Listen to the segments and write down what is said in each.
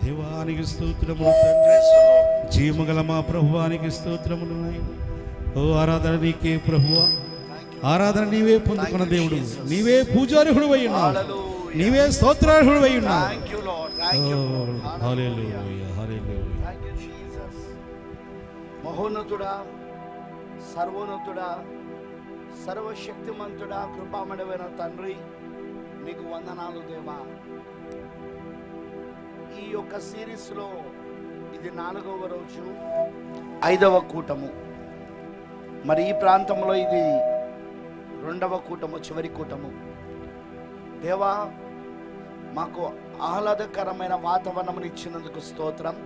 దేవానికి స్తోత్రములు తండ్రి Praise the Lord. జీవగల మా ప్రభువానికి స్తోత్రములు నాయన. ఓ ఆరాధన నీకే ప్రభువ ఆరాధన నీవే పొందుకున్న దేవుడు నీవే పూజార్హుడు అయి ఉన్నావు Hallelujah. నీవే స్తోత్రార్హుడు అయి ఉన్నావు Thank you, Lord. Thank you, Lord. Hallelujah hallelujah Thank you, Jesus. మహోన్నతుడా సర్వోన్నతుడా సర్వశక్తిమంతుడా కృపామడమైన తండ్రి నీకు వందనాలు దేవా ఈ యొక్క సిరీస్లో ఇది నాలుగవ రోజు ఐదవ కూటము మరి ఈ ప్రాంతంలో ఇది రెండవ కూటము చివరి కూటము దేవా మాకు ఆహ్లాదకరమైన వాతావరణం ఇచ్చినందుకు స్తోత్రం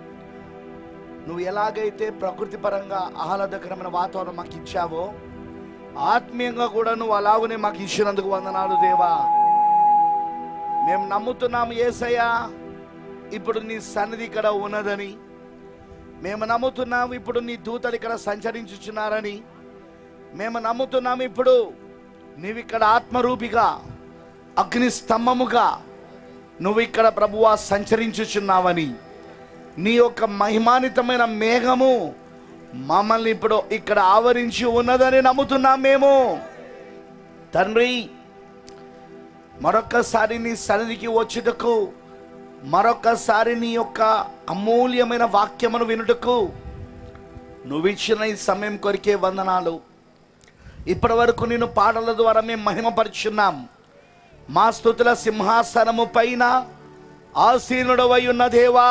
నువ్వు ఎలాగైతే ప్రకృతి పరంగా ఆహ్లాదకరమైన వాతావరణం మాకు ఇచ్చావో ఆత్మీయంగా కూడా నువ్వు అలాగనే మాకు ఇచ్చినందుకు వందనాలు దేవా మేము నమ్ముతున్నాము ఏసయ్యా ఇప్పుడు నీ సన్నిధి ఇక్కడ ఉన్నదని మేము నమ్ముతున్నాము ఇప్పుడు నీ దూతలు ఇక్కడ సంచరించుచున్నారని మేము నమ్ముతున్నాము ఇప్పుడు నీవు ఇక్కడ ఆత్మరూపిగా అగ్ని స్తంభముగా నువ్వు ఇక్కడ ప్రభువా సంచరించుచున్నావని నీ యొక్క మహిమానితమైన మేఘము మమ్మల్ని ఇప్పుడు ఇక్కడ ఆవరించి ఉన్నదని నమ్ముతున్నాం మేము తండ్రి మరొక్కసారి నీ సన్నిధికి వచ్చుటకు మరొక్కసారి నీ యొక్క అమూల్యమైన వాక్యమును వినుటకు నువ్వు ఇచ్చిన ఈ సమయం కొరికే వందనాలు ఇప్పటి వరకు నేను పాటల ద్వారా మేము మహిమపరుచున్నాం మా స్థుతుల సింహాసనము పైన ఆసీనుడవై ఉన్న దేవా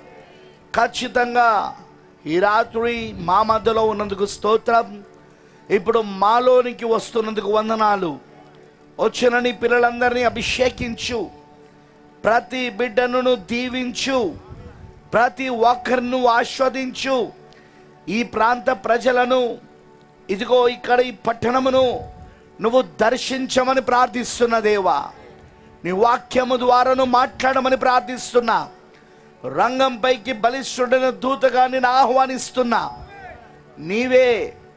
ఖచ్చితంగా ఈ రాత్రి మా మధ్యలో ఉన్నందుకు స్తోత్రం ఇప్పుడు మాలోనికి వస్తున్నందుకు వందనాలు వచ్చిన నీ పిల్లలందరినీ అభిషేకించు ప్రతి బిడ్డను నువ్వు దీవించు ప్రతి ఒక్కరిను ఆస్వాదించు ఈ ప్రాంత ప్రజలను ఇదిగో ఇక్కడ ఈ పట్టణమును నువ్వు దర్శించమని ప్రార్థిస్తున్న దేవా నీ వాక్యము ద్వారాను మాట్లాడమని ప్రార్థిస్తున్నా రంగంపైకి బలిష్ఠుడైన దూతగా నేను ఆహ్వానిస్తున్నా నీవే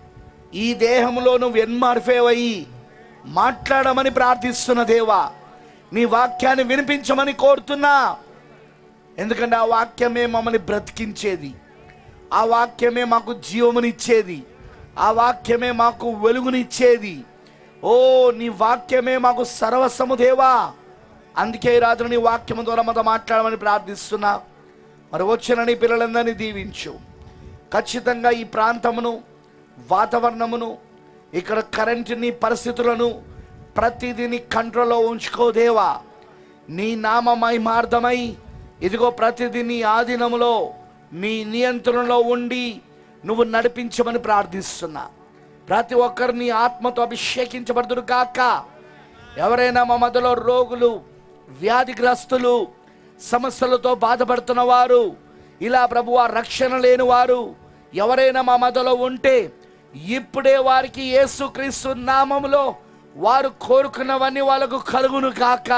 ఈ దేహంలో నువ్వు ఎన్మార్ఫేవయి మాట్లాడమని ప్రార్థిస్తున్న దేవా నీ వాక్యాన్ని వినిపించమని కోరుతున్నా ఎందుకంటే ఆ వాక్యమే మమ్మల్ని బ్రతికించేది ఆ వాక్యమే మాకు జీవమునిచ్చేది ఆ వాక్యమే మాకు వెలుగునిచ్చేది ఓ నీ వాక్యమే మాకు సర్వస్వము దేవా అందుకే ఈ రాత్రి నీ వాక్యము ద్వారా మాతో మాట్లాడమని ప్రార్థిస్తున్నా మరి వచ్చిన నీ పిల్లలందరినీ దీవించు ఖచ్చితంగా ఈ ప్రాంతమును వాతావరణమును ఇక్కడ కరెంటుని పరిస్థితులను ప్రతిదీని కంట్రోల్లో ఉంచుకో దేవా నీ నామ మహిమార్థమై ఇదిగో ప్రతిదీ నీ ఆధీనములో నీ నియంత్రణలో ఉండి నువ్వు నడిపించమని ప్రార్థిస్తున్నా ప్రతి ఒక్కరిని ఆత్మతో అభిషేకించబడుతురు కాక ఎవరైనా మా మధ్యలో రోగులు వ్యాధిగ్రస్తులు సమస్యలతో బాధపడుతున్న వారు ఇలా ప్రభువా రక్షణ లేని వారు ఎవరైనా మా మధ్యలో ఉంటే ఇప్పుడే వారికి యేసుక్రీస్తు నామములో వారు కోరుకున్నవన్నీ వాళ్ళకు కలుగును కాక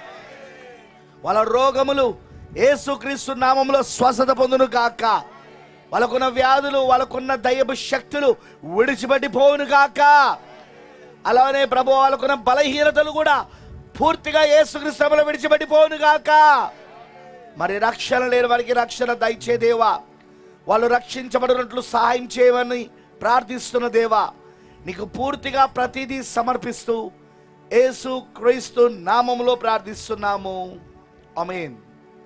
వాళ్ళ రోగములు యేసుక్రీస్తు నామములో స్వస్థత పొందును కాక వాళ్ళకున్న వ్యాధులు వాళ్ళకున్న దయ్యపు శక్తులు విడిచిపెట్టిపోవును కాక అలానే ప్రభు వాళ్ళకున్న బలహీనతలు కూడా పూర్తిగా యేసుక్రీస్తులో విడిచిపెట్టిపోవును గాక మరి రక్షణ లేని వారికి రక్షణ దయచే దేవా వాళ్ళు రక్షించబడినట్లు సహాయం చేయమని ప్రార్థిస్తున్న దేవా నీకు పూర్తిగా ప్రతిదీ సమర్పిస్తూ యేసు క్రీస్తు నామములో ప్రార్థిస్తున్నాము అమేన్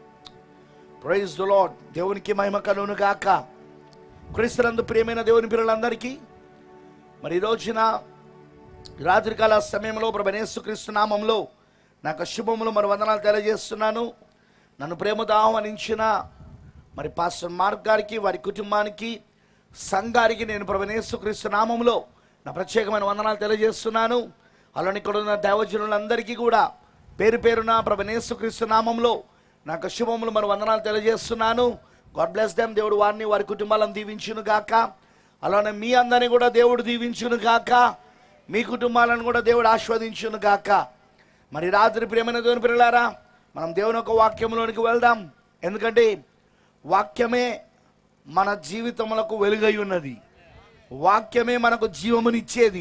ప్రైజ్ ద లార్డ్ దేవునికి మహిమ కలుగును గాక క్రీస్తునందు ప్రియమైన దేవుని పిల్లలందరికీ మరి ఈ రోజున రాత్రికాల సమయంలో ప్రభనేశ్వక్రీస్తు నామంలో నాకు శుభములు మరి వందనాలు తెలియజేస్తున్నాను నన్ను ప్రేమతో ఆహ్వానించిన మరి పాస్టర్ మార్క్ గారికి వారి కుటుంబానికి సంఘానికి నేను ప్రభనేశ్వక్రీస్తు నామంలో నా ప్రత్యేకమైన వందనాలు తెలియజేస్తున్నాను అలానే ఇక్కడ ఉన్న దైవజనులందరికీ కూడా పేరు పేరున ప్రభనేశ్వక్రీస్తు నామంలో నాకు శుభములు మరి వందనాలు తెలియజేస్తున్నాను గాడ్ బ్లెస్ దెమ్ దేవుడు వారిని వారి కుటుంబాలను దీవించును గాక అలానే మీ అందరినీ కూడా దేవుడు దీవించును గాక మీ కుటుంబాలను కూడా దేవుడు ఆస్వాదించును గాక మరి రాత్రి ప్రేమైన దేవుని పిల్లలారా మనం దేవుని యొక్క వాక్యంలోనికి వెళ్దాం ఎందుకంటే వాక్యమే మన జీవితములకు వెలుగై ఉన్నది వాక్యమే మనకు జీవమునిచ్చేది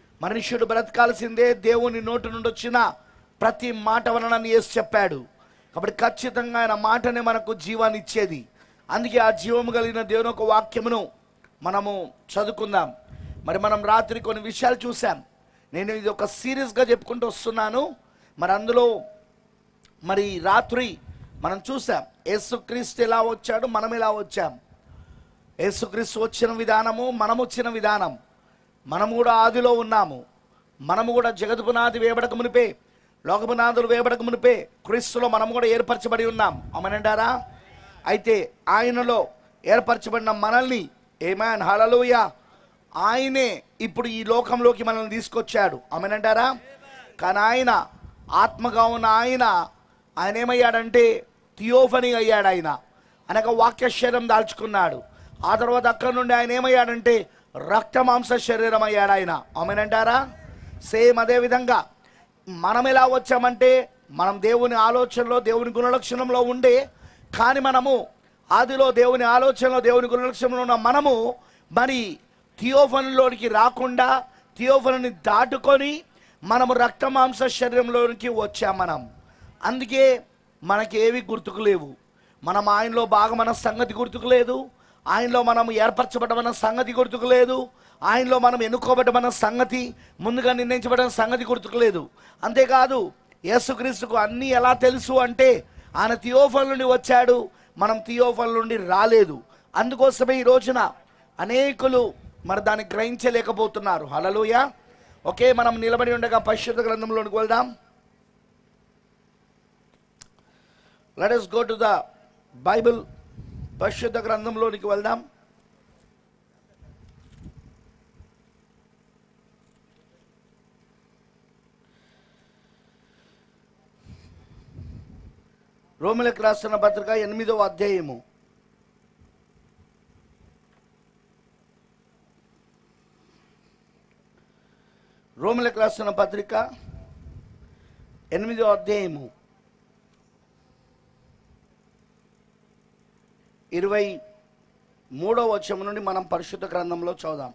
మనుష్యుడు బ్రతకాల్సిందే దేవుని నోటి నుండి వచ్చిన ప్రతి మాట వలన యేసు చెప్పాడు కాబట్టి ఖచ్చితంగా ఆయన మాటనే మనకు జీవాన్ని ఇచ్చేది అందుకే ఆ జీవము కలిగిన దేవుని ఒక వాక్యమును మనము చదువుకుందాం మరి మనం రాత్రి కొన్ని విషయాలు చూసాం నేను ఇది ఒక సీరియస్గా చెప్పుకుంటూ వస్తున్నాను మరి అందులో మరి రాత్రి మనం చూసాం యేసుక్రీస్తు ఎలా వచ్చాడు మనం ఎలా వచ్చాం యేసుక్రీస్తు వచ్చిన విధానము మనం వచ్చిన విధానం మనము కూడా ఆదిలో ఉన్నాము మనము కూడా జగత్పునాది వేయబడక మునిపే లోకపునాదులు వేయబడక మునిపే క్రీస్తులో మనము కూడా ఏర్పరచబడి ఉన్నాం అమనంటారా అయితే ఆయనలో ఏర్పరచబడిన మనల్ని ఏమాన్ హలలుయ ఆయనే ఇప్పుడు ఈ లోకంలోకి మనల్ని తీసుకొచ్చాడు అమనంటారా కానీ ఆయన ఆత్మగా ఉన్న ఆయన ఆయన ఏమయ్యాడంటే థియోఫనీ అయ్యాడు ఆయన అనగా వాక్య శరీరం దాల్చుకున్నాడు ఆ తర్వాత అక్కడ నుండి ఆయన ఏమయ్యాడంటే రక్త మాంస శరీరం అయ్యాడు ఆయన ఆమెనంటారా సేమ్ అదే విధంగా మనం ఎలా వచ్చామంటే మనం దేవుని ఆలోచనలో దేవుని గుణలక్షణంలో ఉండే కానీ మనము ఆదిలో దేవుని ఆలోచనలో దేవుని గుణలక్షణంలో ఉన్న మనము మరి థియోఫన్లోనికి రాకుండా థియోఫన్ని దాటుకొని మనము రక్త మాంస శరీరంలోనికి వచ్చాం మనం అందుకే మనకి ఏవి గుర్తుకు లేవు మనం ఆయనలో భాగమన్న సంగతి గుర్తుకు లేదు ఆయనలో మనం ఏర్పరచబడమన్న సంగతి గుర్తుకు లేదు ఆయనలో మనం ఎన్నుకోబడ్డమన్న సంగతి ముందుగా నిర్ణయించబడిన సంగతి గుర్తుకు లేదు అంతేకాదు యేసుక్రీస్తుకు అన్నీ ఎలా తెలుసు అంటే ఆయన థియోఫల్ నుండి వచ్చాడు మనం థియోఫల్ నుండి రాలేదు అందుకోసమే ఈ రోజున అనేకులు మరి దాన్ని గ్రహించలేకపోతున్నారు హలలుయ ఓకే మనం నిలబడి ఉండగా పరిశుద్ధ గ్రంథంలోనికి వెళ్దాం let us go to the Bible పరిశుద్ధ గ్రంథంలోనికి వెళ్దాం రోమిలకు రాసిన పత్రిక ఎనిమిదవ అధ్యాయము రోమిలకు రాసిన పత్రిక ఎనిమిదవ అధ్యాయము ఇరవై మూడవ వచనం నుండి మనం పరిశుద్ధ గ్రంథంలో చదుదాం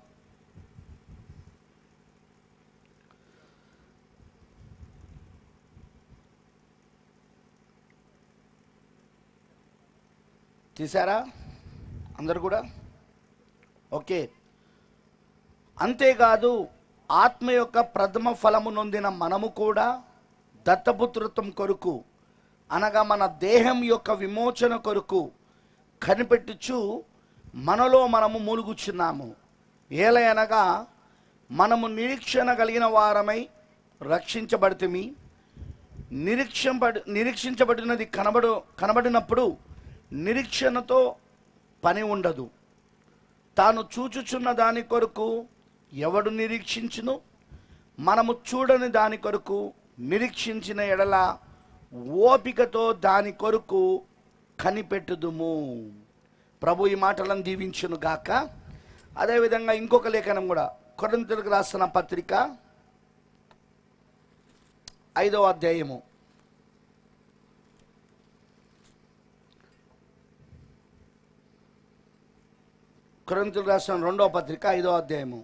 తీసారా అందరు కూడా ఓకే అంతేకాదు ఆత్మ యొక్క ప్రథమ ఫలము నొందిన మనము కూడా దత్తపుత్రత్వం కొరకు అనగా మన దేహం యొక్క విమోచన కొరకు కనిపెట్టుచు మనలో మనము మూలుగుచున్నాము ఏలయనగా మనము నిరీక్షణ కలిగిన వారమై రక్షించబడితిమి నిరీక్షంపడి నిరీక్షించబడినది కనబడు కనబడినప్పుడు నిరీక్షణతో పని ఉండదు తాను చూచుచున్న దాని కొరకు ఎవడు నిరీక్షించును మనము చూడని దాని కొరకు నిరీక్షించిన ఎడల ఓపికతో దాని కొరకు కనిపెట్టుదుము ప్రభు ఈ మాటలను దీవించును గాక అదేవిధంగా ఇంకొక లేఖనం కూడా కొరంతులకు రాసిన పత్రిక ఐదవ అధ్యాయము కొరంతులకు రాసిన రెండవ పత్రిక ఐదవ అధ్యాయము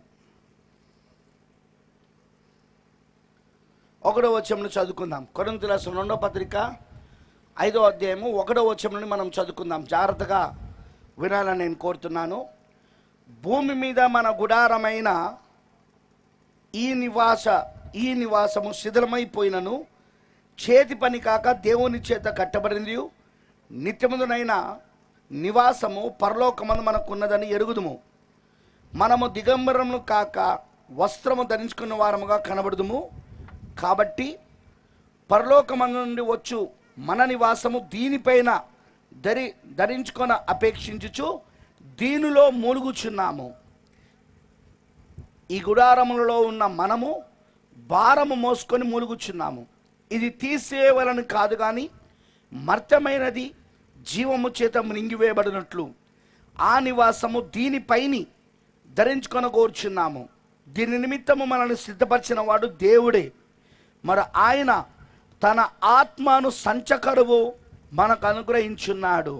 ఒకటో వచ్చంలో చదువుకుందాం కొరంతులు రాసిన రెండో పత్రిక ఐదో అధ్యాయము ఒకటో వచ్చం నుండి మనం చదువుకుందాం జాగ్రత్తగా వినాలని నేను కోరుతున్నాను భూమి మీద మన గుడారమైన ఈ నివాస ఈ నివాసము శిథిలమైపోయినను చేతి పని కాక దేవుని చేత కట్టబడింది నిత్యముదునైన నివాసము పరలోకమందు మనకున్నదని ఎరుగుదుము మనము దిగంబరము కాక వస్త్రము ధరించుకున్న వారముగా కనబడుదుము కాబట్టి పరలోకమందు నుండి వచ్చు మన నివాసము దీనిపైన ధరి ధరించుకొన అపేక్షించుచు దీనిలో మూలుగుచున్నాము ఈ గుడారములలో ఉన్న మనము భారము మోసుకొని మూలుగుచున్నాము ఇది తీసేయవలని కాదు కానీ మర్తమైనది జీవము చేత మృంగివేయబడినట్లు ఆ నివాసము దీనిపైని ధరించుకొనగోర్చున్నాము దీని నిమిత్తము మనల్ని సిద్ధపరిచిన వాడు దేవుడే మరి ఆయన తన ఆత్మను సంచకరువు మనకు అనుగ్రహించున్నాడు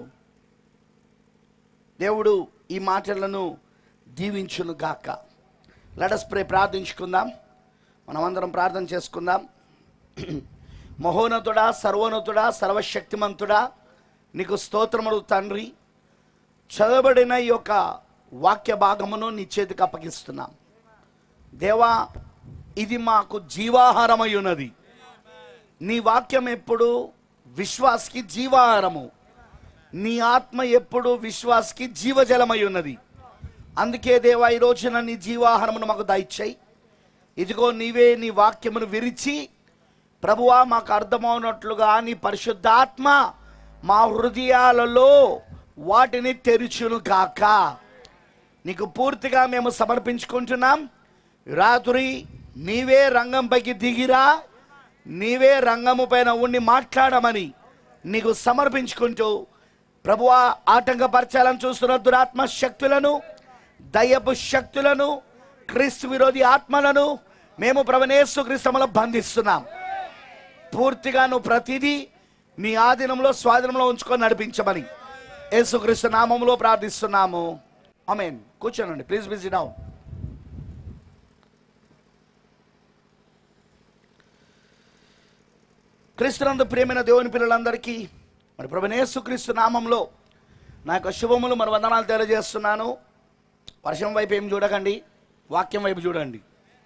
దేవుడు ఈ మాటలను దీవించును గాక లడస్ ప్రే ప్రార్థించుకుందాం మనమందరం ప్రార్థన చేసుకుందాం మహోన్నతుడా సర్వోన్నతుడా సర్వశక్తిమంతుడా నీకు స్తోత్రములు తండ్రి చదవబడిన ఈ యొక్క వాక్య భాగమును నీ చేతికి అప్పగిస్తున్నాం దేవా ఇది మాకు జీవాహారమై ఉన్నది నీ వాక్యం ఎప్పుడు విశ్వాస్కి జీవాహారము నీ ఆత్మ ఎప్పుడు విశ్వాస్కి జీవజలమై ఉన్నది అందుకే దేవా ఈ రోజున నీ జీవాహారమును మాకు దయచేయి ఇదిగో నీవే నీ వాక్యమును విరిచి ప్రభువా మాకు అర్థమవునట్లుగా నీ పరిశుద్ధాత్మ మా హృదయాలలో వాటిని తెరుచును కాక నీకు పూర్తిగా మేము సమర్పించుకుంటున్నాం రాత్రి నీవే రంగంపైకి దిగిరా నీవే రంగము పైన ఉండి మాట్లాడమని నీకు సమర్పించుకుంటూ ప్రభువా ఆటంకపరచాలని చూస్తున్న దురాత్మ శక్తులను దయ్యపు శక్తులను క్రీస్తు విరోధి ఆత్మలను మేము ప్రభనేసు క్రీస్తులో బంధిస్తున్నాం పూర్తిగా నువ్వు ప్రతిదీ నీ ఆధీనంలో స్వాధీనంలో ఉంచుకొని నడిపించమని యేసుక్రీస్తు నామంలో ప్రార్థిస్తున్నాము ఆమెన్ కూర్చోనండి ప్లీజ్ బిజీ డౌన్ క్రీస్తునందు ప్రియమైన దేవుని పిల్లలందరికీ మరి ప్రభనేసు క్రీస్తు నామంలో నా యొక్క శుభములు మరి వందనాలు తెలియజేస్తున్నాను వర్షం వైపు ఏం చూడకండి వాక్యం వైపు చూడండి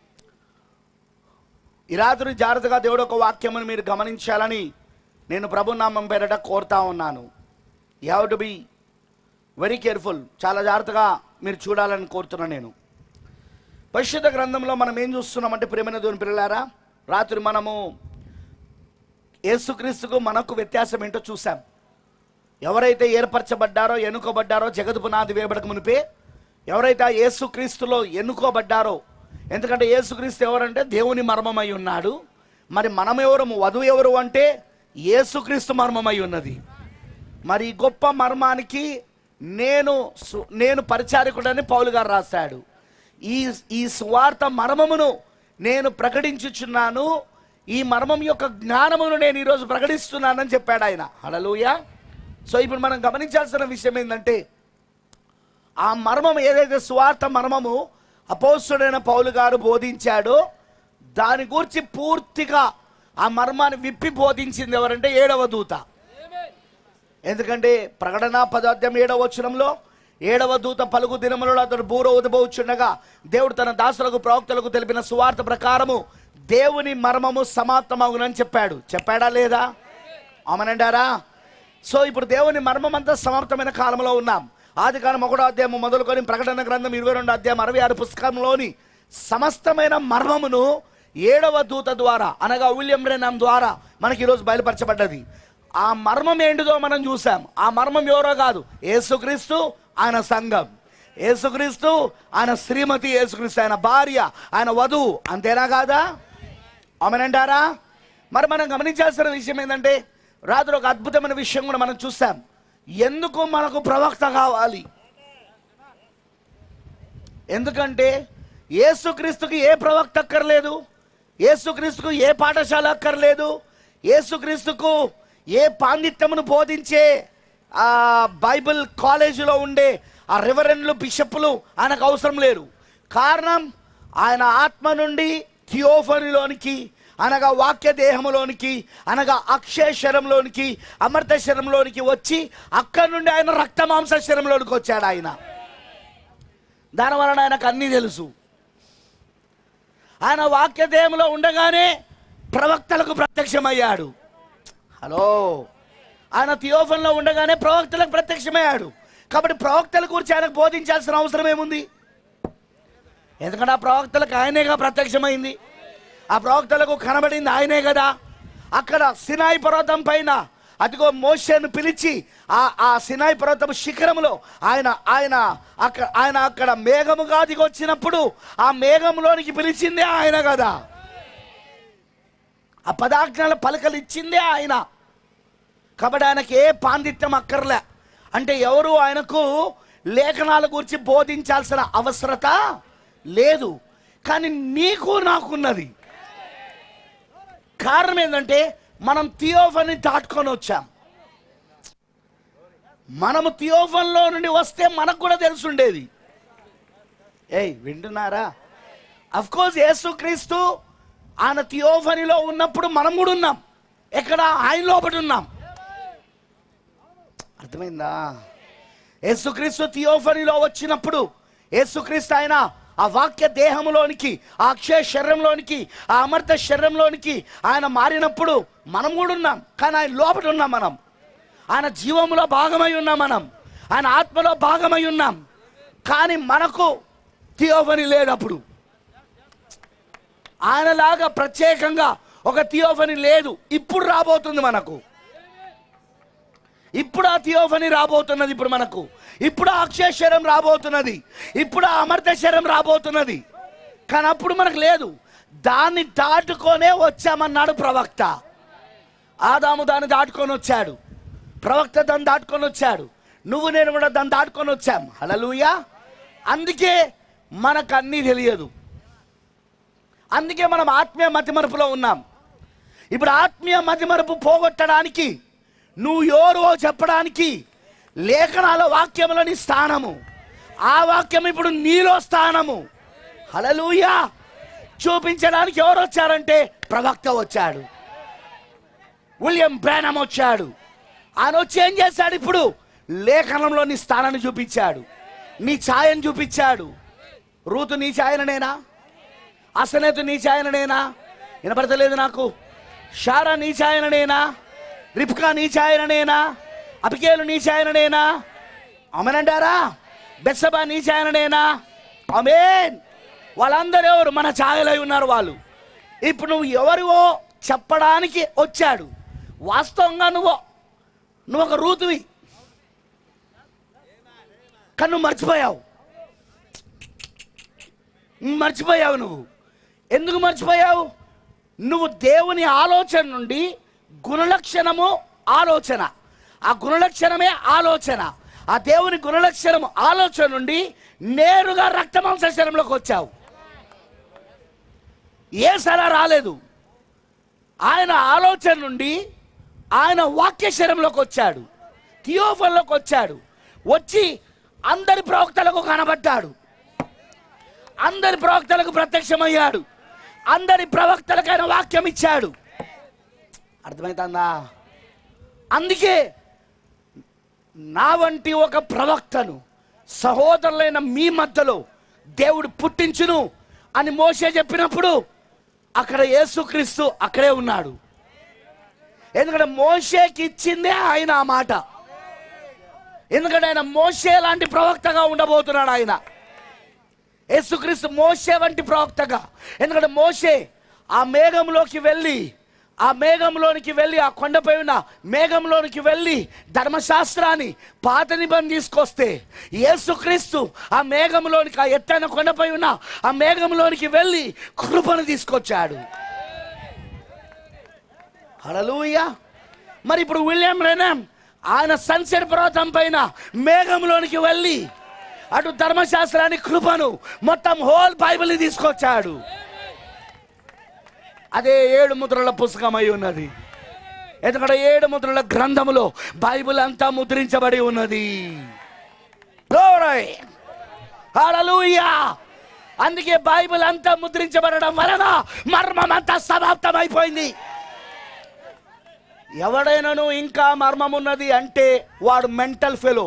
ఈ రాత్రి జాగ్రత్తగా దేవుడు ఒక వాక్యమును మీరు గమనించాలని నేను ప్రభు నామం పేరట కోరుతా ఉన్నాను you have to be very careful చాలా జాగ్రత్తగా మీరు చూడాలని కోరుతున్నాను నేను పరిశుద్ధ గ్రంథంలో మనం ఏం చూస్తున్నామంటే ప్రేమైన దేవుని పిల్లలారా రాత్రి మనము యేసుక్రీస్తుకు మనకు వ్యత్యాసం ఏంటో చూసాం ఎవరైతే ఏర్పరచబడ్డారో ఎన్నుకోబడ్డారో జగత్ పునాది వేయబడక మునిపే ఎవరైతే ఆ యేసుక్రీస్తులో ఎన్నుకోబడ్డారో ఎందుకంటే యేసుక్రీస్తు ఎవరంటే దేవుని మర్మమై ఉన్నాడు మరి మనం ఎవరు వధువు ఎవరు అంటే యేసుక్రీస్తు మర్మమై ఉన్నది మరి ఈ గొప్ప మర్మానికి నేను సు- నేను పరిచారకుడని పౌలు గారు రాశాడు ఈ ఈ సువార్త మర్మమును నేను ప్రకటించుచున్నాను ఈ మర్మం యొక్క జ్ఞానమును నేను ఈరోజు ప్రకటిస్తున్నానని చెప్పాడు ఆయన హలలుయ సో ఇప్పుడు మనం గమనించాల్సిన విషయం ఏంటంటే ఆ మర్మం ఏదైతే సువార్త మర్మము అపోస్తుడైన పౌలు గారు బోధించాడో దాని గురించి పూర్తిగా ఆ మర్మాన్ని విప్పి బోధించింది ఎవరంటే ఏడవ దూత ఎందుకంటే ప్రకటన పదార్థం ఏడవ వచనంలో ఏడవ దూత పలుకు దినములలో అతడు బూర ఉదబోచుండగా దేవుడు తన దాసులకు ప్రవక్తలకు తెలిపిన సువార్త ప్రకారము దేవుని మర్మము సమాప్తమగునని చెప్పాడు చెప్పాడా లేదా అమనండారా సో ఇప్పుడు దేవుని మర్మం అంతా సమాప్తమైన కాలంలో ఉన్నాం ఆది కాలం ఒకటో అధ్యాయం మొదలుకొని ప్రకటన గ్రంథం ఇరవై రెండు అధ్యాయం అరవై ఆరు పుస్తకంలోని సమస్తమైన మర్మమును ఏడవ దూత ద్వారా అనగా విలియం రెనామ్ ద్వారా మనకి ఈరోజు బయలుపరచబడ్డది ఆ మర్మం ఏంటిదో మనం చూసాం ఆ మర్మం ఎవరో కాదు యేసుక్రీస్తు ఆయన సంఘం యేసుక్రీస్తు ఆయన శ్రీమతి యేసుక్రీస్తు ఆయన భార్య ఆయన వధువు అంతేనా కాదా ఆమెనంటారా మరి మనం గమనించాల్సిన విషయం ఏంటంటే రాత్రి ఒక అద్భుతమైన విషయం కూడా మనం చూసాం ఎందుకు మనకు ప్రవక్త కావాలి ఎందుకంటే యేసుక్రీస్తుకి ఏ ప్రవక్త అక్కర్లేదు యేసుక్రీస్తుకు ఏ పాఠశాల అక్కర్లేదు యేసుక్రీస్తుకు ఏ పాండిత్యమును బోధించే ఆ బైబిల్ కాలేజీలో ఉండే ఆ రెవరెండ్లు బిషప్లు ఆయనకు అవసరం లేరు కారణం ఆయన ఆత్మ నుండి థియోఫనీలోనికి అనగా వాక్య దేహములోనికి అనగా అక్షయ శరంలోనికి అమర్త శరంలోనికి వచ్చి అక్కడి నుండి ఆయన రక్త మాంస శరంలోనికి వచ్చాడు ఆయన దాని వలన ఆయనకు అన్నీ తెలుసు ఆయన వాక్య దేహంలో ఉండగానే ప్రవక్తలకు ప్రత్యక్షమయ్యాడు హలో ఆయన థియోఫన్లో ఉండగానే ప్రవక్తలకు ప్రత్యక్షమయ్యాడు కాబట్టి ప్రవక్తల గురించి ఆయనకు బోధించాల్సిన అవసరం ఏముంది ఎందుకంటే ఆ ప్రవక్తలకు ఆయనేగా ప్రత్యక్షమైంది ఆ ప్రవక్తలకు కనబడింది ఆయనే కదా అక్కడ సినాయి పర్వతం పైన అదిగో మోషను పిలిచి ఆ ఆ సినాయి పర్వతం శిఖరములో ఆయన ఆయన అక్కడ ఆయన అక్కడ మేఘముగా దిగి వచ్చినప్పుడు ఆ మేఘంలోనికి పిలిచిందే ఆయన కదా ఆ పదాజ్ఞాల పలకలు ఇచ్చిందే ఆయన కాబట్టి ఆయనకి ఏ పాండిత్యం అక్కర్లే అంటే ఎవరు ఆయనకు లేఖనాల గురించి బోధించాల్సిన అవసరత లేదు కానీ నీకు నాకున్నది కారణం ఏంటంటే మనం థియోఫని దాటుకొని వచ్చాం మనము థియోఫన్లో నుండి వస్తే మనకు కూడా తెలుసుండేది ఏయ్ వింటున్నారా అఫ్ కోర్స్ యేసుక్రీస్తు ఆయన థియోఫనీలో ఉన్నప్పుడు మనం కూడా ఉన్నాం ఎక్కడ ఆయన లోపల ఉన్నాం అర్థమైందా యేసుక్రీస్తు థియోఫనీలో వచ్చినప్పుడు యేసుక్రీస్తు ఆయన ఆ వాక్య దేహంలోనికి ఆ అక్షయ శరీరంలోనికి ఆ అమర్త శరీరంలోనికి ఆయన మారినప్పుడు మనం కూడా ఉన్నాం కానీ ఆయన లోపల ఉన్నాం మనం ఆయన జీవములో భాగమై ఉన్నాం మనం ఆయన ఆత్మలో భాగమై ఉన్నాం కానీ మనకు థియోఫనీ లేదు అప్పుడు ఆయనలాగా ప్రత్యేకంగా ఒక థియోఫనీ లేదు ఇప్పుడు రాబోతుంది మనకు ఇప్పుడు ఆ థియోఫనీ రాబోతున్నది ఇప్పుడు మనకు ఇప్పుడు ఆ అక్షయశరం రాబోతున్నది ఇప్పుడు ఆ అమర్తశరం రాబోతున్నది కానీ అప్పుడు మనకు లేదు దాన్ని దాటుకొనే వచ్చామన్నాడు ప్రవక్త ఆదాము దాన్ని దాటుకొని వచ్చాడు ప్రవక్త దాన్ని దాటుకొని వచ్చాడు నువ్వు నేను కూడా దాన్ని దాటుకొని వచ్చాం హలలుయా అందుకే మనకు అన్నీ తెలియదు అందుకే మనం ఆత్మీయ మతిమరుపులో ఉన్నాం ఇప్పుడు ఆత్మీయ మతిమరుపు పోగొట్టడానికి నువ్వు ఎవరో చెప్పడానికి లేఖనాల వాక్యములని స్థానము ఆ వాక్యం ఇప్పుడు నీలో స్థానము హలలుయా చూపించడానికి ఎవరు వచ్చారంటే ప్రవక్త వచ్చాడు విలియం బ్రానమ్ వచ్చాడు ఆయన వచ్చి ఏం చేశాడు ఇప్పుడు లేఖనంలో నీ స్థానాన్ని చూపించాడు నీ ఛాయను చూపించాడు రూతు నీ ఛాయననేనా అసనేతు నీ ఛాయననేనా వినపడతలేదు నాకు షారా నీ ఛాయననేనా రిప్కా నీ ఛాయననేనా అపికేలు నీ ఛాయననేనా అమనంటారా బెస్సబా నీ ఛాయననేనా అమేన్ వాళ్ళందరూ ఎవరు మన ఛాయలై ఉన్నారు వాళ్ళు ఇప్పుడు నువ్వు ఎవరివో చెప్పడానికి వచ్చాడు వాస్తవంగా నువ్వు నువ్వు ఒక రూతువి కానీ నువ్వు మర్చిపోయావు మర్చిపోయావు నువ్వు ఎందుకు మర్చిపోయావు నువ్వు దేవుని ఆలోచన నుండి గుణలక్షణము ఆలోచన ఆ గుణలక్షణమే ఆలోచన ఆ దేవుని గుణలక్షణము ఆలోచన నుండి నేరుగా రక్తమాంస శరీరంలోకి వచ్చావు ఏ సలా రాలేదు ఆయన ఆలోచన నుండి ఆయన వాక్య శరీరంలోకి వచ్చాడు థియోఫన్లోకి వచ్చాడు వచ్చి అందరి ప్రవక్తలకు కనబడ్డాడు అందరి ప్రవక్తలకు ప్రత్యక్షమయ్యాడు అందరి ప్రవక్తలకు ఆయన వాక్యం ఇచ్చాడు అర్థమవుతుందా అందుకే నా వంటి ఒక ప్రవక్తను సహోదరులైన మీ మధ్యలో దేవుడు పుట్టించును అని మోసే చెప్పినప్పుడు అక్కడ యేసుక్రీస్తు అక్కడే ఉన్నాడు ఎందుకంటే మోషేకి ఇచ్చిందే ఆయన ఆ మాట ఎందుకంటే ఆయన మోషే లాంటి ప్రవక్తగా ఉండబోతున్నాడు ఆయన యేసుక్రీస్తు మోషే వంటి ప్రవక్తగా ఎందుకంటే మోషే ఆ మేఘంలోకి వెళ్ళి ఆ మేఘంలోనికి వెళ్ళి ఆ కొండపై ఉన్న మేఘంలోనికి వెళ్ళి ధర్మశాస్త్రాన్ని పాత నిబంధన తీసుకొస్తే యేసుక్రీస్తు ఆ మేఘంలోనికి ఆ ఎత్తైన కొండపై ఉన్న ఆ మేఘంలోనికి వెళ్ళి కృపను తీసుకొచ్చాడు హలలుయా మరి ఇప్పుడు విలియం రెనమ్ ఆయన సన్సెట్ పర్వతం పైన మేఘంలోనికి వెళ్ళి అటు ధర్మశాస్త్రాన్ని కృపను మొత్తం హోల్ బైబిల్ని తీసుకొచ్చాడు అదే ఏడు ముద్రల పుస్తకం అయి ఉన్నది ఎందుకంటే ఏడు ముద్రల గ్రంథములో బైబిల్ అంతా ముద్రించబడి ఉన్నది Glory. Hallelujah. అందుకే బైబిల్ అంతా ముద్రించబడడం వలన మర్మం అంతా సమాప్తం అయిపోయింది ఎవడైనాను ఇంకా మర్మం ఉన్నది అంటే వాడు మెంటల్ ఫెలో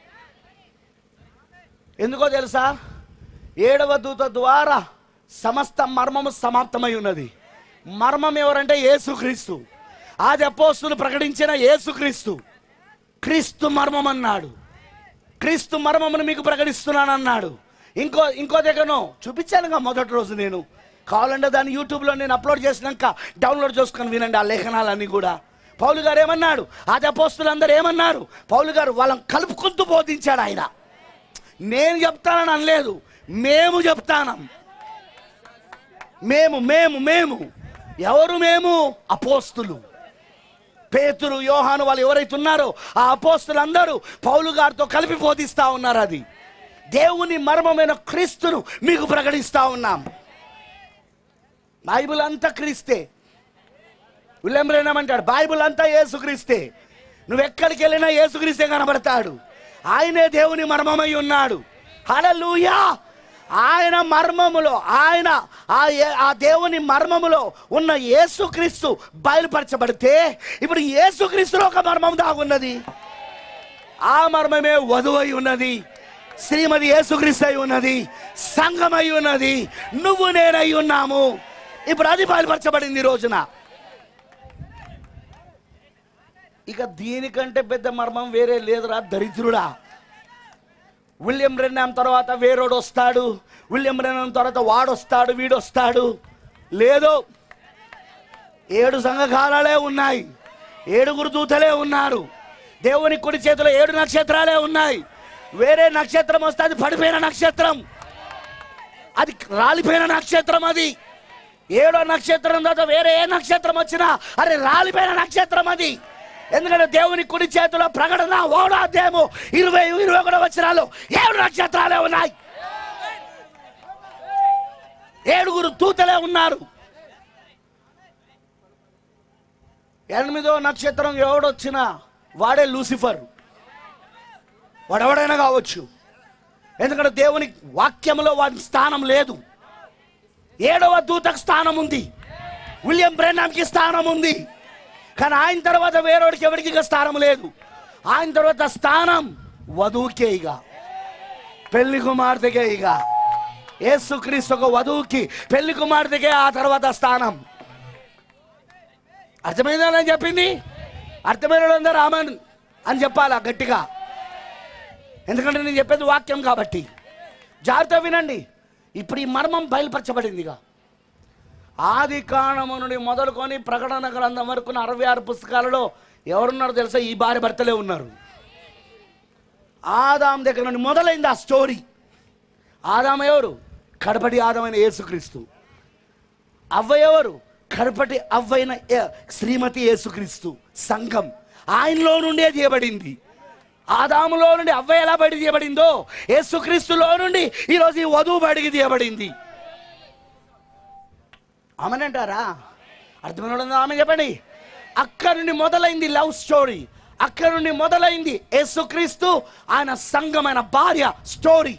ఎందుకో తెలుసా ఏడవ దూత ద్వారా సమస్త మర్మము సమాప్తమై ఉన్నది మర్మం ఎవరంటే యేసుక్రీస్తు ఆది అపోస్తులు ప్రకటించిన యేసుక్రీస్తు క్రీస్తు మర్మం అన్నాడు క్రీస్తు మర్మమును మీకు ప్రకటిస్తున్నాను అన్నాడు ఇంకో ఇంకో దగ్గరను చూపించానుగా మొదటి రోజు నేను కావాలంటే దాన్ని యూట్యూబ్లో నేను అప్లోడ్ చేసినాక డౌన్లోడ్ చేసుకొని వినండి ఆ లేఖనాలన్నీ కూడా పౌలు గారు ఏమన్నాడు ఆది అపోస్తులు అందరూ ఏమన్నారు పౌలు గారు వాళ్ళని కలుపుకుంటూ బోధించాడు ఆయన నేను చెప్తానని అనలేదు మేము చెప్తానం మేము మేము మేము ఎవరు మేము అపోస్తులు పేతురు యోహాను వాళ్ళు ఎవరైతే ఉన్నారో ఆ అపోస్తులందరూ పౌలు గారితో కలిపి బోధిస్తా ఉన్నారు అది దేవుని మర్మమైన క్రీస్తును మీకు ప్రకటిస్తా ఉన్నాం బైబిల్ అంతా క్రీస్తే విలియమ్రేనమంటాడు బైబిల్ అంతా యేసుక్రీస్తే నువ్వు ఎక్కడికి వెళ్ళినా యేసుక్రీస్తే కనబడతాడు ఆయనే దేవుని మర్మమై ఉన్నాడు హల్లెలూయా ఆయన మర్మములో ఆయన ఆ ఏ- ఆ దేవుని మర్మములో ఉన్న యేసుక్రీస్తు బయలుపరచబడితే ఇప్పుడు యేసుక్రీస్తులో ఒక మర్మం దాగున్నది ఆ మర్మమే వధువై ఉన్నది శ్రీమతి యేసుక్రీస్తు అయి ఉన్నది సంఘమై ఉన్నది నువ్వు నేనై ఉన్నాము ఇప్పుడు అది బయలుపరచబడింది ఈ రోజున ఇక దీనికంటే పెద్ద మర్మం వేరే లేదురా దరిద్రుడా విలియం రెన్నాం తర్వాత వేరోడు వస్తాడు విలియం రెన్నాం తర్వాత వాడొస్తాడు వీడొస్తాడు లేదు ఏడు సంఘకాలాలే ఉన్నాయి ఏడుగురు దూతలే ఉన్నారు దేవుని కుడి చేతిలో ఏడు నక్షత్రాలే ఉన్నాయి వేరే నక్షత్రం వస్తే అది పడిపోయిన నక్షత్రం అది రాలిపోయిన నక్షత్రం అది ఏడో నక్షత్రం తర్వాత వేరే ఏ నక్షత్రం వచ్చినా అరే రాలిపోయిన నక్షత్రం అది ఎందుకంటే దేవుని కుడి చేతిలో ప్రకటన ఓడో అధ్యాయము ఇరవై ఇరవై ఒకటో వచ్చినాలు ఏడు నక్షత్రాలే ఉన్నాయి ఏడుగురు దూతలే ఉన్నారు ఎనిమిదో నక్షత్రం ఎవడొచ్చినా వాడే లూసిఫర్ వాడెవడైనా కావచ్చు ఎందుకంటే దేవుని వాక్యంలో వాడి స్థానం లేదు ఏడవ దూతకు స్థానం ఉంది విలియం బ్రెన్నాంకి స్థానం ఉంది కానీ ఆయన తర్వాత వేరేవాడికి ఎవరికి ఇక స్థానం లేదు ఆయన తర్వాత స్థానం వధువుకే ఇక పెళ్లి కుమార్తెకే ఇక యేసుక్రీస్తు ఒక వధువుకి పెళ్లి కుమార్తెకే ఆ తర్వాత స్థానం అర్థమైందా నేను చెప్పింది అర్థమైన వాళ్ళందరూ రామన్ అని చెప్పాలా గట్టిగా ఎందుకంటే నేను చెప్పేది వాక్యం కాబట్టి జాగ్రత్త వినండి ఇప్పుడు ఈ మర్మం బయలుపరచబడిందిగా ఆది కాండము నుండి మొదలుకొని ప్రకటన గ్రంథం వరకు ఉన్న అరవై ఆరు పుస్తకాలలో ఎవరున్నారో తెలుసా ఈ భార్య భర్తలే ఉన్నారు ఆదాం దగ్గర నుండి మొదలైంది ఆ స్టోరీ ఆదాం ఎవరు కడపటి ఆదామైన యేసుక్రీస్తు అవ్వ ఎవరు కడపటి అవ్వైన ఏ- శ్రీమతి యేసుక్రీస్తు సంఘం ఆయనలో నుండే తీయబడింది ఆదాములో నుండి అవ్వ ఎలా బయట తీయబడిందో యేసుక్రీస్తులో నుండి ఈరోజు ఈ వధువు బయటికి తీయబడింది ఆమెనంటారా అర్థమైన వాళ్ళందరూ ఆమె చెప్పండి అక్కడ నుండి మొదలైంది లవ్ స్టోరీ అక్కడ నుండి మొదలైంది యేసుక్రీస్తు ఆయన సంఘమైన భార్య స్టోరీ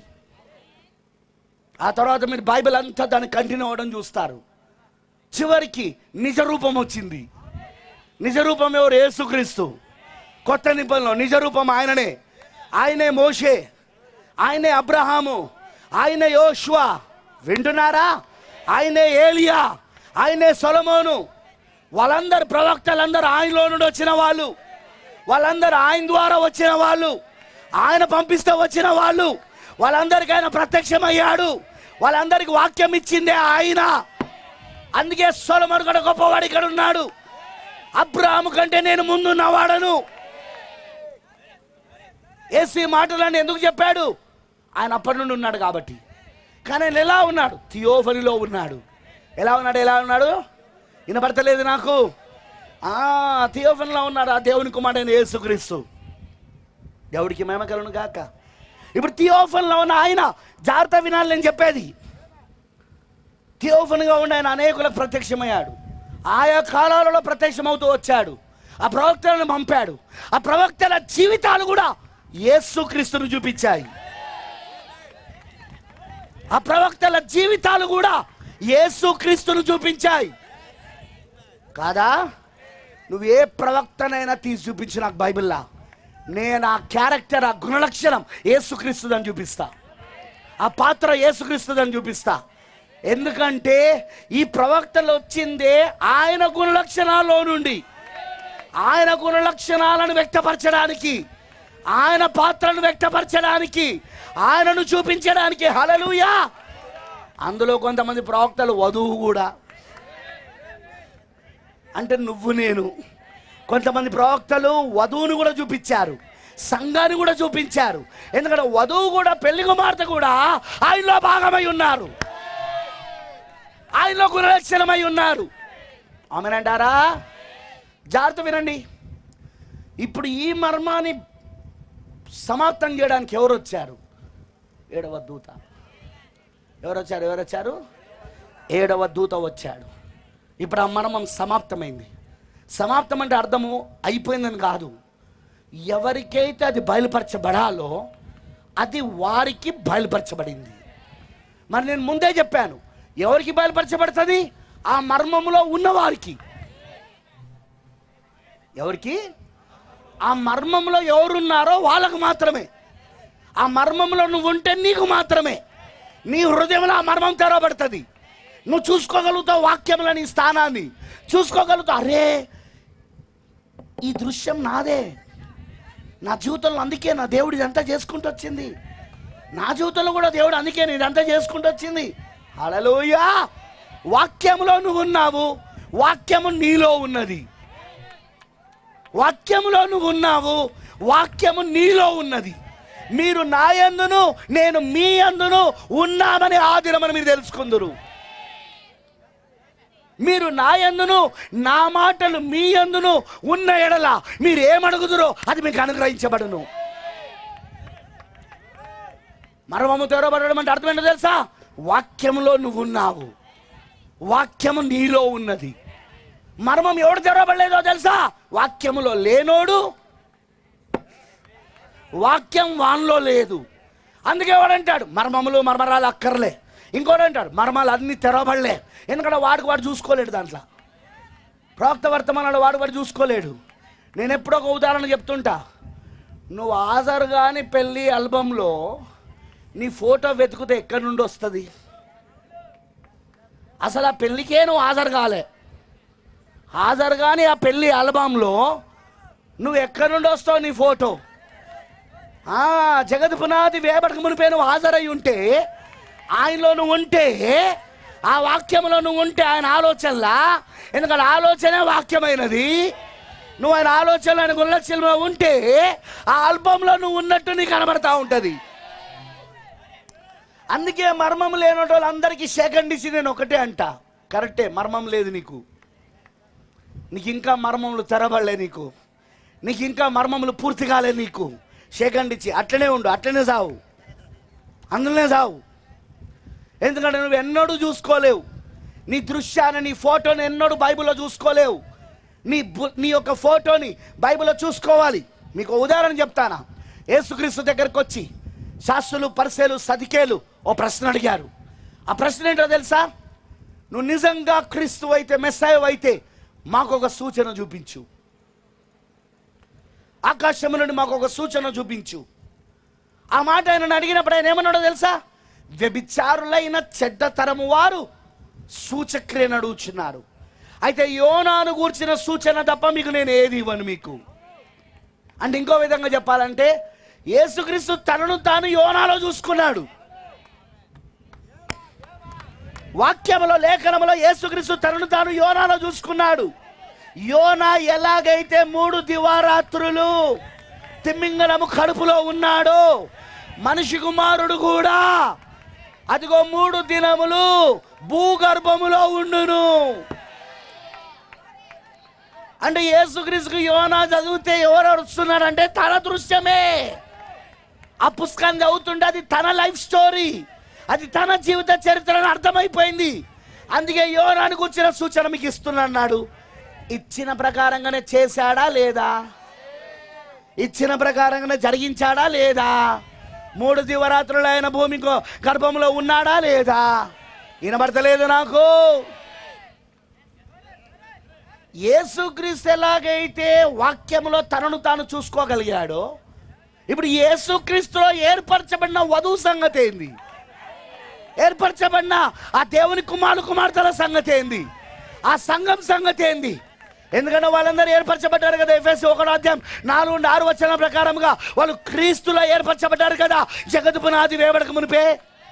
ఆ తర్వాత మీరు బైబిల్ అంతా దాన్ని కంటిన్యూ అవ్వడం చూస్తారు చివరికి నిజ రూపం వచ్చింది నిజ రూపం ఎవరు యేసుక్రీస్తు కొత్త నిబంధనలో నిజ రూపం ఆయననే ఆయనే మోషే ఆయనే అబ్రహాము ఆయనే యోష్వా వింటున్నారా ఆయనే ఏలియా ఆయనే సొలమోను వాళ్ళందరు ప్రవక్తలందరూ ఆయనలో నుండి వచ్చిన వాళ్ళు వాళ్ళందరూ ఆయన ద్వారా వచ్చిన వాళ్ళు ఆయన పంపిస్తే వచ్చిన వాళ్ళు వాళ్ళందరికీ ఆయన ప్రత్యక్షమయ్యాడు వాళ్ళందరికీ వాక్యం ఇచ్చిందే ఆయన అందుకే సొలమోను కూడా గొప్పవాడు ఇక్కడ ఉన్నాడు అబ్రాహాము కంటే నేను ముందున్నవాడను ఏసీ మాటలని ఎందుకు చెప్పాడు ఆయన అప్పటి నుండి ఉన్నాడు కాబట్టి కానీ ఆయన ఎలా ఉన్నాడు థియోఫనిలో ఉన్నాడు ఎలా ఉన్నాడు ఎలా ఉన్నాడు వినపడతలేదు నాకు ఆ థియోఫనిలో ఉన్నాడు ఆ దేవుని కుమారుడైన యేసుక్రీస్తు దేవుడికి మేమ కలను గాక ఇప్పుడు థియోఫన్లో ఉన్న ఆయన జాగ్రత్త వినాలి నేను చెప్పేది థియోఫన్గా ఉండి ఆయన అనేకులకు ప్రత్యక్షమయ్యాడు ఆయా కాలాలలో ప్రత్యక్షమవుతూ వచ్చాడు ఆ ప్రవక్తలను పంపాడు ఆ ప్రవక్తల జీవితాలు కూడా యేసుక్రీస్తును చూపించాయి ఆ ప్రవక్తల జీవితాలు కూడా యేసుక్రీస్తును చూపించాయి కాదా నువ్వు ఏ ప్రవక్తనైనా తీసి చూపించు నాకు బైబిల్లా నేను ఆ క్యారెక్టర్ ఆ గుణలక్షణం యేసుక్రీస్తుదని చూపిస్తా ఆ పాత్ర యేసుక్రీస్తుదని చూపిస్తా ఎందుకంటే ఈ ప్రవక్తలు వచ్చిందే ఆయన గుణలక్షణాల్లో నుండి ఆయన గుణలక్షణాలను వ్యక్తపరచడానికి ఆయన పాత్రను వ్యక్తపరచడానికి ఆయనను చూపించడానికి హలలుయా అందులో కొంతమంది ప్రవక్తలు వధువు కూడా అంటే నువ్వు నేను కొంతమంది ప్రవక్తలు వధువును కూడా చూపించారు సంఘాన్ని కూడా చూపించారు ఎందుకంటే వధువు కూడా పెళ్లి కుమార్తె కూడా ఆయనలో భాగమై ఉన్నారు ఆయనలో గుణలక్షణమై ఉన్నారు ఆమెనంటారా జాగ్రత్త వినండి ఇప్పుడు ఈ మర్మాన్ని సమాప్తం చేయడానికి ఎవరు వచ్చారు ఏడవ దూత ఎవరు వచ్చారు ఎవరు వచ్చారు ఏడవ దూత వచ్చాడు ఇప్పుడు ఆ మర్మం సమాప్తమైంది సమాప్తం అంటే అర్థము అయిపోయిందని కాదు ఎవరికైతే అది బయలుపరచబడాలో అది వారికి బయలుపరచబడింది మరి నేను ముందే చెప్పాను ఎవరికి బయలుపరచబడుతుంది ఆ మర్మములో ఉన్నవారికి ఎవరికి ఆ మర్మంలో ఎవరున్నారో వాళ్ళకు మాత్రమే ఆ మర్మంలో నువ్వు ఉంటే నీకు మాత్రమే నీ హృదయంలో ఆ మర్మం తెరవబడుతుంది నువ్వు చూసుకోగలుగుతావు వాక్యంలో నీ స్థానాన్ని చూసుకోగలుగుతావు అరే ఈ దృశ్యం నాదే నా జీవితంలో అందుకే నా దేవుడు ఇదంతా చేసుకుంటూ వచ్చింది నా జీవితంలో కూడా దేవుడు అందుకే నేను ఇదంతా చేసుకుంటూ వచ్చింది హలలోయా వాక్యములో నువ్వు ఉన్నావు వాక్యము నీలో ఉన్నది వాక్యములో నువ్వు ఉన్నావు వాక్యము నీలో ఉన్నది మీరు నా యందును నేను మీ అందును ఉన్నామని ఆ దినమని మీరు తెలుసుకుందరు మీరు నా యందును నా మాటలు మీ యందును ఉన్న ఎడల మీరు ఏమడుగుదురో అది మీకు అనుగ్రహించబడును మర్మము తెరవబడడం అంటే అర్థం ఏంటో తెలుసా వాక్యములో నువ్వు ఉన్నావు వాక్యము నీలో ఉన్నది మర్మం ఎవడు తెరవబడలేదో తెలుసా వాక్యములో లేనోడు వాక్యం వాన్లో లేదు అందుకే ఎవడంటాడు మర్మములు మర్మరాలు అక్కర్లే ఇంకోటి అంటాడు మర్మాలు అన్ని తెరవబడలే ఎందుకంటే వాడికి వాడు చూసుకోలేడు దాంట్లో ప్రవక్త వర్తమానాలు వాడు వాడు చూసుకోలేడు నేను ఎప్పుడో ఒక ఉదాహరణ చెప్తుంటా నువ్వు ఆధార్ కాని పెళ్ళి ఆల్బంలో నీ ఫోటో వెతుకుతే ఎక్కడి నుండి వస్తుంది అసలు ఆ పెళ్ళికే నువ్వు హాజరు కాలే హాజరు కానీ ఆ పెళ్ళి ఆల్బంలో నువ్వు ఎక్కడి నుండి వస్తావు నీ ఫోటో ఆ, జగత్ పునాది వేపటికి మునిపే నువ్వు హాజరై ఉంటే ఆయనలో నువ్వు ఉంటే ఆ వాక్యంలో నువ్వు ఉంటే ఆయన ఆలోచనలా ఎందుకంటే ఆలోచనే వాక్యమైనది నువ్వు ఆయన ఆలోచనలో ఆయన గుల్లక్షలంలో ఉంటే ఆ ఆల్బంలో నువ్వు ఉన్నట్టు నీకు కనబడతా ఉంటుంది అందుకే మర్మం లేని వాళ్ళందరికీ సెకండ్ ఇచ్చి నేను ఒకటే అంట కరెక్టే మర్మం లేదు నీకు నీకు ఇంకా మర్మములు తెరబడలే నీకు నీకు ఇంకా మర్మములు పూర్తి కాలే నీకు సెకండ్ ఇచ్చి అట్లనే ఉండు అట్లనే సావు అందులోనే సావు ఎందుకంటే నువ్వు ఎన్నడూ చూసుకోలేవు నీ దృశ్యాన్ని నీ ఫోటోని ఎన్నడూ బైబిల్లో చూసుకోలేవు నీ బు- నీ యొక్క ఫోటోని బైబిల్లో చూసుకోవాలి మీకు ఒక ఉదాహరణ చెప్తానా యేసుక్రీస్తు దగ్గరకు వచ్చి శాస్త్రులు పరిసేలు సదికేలు ఓ ప్రశ్న అడిగారు ఆ ప్రశ్న ఏంటో తెలుసా నువ్వు నిజంగా క్రీస్తు అయితే మెస్సాయ్ అయితే మాకు ఒక సూచన చూపించు ఆకాశము నుండి మాకు ఒక సూచన చూపించు ఆ మాట ఆయన అడిగినప్పుడు ఆయన ఏమన్నాడో తెలుసా వ్యభిచారులైన చెడ్డ తరము వారు సూచక్రియను అడుగుచున్నారు అయితే యోనాను గూర్చిన సూచన తప్ప మీకు నేను ఏది ఇవ్వను మీకు అంటే ఇంకో విధంగా చెప్పాలంటే యేసుక్రీస్తు తనను తాను యోనాలో చూసుకున్నాడు వాక్యములో లేఖనములో యేసుక్రీస్తు తనను తాను యోనాలో చూసుకున్నాడు యోనా ఎలాగైతే మూడు దివారాత్రులు తిమ్మింగళము కడుపులో ఉన్నాడో మనిషి కుమారుడు కూడా అదిగో మూడు దినములు భూగర్భములో ఉండును అంటే యేసుక్రీస్తుకు యోనా చదివితే ఎవరు వస్తున్నారంటే తన దృశ్యమే ఆ పుస్తకాన్ని చదువుతుంటే అది తన లైఫ్ స్టోరీ అది తన జీవిత చరిత్రను అర్థమైపోయింది అందుకే యోనానికి వచ్చిన సూచన మీకు ఇస్తున్నాడు ఇచ్చిన ప్రకారంగానే చేశాడా లేదా ఇచ్చిన ప్రకారంగానే జరిగించాడా లేదా మూడు దివరాత్రులు ఆయన భూమి గో- గర్భంలో ఉన్నాడా లేదా వినబడతలేదు నాకు యేసుక్రీస్తు ఎలాగైతే వాక్యంలో తనను తాను చూసుకోగలిగాడో ఇప్పుడు యేసుక్రీస్తులో ఏర్పరచబడిన వధువు సంగతి ఏంది ఏర్పరచబడిన ఆ దేవుని కుమారు కుమార్తెల సంగతి ఏంది ఆ సంఘం సంగతి ఏంది ఎందుకంటే వాళ్ళందరూ ఏర్పరచబడ్డారు కదా ఎఫ్ఎస్ ఒకటో అధ్యాయం నాలుగు నుండి ఆరు వచ్చిన ప్రకారంగా వాళ్ళు క్రీస్తులో ఏర్పరచబడ్డారు కదా జగత్ పునాది వేబడక మునిపే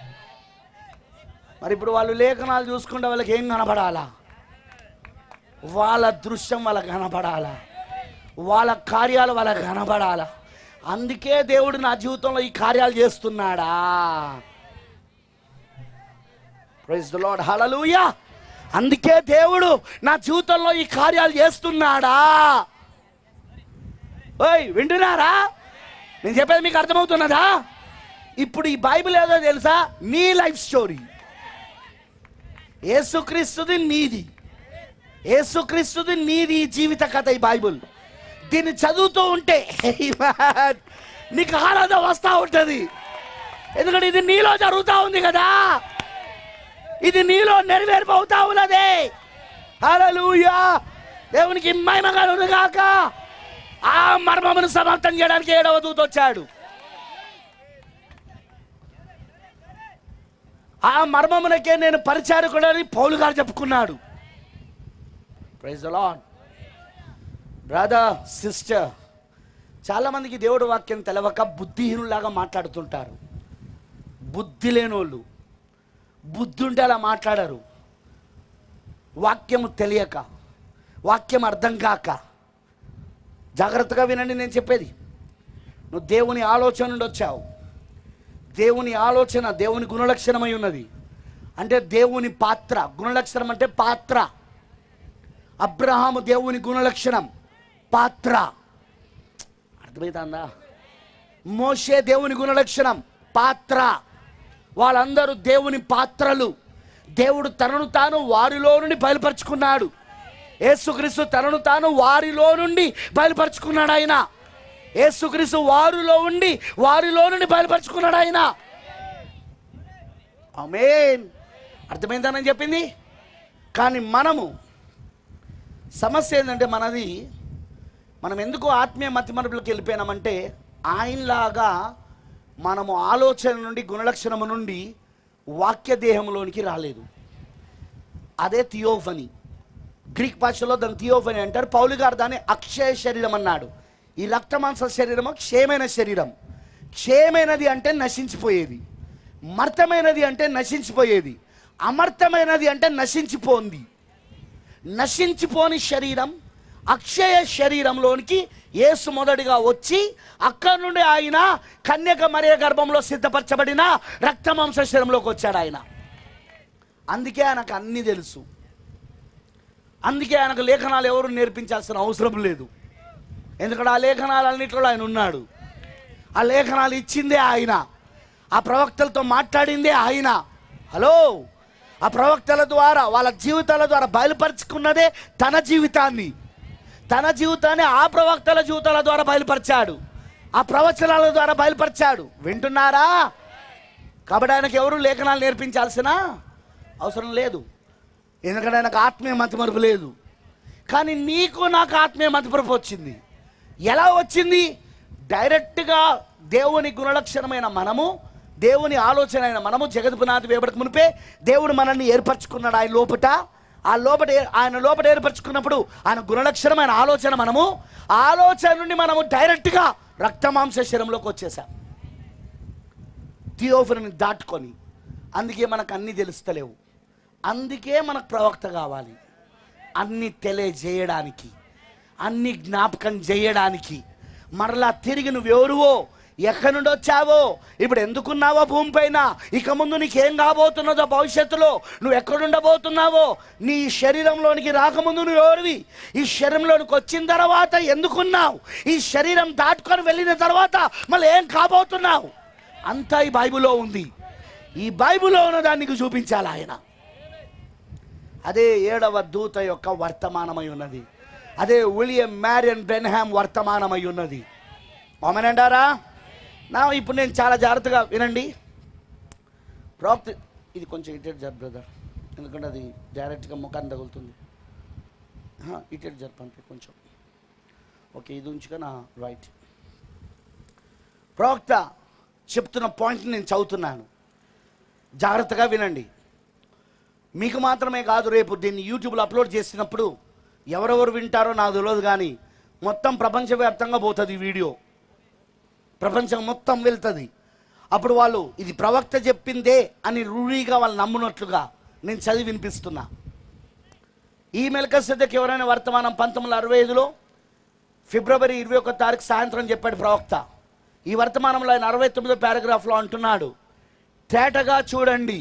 మరి ఇప్పుడు వాళ్ళు లేఖనాలు చూసుకుంటే వాళ్ళకి ఏం కనపడాలా వాళ్ళ దృశ్యం వాళ్ళకి కనపడాలా వాళ్ళ కార్యాలు వాళ్ళకి కనపడాలా అందుకే దేవుడు నా జీవితంలో ఈ కార్యాలు చేస్తున్నాడా ప్రైజ్ ద లార్డ్ హల్లెలూయా అందుకే దేవుడు నా జీవితంలో ఈ కార్యాలు చేస్తున్నాడా ఓయ్ వింటున్నారా నేను చెప్పేది మీకు అర్థమవుతున్నదా ఇప్పుడు ఈ బైబిల్ ఏదో తెలుసా నీ లైఫ్ స్టోరీ యేసుక్రీస్తుది నీది యేసుక్రీస్తుది నీది ఈ జీవిత కథ ఈ బైబిల్ దీన్ని చదువుతూ ఉంటే నీకు ఆరాధన వస్తూ ఉంటుంది ఎందుకంటే ఇది నీలో జరుగుతూ ఉంది కదా ఇది నీలో నెరవేరిపోతా ఉన్నదే హల్లెలూయా దేవునికి మహిమ కలుగును గాక ఆ మర్మమును సమాప్తం చేయడానికి ఏడవ దూత వచ్చాడు ఆ మర్మమునకే నేను పరిచారకుడని పౌలు గారు చెప్పుకున్నాడు ప్రైజ్ లాడ్ బ్రదర్ సిస్టర్ చాలా మందికి దేవుడు వాక్యం తెలవక బుద్ధిహీనులాగా మాట్లాడుతుంటారు బుద్ధి లేనోళ్ళు బుద్ధి ఉంటే అలా మాట్లాడరు వాక్యము తెలియక వాక్యం అర్థం కాక జాగ్రత్తగా వినండి నేను చెప్పేది నువ్వు దేవుని ఆలోచన నుండి వచ్చావు దేవుని ఆలోచన దేవుని గుణలక్షణమై ఉన్నది అంటే దేవుని పాత్ర గుణలక్షణం అంటే పాత్ర అబ్రహాము దేవుని గుణలక్షణం పాత్ర అర్థమవుతుందా మోషే దేవుని గుణలక్షణం పాత్ర వాళ్ళందరూ దేవుని పాత్రలు దేవుడు తనను తాను వారిలో నుండి బయలుపరుచుకున్నాడు యేసుక్రీస్తు తనను తాను వారిలో నుండి బయలుపరుచుకున్నాడు ఆయన యేసుక్రీస్తు వారిలో ఉండి వారిలో నుండి బయలుపరుచుకున్నాడు ఆయన ఆమేన్ అర్థమైందని చెప్పింది కానీ మనము సమస్య ఏంటంటే మనది మనం ఎందుకు ఆత్మీయ మతిమరుపులకు వెళ్ళిపోయినామంటే ఆయనలాగా మనము ఆలోచన నుండి గుణలక్షణము నుండి వాక్య దేహంలోనికి రాలేదు అదే థియోఫనీ గ్రీక్ భాషలో దాని థియోఫనీ అంటారు పౌలు గారు దాన్ని అక్షయ శరీరం అన్నాడు ఈ రక్తమాంస శరీరము క్షేమైన శరీరం క్షేమైనది అంటే నశించిపోయేది మర్తమైనది అంటే నశించిపోయేది అమర్తమైనది అంటే నశించిపోంది నశించిపోని శరీరం అక్షయ శరీరంలోనికి యేసు మొదటిగా వచ్చి అక్కడి నుండి ఆయన కన్యక మరియ గర్భంలో సిద్ధపరచబడిన రక్తమాంస శరీరంలోకి వచ్చాడు ఆయన అందుకే ఆయనకు అన్నీ తెలుసు అందుకే ఆయనకు లేఖనాలు ఎవరు నేర్పించాల్సిన అవసరం లేదు ఎందుకంటే ఆ లేఖనాలన్నింటిలో ఆయన ఉన్నాడు ఆ లేఖనాలు ఇచ్చిందే ఆయన ఆ ప్రవక్తలతో మాట్లాడిందే ఆయన హలో ఆ ప్రవక్తల ద్వారా వాళ్ళ జీవితాల ద్వారా బయలుపరుచుకున్నదే తన జీవితాన్ని తన జీవితాన్ని ఆ ప్రవక్తల జీవితాల ద్వారా బయలుపరిచాడు ఆ ప్రవచనాల ద్వారా బయలుపరిచాడు వింటున్నారా కాబట్టి ఆయనకు ఎవరు లేఖనాలు నేర్పించాల్సిన అవసరం లేదు ఎందుకంటే ఆయనకు ఆత్మీయ మతిమరుపు లేదు కానీ నీకు నాకు ఆత్మీయ మతిమరుపు వచ్చింది ఎలా వచ్చింది డైరెక్ట్గా దేవుని గుణలక్షణమైన మనము దేవుని ఆలోచన అయిన మనము జగద్పునాథి వేపడక మునిపే దేవుడు మనల్ని ఏర్పరచుకున్నాడు ఆయన లోపట ఆ లోపట ఏ- ఆయన లోపట ఏర్పరచుకున్నప్పుడు ఆయన గుణలక్షణమైన ఆలోచన మనము ఆ ఆలోచన నుండి మనము డైరెక్ట్గా రక్తమాంస శరీరంలోకి వచ్చేసాం థియోఫర్ని దాటుకొని అందుకే మనకు అన్నీ తెలుస్తలేవు అందుకే మనకు ప్రవక్త కావాలి అన్ని తెలియజేయడానికి అన్ని జ్ఞాపకం చేయడానికి మరలా తిరిగి నువ్వెవరువో ఎక్కడి నుండి వచ్చావో ఇప్పుడు ఎందుకున్నావో భూమిపైన ఇక ముందు నీకేం కాబోతున్నదో భవిష్యత్తులో నువ్వు ఎక్కడుండబోతున్నావో నీ శరీరంలోనికి రాకముందు నువ్వు ఎవరివి ఈ శరీరంలోనికి వచ్చిన తర్వాత ఎందుకున్నావు ఈ శరీరం దాటుకొని వెళ్ళిన తర్వాత మళ్ళీ ఏం కాబోతున్నావు అంతా ఈ బైబిల్లో ఉంది ఈ బైబిల్లో ఉన్న దాన్ని నీకు చూపించాలి ఆయన అదే ఏడవ దూత యొక్క వర్తమానమై ఉన్నది అదే విలియం మ్యారియన్ బ్రెన్హామ్ వర్తమానమై ఉన్నది అవునంటారా నా ఇప్పుడు నేను చాలా జాగ్రత్తగా వినండి ప్రవక్త ఇది కొంచెం ఇటెడ్ జర్ బ్రదర్ ఎందుకంటే అది డైరెక్ట్గా ముఖాన్ని తగులుతుంది ఆహా, ఇటెడ్ జరపండి కొంచెం ఓకే ఇది ఉంచుగా నా రైట్ ప్రవక్త చెప్తున్న పాయింట్ నేను చదువుతున్నాను జాగ్రత్తగా వినండి మీకు మాత్రమే కాదు రేపు దీన్ని యూట్యూబ్లో అప్లోడ్ చేసినప్పుడు ఎవరెవరు వింటారో నాకు తెలియదు కానీ మొత్తం ప్రపంచవ్యాప్తంగా పోతుంది ఈ వీడియో ప్రపంచం మొత్తం వెళ్తుంది అప్పుడు వాళ్ళు ఇది ప్రవక్త చెప్పిందే అని రూఢీగా వాళ్ళు నమ్మునట్లుగా నేను చదివి వినిపిస్తున్నా ఈ మెలకసిద్ధకి ఎవరైనా వర్తమానం పంతొమ్మిది వందల అరవై ఐదులో ఫిబ్రవరి ఇరవై ఒక తారీఖు సాయంత్రం చెప్పాడు ప్రవక్త ఈ వర్తమానంలో ఆయన అరవై తొమ్మిదో పారాగ్రాఫ్లో అంటున్నాడు తేటగా చూడండి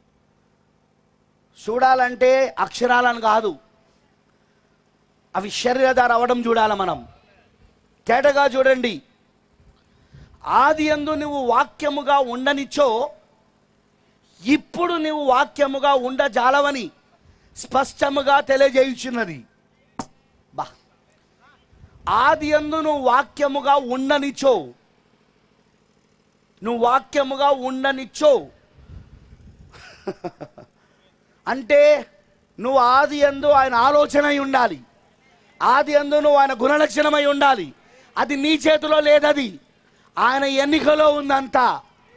చూడాలంటే అక్షరాలను కాదు అవి శరీరధార అవడం చూడాలి మనం తేటగా చూడండి ఆది ఎందు నువ్వు వాక్యముగా ఉండనిచ్చో ఇప్పుడు నువ్వు వాక్యముగా ఉండజాలవని స్పష్టముగా తెలియజేయుచున్నది బా ఆది ఎందు నువ్వు వాక్యముగా ఉండనిచ్చో నువ్వు వాక్యముగా ఉండనిచ్చో అంటే నువ్వు ఆది అందు ఆయన ఆలోచన అయి ఉండాలి ఆది అందు నువ్వు ఆయన గుణలక్షణమై ఉండాలి అది నీ చేతిలో లేదది ఆయన ఎన్నికలో ఉందంతా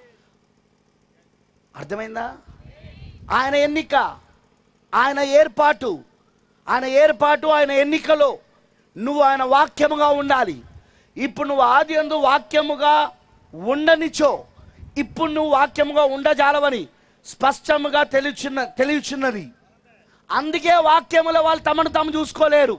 అర్థమైందా ఆయన ఎన్నిక ఆయన ఏర్పాటు ఆయన ఏర్పాటు ఆయన ఎన్నికలో నువ్వు ఆయన వాక్యముగా ఉండాలి ఇప్పుడు నువ్వు ఆది అందు వాక్యముగా ఉండనిచో ఇప్పుడు నువ్వు వాక్యముగా ఉండజాలవని స్పష్టముగా తెలియచున్న తెలియచున్నది అందుకే వాక్యముల వాళ్ళు తమను తాము చూసుకోలేరు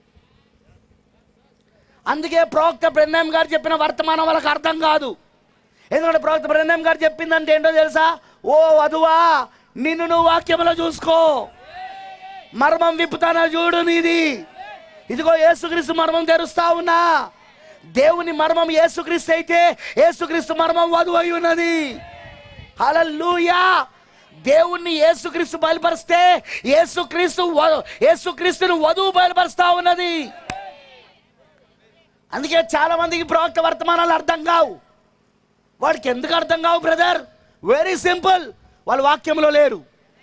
అందుకే ప్రవక్త బ్రహ్మం గారు చెప్పిన వర్తమానం వాళ్ళకి అర్థం కాదు ఎందుకంటే ప్రవక్త బ్రహ్మం గారు చెప్పిందంటే ఏంటో తెలుసా ఓ వధువా నిన్ను నువ్వు వాక్యములో చూసుకో మర్మం విప్పుతానా చూడు నీది ఇదిగో యేసుక్రీస్తు మర్మం తెరుస్తా ఉన్నా దేవుని మర్మం యేసుక్రీస్తు అయితే యేసుక్రీస్తు మర్మం వధువు అయి ఉన్నది హల్లెలూయా దేవుణ్ణి యేసుక్రీస్తు బయలుపరిస్తే యేసుక్రీస్తు వ- యేసుక్రీస్తును వధువు బయలుపరుస్తా ఉన్నది అందుకే చాలా మందికి ప్రవక్త వర్తమానాలు అర్థం కావు వాడికి ఎందుకు అర్థం కావు బ్రదర్ వెరీ సింపుల్ వాళ్ళు వాక్యంలో లేరు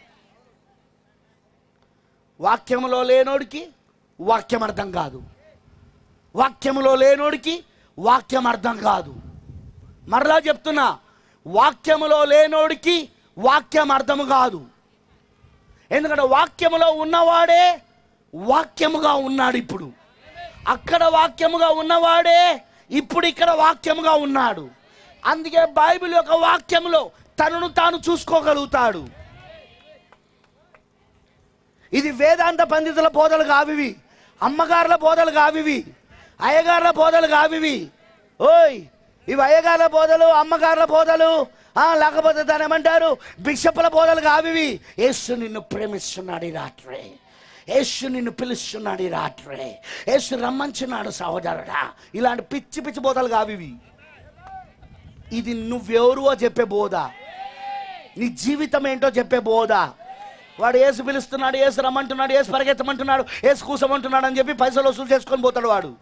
వాక్యములో లేనోడికి వాక్యం అర్థం కాదు వాక్యములో లేనోడికి వాక్యం అర్థం కాదు మరలా చెప్తున్నా వాక్యములో లేనోడికి వాక్యం అర్థము కాదు ఎందుకంటే వాక్యములో ఉన్నవాడే వాక్యముగా ఉన్నాడు ఇప్పుడు అక్కడ వాక్యముగా ఉన్నవాడే ఇప్పుడు ఇక్కడ వాక్యముగా ఉన్నాడు అందుకే బైబిల్ యొక్క వాక్యములో తనను తాను చూసుకోగలుగుతాడు ఇది వేదాంత పండితుల బోధలు కావివి అమ్మగారుల బోధలు కావివి అయ్యగారుల బోధలు కావివి ఓయ్ ఇవి అయ్యగారుల బోధలు అమ్మగారుల బోధలు ఆ, లేకపోతే దాని ఏమంటారు బిషపుల బోధలు కావివి యేసు నిన్ను ప్రేమిస్తున్నాడు ఈ రాత్రే యేసు నిన్ను పిలుస్తున్నాడు ఈ రాత్రే యేసు రమ్మంచున్నాడు సహోదరుడా ఇలాంటి పిచ్చి పిచ్చి బోధలు కావివి ఇది నువ్వెవరువో చెప్పే బోధ నీ జీవితం ఏంటో చెప్పే బోధ వాడు ఏసు పిలుస్తున్నాడు ఏసు రమ్మంటున్నాడు ఏసు పరిగెత్తమంటున్నాడు ఏసు కూసమంటున్నాడు అని చెప్పి పైసలు వసూలు చేసుకొని పోతాడు వాడు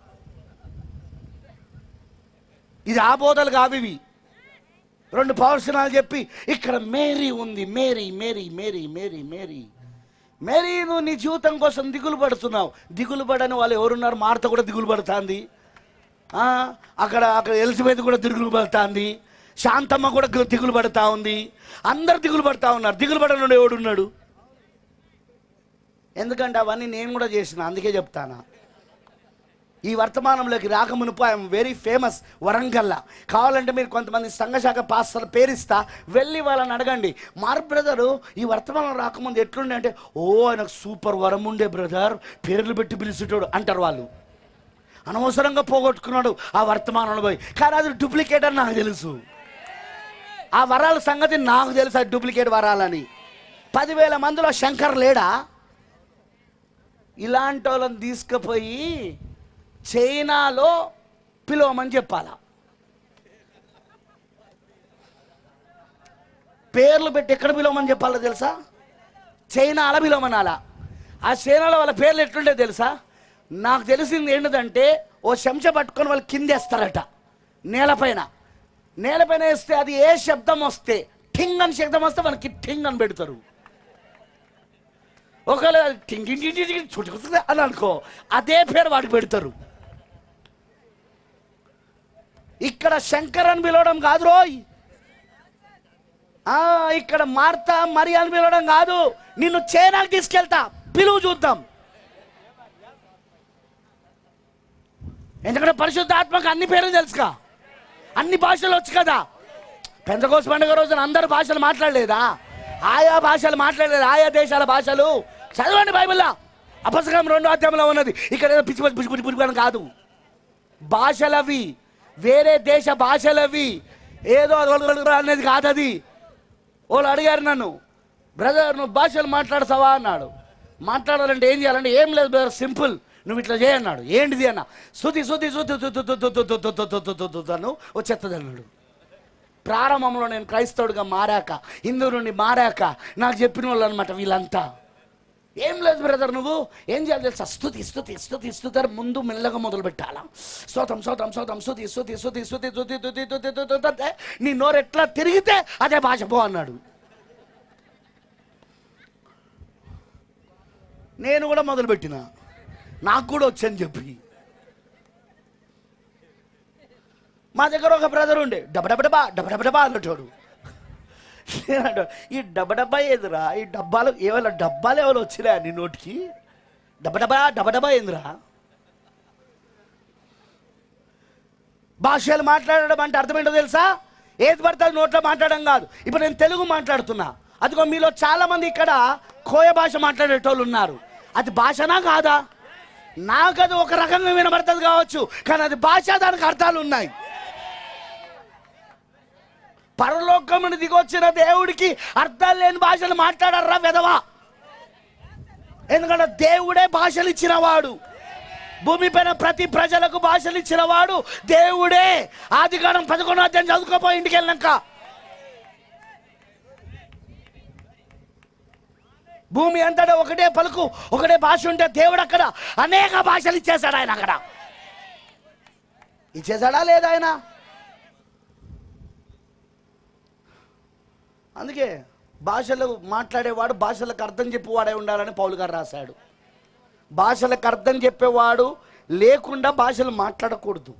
ఇది ఆ బోధలు కావివి రెండు పౌరుషణాలు చెప్పి ఇక్కడ మేరీ ఉంది Mary Mary Mary Mary Mary Mary నువ్వు నీ జీవితం కోసం దిగులు పడుతున్నావు దిగులు పడని వాళ్ళు ఎవరున్నారు మార్త కూడా దిగులు పడుతుంది ఆ, అక్కడ అక్కడ ఎలిజబెత్ కూడా దిగులు పడుతుంది శాంతమ్మ కూడా గు- దిగులు పడుతూ ఉంది అందరు దిగులు పడుతూ ఉన్నారు దిగులు పడనుడు ఎవడున్నాడు ఎందుకంటే అవన్నీ నేను కూడా చేసిన అందుకే చెప్తానా ఈ వర్తమానంలోకి రాకమునుపు ఐఎమ్ వెరీ ఫేమస్ వరంగల్లా కావాలంటే మీరు కొంతమంది సంఘశాఖ పాస్టర్ పేరిస్తా వెళ్ళి వాళ్ళని అడగండి మార్ బ్రదరు ఈ వర్తమానం రాకముందు ఎట్లుండే అంటే ఓ ఆయనకు సూపర్ వరం ఉండే బ్రదర్ పేర్లు పెట్టి పిలిచేటోడు అంటారు వాళ్ళు అనవసరంగా పోగొట్టుకున్నాడు ఆ వర్తమానంలో పోయి కానీ అది డూప్లికేట్ అని నాకు తెలుసు ఆ వరాల సంగతి నాకు తెలుసు అది డూప్లికేట్ వరాలని పదివేల మందిలో శంకర్ లేడా ఇలాంటి వాళ్ళని తీసుకుపోయి చైనాలో పిలవమని చెప్పాలా పేర్లు పెట్టి ఎక్కడ పిలవమని చెప్పాలో తెలుసా చైనాలో పిలవమనాలా ఆ చైనాలో వాళ్ళ పేర్లు ఎట్లుంటే తెలుసా నాకు తెలిసింది ఏంటిదంటే ఓ చెంచ పట్టుకొని వాళ్ళు కిందేస్తారట నేలపైన నేలపైన వేస్తే అది ఏ శబ్దం వస్తే ఠింగ్ అని శబ్దం వస్తే మనకి ఠింగ్ అని పెడతారు ఒకవేళ టింగ్ టింగ్ టింగ్ టింగ్ టింగ్ చుట్టుకుతుంది అని అనుకో అదే పేరు వాడికి పెడతారు ఇక్కడ శంకర్ అని పిలవడం కాదు రోయ్ ఆ, ఇక్కడ మార్తా మరి అని పిలవడం కాదు నిన్ను చైనాకి తీసుకెళ్తా పిలువు చూద్దాం ఎందుకంటే పరిశుద్ధ ఆత్మకు అన్ని పేర్లు తెలుసుగా అన్ని భాషలు వచ్చు కదా పెంతకోస పండుగ రోజున అందరు భాషలు మాట్లాడలేదా ఆయా భాషలు మాట్లాడలేదు ఆయా దేశాల భాషలు చదవండి బైబిల్లో అపసకం రెండో అధ్యాయంలో ఉన్నది ఇక్కడ ఏదో పిచ్చి పిచ్చి పిచ్చి పిచ్చి పిచ్చి కాదు భాషలవి వేరే దేశ భాషలవి ఏదో అనేది కాదు అది వాళ్ళు అడిగారు నన్ను బ్రదర్ నువ్వు భాషలు మాట్లాడతావా అన్నాడు మాట్లాడాలంటే ఏం చేయాలంటే ఏం లేదు బ్రదర్ సింపుల్ నువ్వు ఇట్లా చేయన్నాడు ఏంటిది అన్న శుతి శుతి శుతి అను వచ్చేస్తుంది అన్నాడు ప్రారంభంలో నేను క్రైస్తవుడిగా మారాక హిందూ నుండి మారాక నాకు చెప్పిన వాళ్ళు అనమాట వీళ్ళంతా ఏం లేదు బ్రదర్ నువ్వు ఏం చేయాలి తెలుసా స్థుతి స్థుతి స్థుతి స్థుతి అని ముందు మెల్లగా మొదలు పెట్టాలా స్తోత్రం స్తోత్రం స్తోత్రం స్థుతి స్థుతి స్థుతి స్థుతి స్థుతి స్థుతి స్థుతి స్థుతి స్థుతి అంటే నీ నోరు ఎట్లా తిరిగితే అదే భాష పో అన్నాడు నేను కూడా మొదలుపెట్టిన నాకు కూడా వచ్చని చెప్పి మా దగ్గర ఒక బ్రదర్ ఉండే డబడబడబా డబడబడబా అన్నటోడు నేనంటా, ఈ డబ్బడబ్బా ఏదిరా ఈ డబ్బాలు ఏమైనా డబ్బాలు ఏమైనా వచ్చినా నీ నోటికి డబ్బడబ్బా డబ్బడబ్బా ఏందిరా భాషలు మాట్లాడడం అంటే అర్థమేంటో తెలుసా ఏది పడితే అది నోట్లో మాట్లాడడం కాదు ఇప్పుడు నేను తెలుగు మాట్లాడుతున్నా అదిగో మీలో చాలా మంది ఇక్కడ కోయ భాష మాట్లాడేటోళ్ళు ఉన్నారు అది భాషనా కాదా నాకు అది ఒక రకంగా వినబడుతుంది కావచ్చు కానీ అది భాష దానికి అర్థాలు ఉన్నాయి పరలోకమును దిగొచ్చిన దేవుడికి అర్థాలు లేని భాషలు మాట్లాడర్రా వెదవా ఎందుకంటే దేవుడే భాషలు ఇచ్చినవాడు భూమిపైన ప్రతి ప్రజలకు భాషలు ఇచ్చినవాడు దేవుడే ఆదికాలం పదకొండు అధ్యాయం చదువుకోపో ఇంటికి వెళ్ళాక భూమి అంతటా ఒకటే పలుకు ఒకటే భాష ఉంటే దేవుడు అక్కడ అనేక భాషలు ఇచ్చేశాడు ఆయన అక్కడ ఇచ్చేశాడా లేదా ఆయన అందుకే భాషలు మాట్లాడేవాడు భాషలకు అర్థం చెప్పేవాడే ఉండాలని పౌలు గారు రాశాడు భాషలకు అర్థం చెప్పేవాడు లేకుండా భాషలు మాట్లాడకూడదు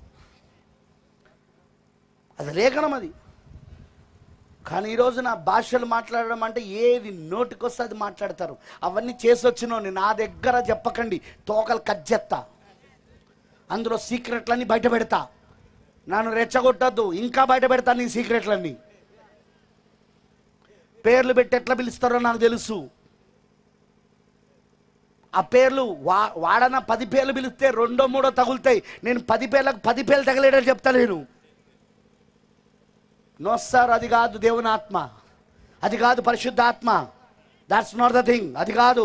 అది లేఖనం అది కానీ ఈ రోజున భాషలు మాట్లాడడం అంటే ఏది నోటికొస్తే అది మాట్లాడతారు అవన్నీ చేసి వచ్చినోని నా దగ్గర చెప్పకండి తోకలు కజ్జెత్తా అందులో సీక్రెట్లన్నీ బయట పెడతా నన్ను రెచ్చగొట్టద్దు ఇంకా బయట పెడతా నీ సీక్రెట్లన్నీ పేర్లు పెట్టి ఎట్లా పిలుస్తారో నాకు తెలుసు ఆ పేర్లు వా వాడన పది పేర్లు పిలిస్తే రెండో మూడో తగులుతాయి నేను పది పేర్లకు పది పేర్లు తగిలేడని చెప్తా నేను నో సార్ అది కాదు దేవుని ఆత్మ అది కాదు పరిశుద్ధ ఆత్మ దాట్స్ నాట్ ద థింగ్ అది కాదు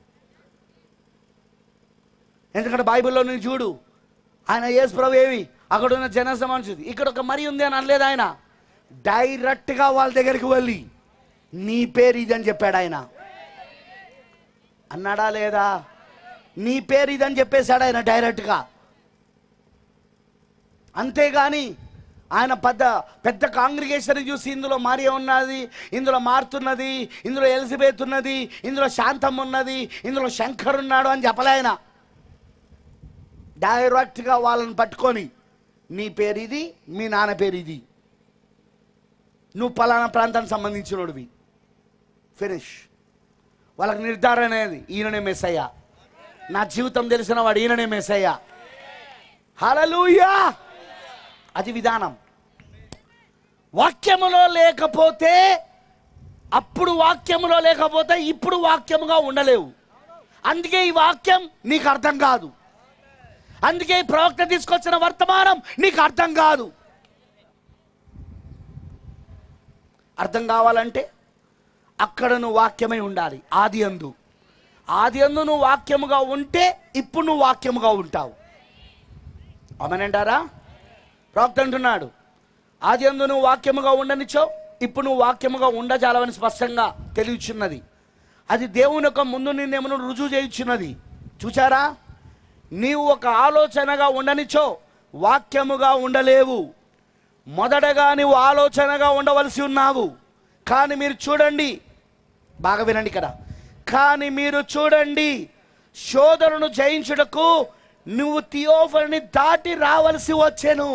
ఎందుకంటే బైబిల్లో నేను చూడు ఆయన యేసు ప్రభు ఏవి అక్కడ ఉన్న జనస మనుషుది ఇక్కడ ఒక మరి ఉంది అని అనలేదు ఆయన డైరెక్ట్గా వాళ్ళ దగ్గరికి వెళ్ళి నీ పేరు ఇది అని చెప్పాడు ఆయన అన్నాడా లేదా నీ పేరు ఇదని చెప్పేశాడు ఆయన డైరెక్ట్గా అంతేగాని ఆయన పెద్ద పెద్ద కాంగ్రిగేషన్ చూసి ఇందులో మరియ ఉన్నది ఇందులో మారుతున్నది ఇందులో ఎలిజబెత్ ఉన్నది ఇందులో శాంతం ఉన్నది ఇందులో శంకర్ ఉన్నాడు అని చెప్పలే ఆయన డైరెక్ట్గా వాళ్ళని పట్టుకొని నీ పేరు ఇది మీ నాన్న పేరు ఇది నువ్వు పలానా ప్రాంతానికి సంబంధించినోడివి ఫినిష్ వాళ్ళకి నిర్ధారణ అనేది ఈయననే మెస్సయ్య నా జీవితం తెలిసిన వాడు ఈయననే మెస్సయ్య హలలుయా అది విధానం వాక్యములో లేకపోతే అప్పుడు వాక్యములో లేకపోతే ఇప్పుడు వాక్యముగా ఉండలేవు అందుకే ఈ వాక్యం నీకు అర్థం కాదు అందుకే ఈ ప్రవక్త తీసుకొచ్చిన వర్తమానం నీకు అర్థం కాదు అర్థం కావాలంటే అక్కడ నువ్వు వాక్యమై ఉండాలి ఆది అందు ఆది అందు నువ్వు వాక్యముగా ఉంటే ఇప్పుడు నువ్వు వాక్యముగా ఉంటావు అమనంటారా ప్రవక్త అంటున్నాడు ఆది అందు నువ్వు వాక్యముగా ఉండనిచ్చో ఇప్పుడు నువ్వు వాక్యముగా ఉండజాలవని స్పష్టంగా తెలియచున్నది అది దేవుని యొక్క ముందు నిన్నేమను రుజువు చేయుచున్నది చూచారా నీవు ఒక ఆలోచనగా ఉండనిచ్చో వాక్యముగా ఉండలేవు మొదటగా నీవు ఆలోచనగా ఉండవలసి ఉన్నావు కానీ మీరు చూడండి బాగా వినండి ఇక్కడ కానీ మీరు చూడండి శోధనను జయించుటకు నువ్వు థియోఫర్ని దాటి రావలసి వచ్చెను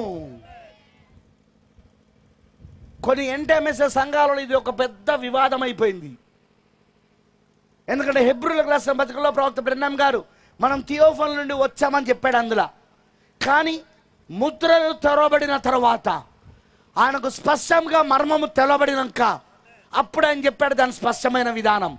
కొన్ని ఎన్టీఎంఎస్ఎస్ సంఘాలలో ఇది ఒక పెద్ద వివాదం అయిపోయింది ఎందుకంటే హెబ్రులకు రాసిన బతుకలో ప్రవక్త బ్రహ్నం గారు మనం థియోఫన్ నుండి వచ్చామని చెప్పాడు అందులో కానీ ముద్రలు తెరవబడిన తర్వాత ఆయనకు స్పష్టంగా మర్మము తెలవబడినాక అప్పుడు ఆయన చెప్పాడు దాని స్పష్టమైన విధానం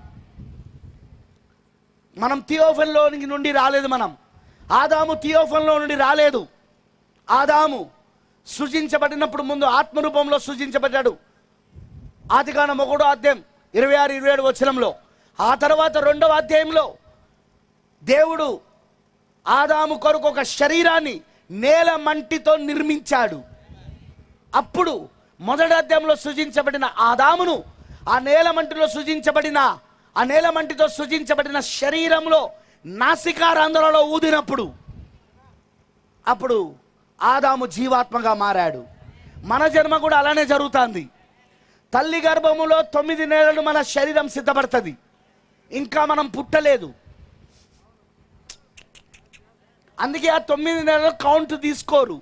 మనం థియోఫన్లో నుండి రాలేదు మనం ఆదాము థియోఫన్లో నుండి రాలేదు ఆదాము సృజించబడినప్పుడు ముందు ఆత్మరూపంలో సృజించబడ్డాడు ఆదికాండం ఒకటో అధ్యాయం ఇరవై ఆరు ఇరవై ఏడు వచనంలో ఆ తర్వాత రెండవ అధ్యాయంలో దేవుడు ఆదాము కొరకు ఒక శరీరాన్ని నేల మంటితో నిర్మించాడు అప్పుడు మొదటి అధ్యాయంలో సృజించబడిన ఆదామును ఆ నేల మంటిలో సృజించబడిన ఆ నేల మంటితో సృజించబడిన శరీరంలో నాసికారంధ్రలో ఊదినప్పుడు అప్పుడు ఆదాము జీవాత్మగా మారాడు మన జన్మ కూడా అలానే జరుగుతుంది తల్లి గర్భములో తొమ్మిది నెలలు మన శరీరం సిద్ధపడుతుంది ఇంకా మనం పుట్టలేదు అందుకే ఆ తొమ్మిది నెలలు కౌంట్ తీసుకోరు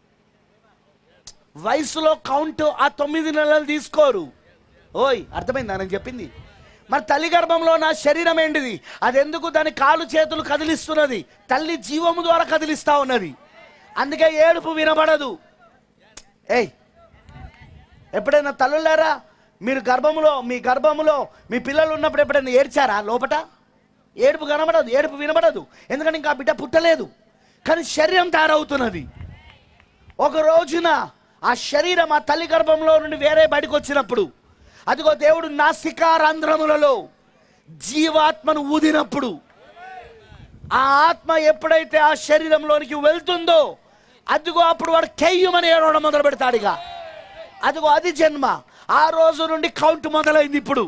వయసులో కౌంట్ ఆ తొమ్మిది నెలలు తీసుకోరు ఓయ్ అర్థమైందా నేను చెప్పింది మరి తల్లి గర్భంలో నా శరీరం ఏంటిది అది ఎందుకు దాని కాలు చేతులు కదిలిస్తున్నది తల్లి జీవము ద్వారా కదిలిస్తా ఉన్నది అందుకే ఏడుపు వినబడదు ఏయ్ ఎప్పుడైనా తల్లులారా మీరు గర్భములో మీ గర్భములో మీ పిల్లలు ఉన్నప్పుడు ఎప్పుడైనా ఏడ్చారా లోపట ఏడుపు కనబడదు ఏడుపు వినబడదు ఎందుకంటే ఇంకా ఆ బిడ్డ పుట్టలేదు కానీ శరీరం తయారవుతున్నది ఒక రోజున ఆ శరీరం ఆ తల్లి గర్భంలో నుండి వేరే బయటకు వచ్చినప్పుడు అదిగో దేవుడు నాసికారంధ్రములలో జీవాత్మను ఊదినప్పుడు ఆ ఆత్మ ఎప్పుడైతే ఆ శరీరంలోనికి వెళ్తుందో అదిగో అప్పుడు వాడు కెయ్యమని ఏడవడం మొదలు పెడతాడుగా అదిగో అది జన్మ ఆ రోజు నుండి కౌంట్ మొదలైంది ఇప్పుడు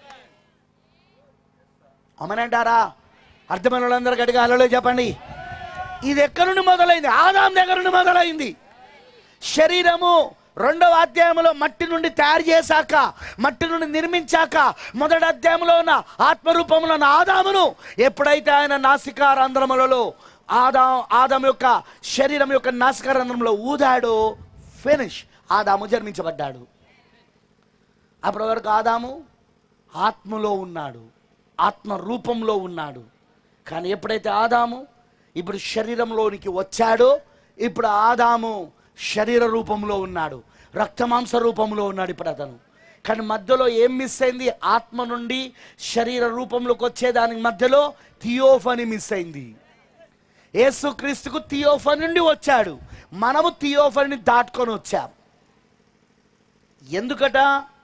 అమ్మనంటారా అర్థమైన వాళ్ళందరూ గట్టిగా అలలో చెప్పండి ఇది ఎక్కడి నుండి మొదలైంది ఆదాం దగ్గర నుండి మొదలైంది శరీరము రెండవ అధ్యాయంలో మట్టి నుండి తయారు చేశాక మట్టి నుండి నిర్మించాక మొదటి అధ్యాయంలో ఉన్న ఆత్మరూపంలో ఉన్న ఆదామును ఎప్పుడైతే ఆయన నాసికారంధ్రములలో ఆదా ఆదాం యొక్క శరీరం యొక్క నాసికారంధ్రంలో ఊదాడో ఫినిష్ ఆదాము జన్మించబడ్డాడు అప్పటి వరకు ఆదాము ఆత్మలో ఉన్నాడు ఆత్మ రూపంలో ఉన్నాడు కానీ ఎప్పుడైతే ఆదాము ఇప్పుడు శరీరంలోనికి వచ్చాడో ఇప్పుడు ఆదాము శరీర రూపంలో ఉన్నాడు రక్తమాంస రూపంలో ఉన్నాడు ఇప్పుడు అతను కానీ మధ్యలో ఏం మిస్ అయింది ఆత్మ నుండి శరీర రూపంలోకి వచ్చేదానికి మధ్యలో థియోఫని మిస్ అయింది యేసుక్రీస్తుకు థియోఫని నుండి వచ్చాడు మనము థియోఫని దాటుకొని వచ్చాం ఎందుకట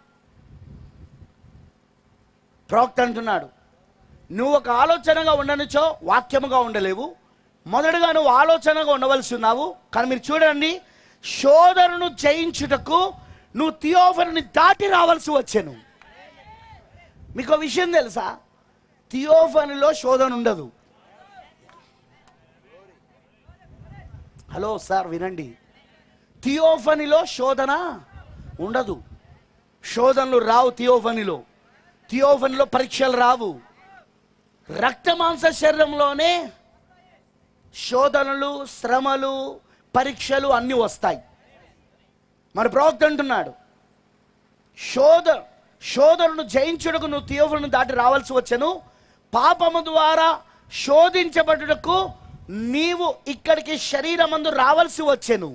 ప్రవక్త అంటున్నాడు నువ్వు ఒక ఆలోచనగా ఉండనిచో వాక్యముగా ఉండలేవు మొదటగా నువ్వు ఆలోచనగా ఉండవలసి ఉన్నావు కానీ మీరు చూడండి శోధనను జయించుటకు నువ్వు థియోఫని దాటి రావాల్సి వచ్చాను మీకు ఒక విషయం తెలుసా థియోఫనిలో శోధన ఉండదు హలో సార్ వినండి థియోఫనిలో శోధన ఉండదు శోధనలు రావు థియోఫనిలో థియోఫనిలో పరీక్షలు రావు రక్తమాంస శరీరంలోనే శోధనలు శ్రమలు పరీక్షలు అన్నీ వస్తాయి మరి ప్రవక్త అంటున్నాడు శోధ శోధనను జయించుటకు నువ్వు తీవ్రను దాటి రావాల్సి వచ్చను పాపము ద్వారా శోధించబడుటకు నీవు ఇక్కడికి శరీరమందు రావాల్సి వచ్చెను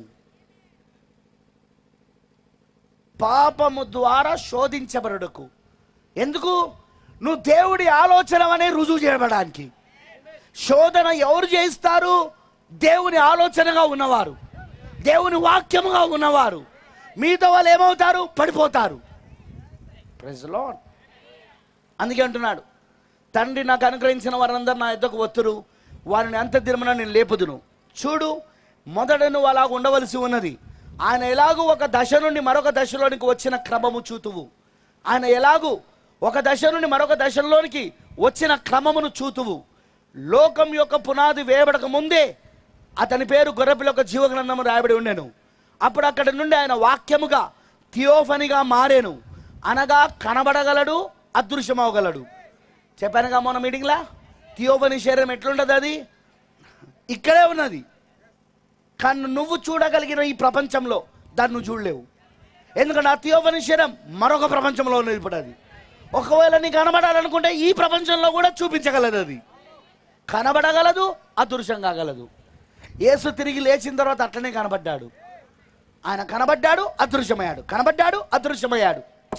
పాపము ద్వారా శోధించబడుటకు ఎందుకు నువ్వు దేవుడి ఆలోచన అనే రుజువు చేయబడానికి శోధన ఎవరు చేయిస్తారు దేవుని ఆలోచనగా ఉన్నవారు దేవుని వాక్యముగా ఉన్నవారు మిగతా వాళ్ళు ఏమవుతారు పడిపోతారు ప్రైజ్ లార్డ్ అందుకే అంటున్నాడు తండ్రి నాకు అనుగ్రహించిన వారందరూ నా ఎద్దకు వత్తురు వారిని అంత దినమున నేను లేపుదును చూడు మొదట నువ్వు అలా ఉండవలసి ఉన్నది ఆయన ఎలాగూ ఒక దశ నుండి మరొక దశలోనికి వచ్చిన క్రమము చూతువు ఆయన ఎలాగూ ఒక దశ నుండి మరొక దశలోనికి వచ్చిన క్రమమును చూతువు లోకం యొక్క పునాది వేయబడక ముందే అతని పేరు గొర్రెపిల్ల యొక్క జీవగ్రంథము రాయబడి ఉండెను అప్పుడు అక్కడి నుండి ఆయన వాక్యముగా థియోఫనిగా మారేను అనగా కనబడగలడు అదృశ్యమవగలడు చెప్పానుగా మొన్న మీటింగ్లా థియోఫని శరీరం ఎట్లుంటుంది అది ఇక్కడే ఉన్నది కానీ నువ్వు చూడగలిగిన ఈ ప్రపంచంలో దాన్ని నువ్వు చూడలేవు ఎందుకంటే ఆ థియోఫని శరీరం మరొక ప్రపంచంలో ఉన్నది ఇప్పుడు అది ఒకవేళ నీకు కనబడాలనుకుంటే ఈ ప్రపంచంలో కూడా చూపించగలదు అది కనబడగలదు అదృశ్యం కాగలదు యేసు తిరిగి లేచిన తర్వాత అట్లనే కనబడ్డాడు ఆయన కనబడ్డాడు అదృశ్యమయ్యాడు కనబడ్డాడు అదృశ్యమయ్యాడు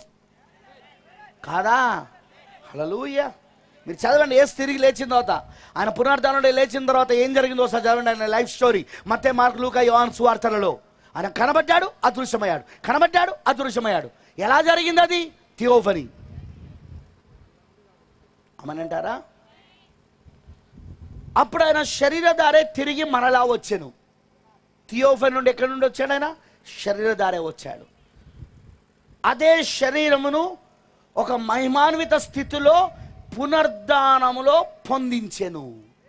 కాదా హలలుయ మీరు చదవండి ఏసు తిరిగి లేచిన తర్వాత ఆయన పునరుద్ధానం నుండి లేచిన తర్వాత ఏం జరిగిందో ఒకసారి చదవండి ఆయన లైఫ్ స్టోరీ మత్తే మార్క్ లూకా యోహాన్ సువార్తలలో ఆయన కనబడ్డాడు అదృశ్యమయ్యాడు కనబడ్డాడు అదృశ్యమయ్యాడు ఎలా జరిగింది అది థియోఫనీ అమనంటారా అప్పుడు ఆయన శరీరధారే తిరిగి మరలా వచ్చాను థియోఫన్ నుండి ఎక్కడి నుండి వచ్చాడు ఆయన శరీరధారే వచ్చాడు అదే శరీరమును ఒక మహిమాన్విత స్థితిలో పునర్ధానములో పొందించెను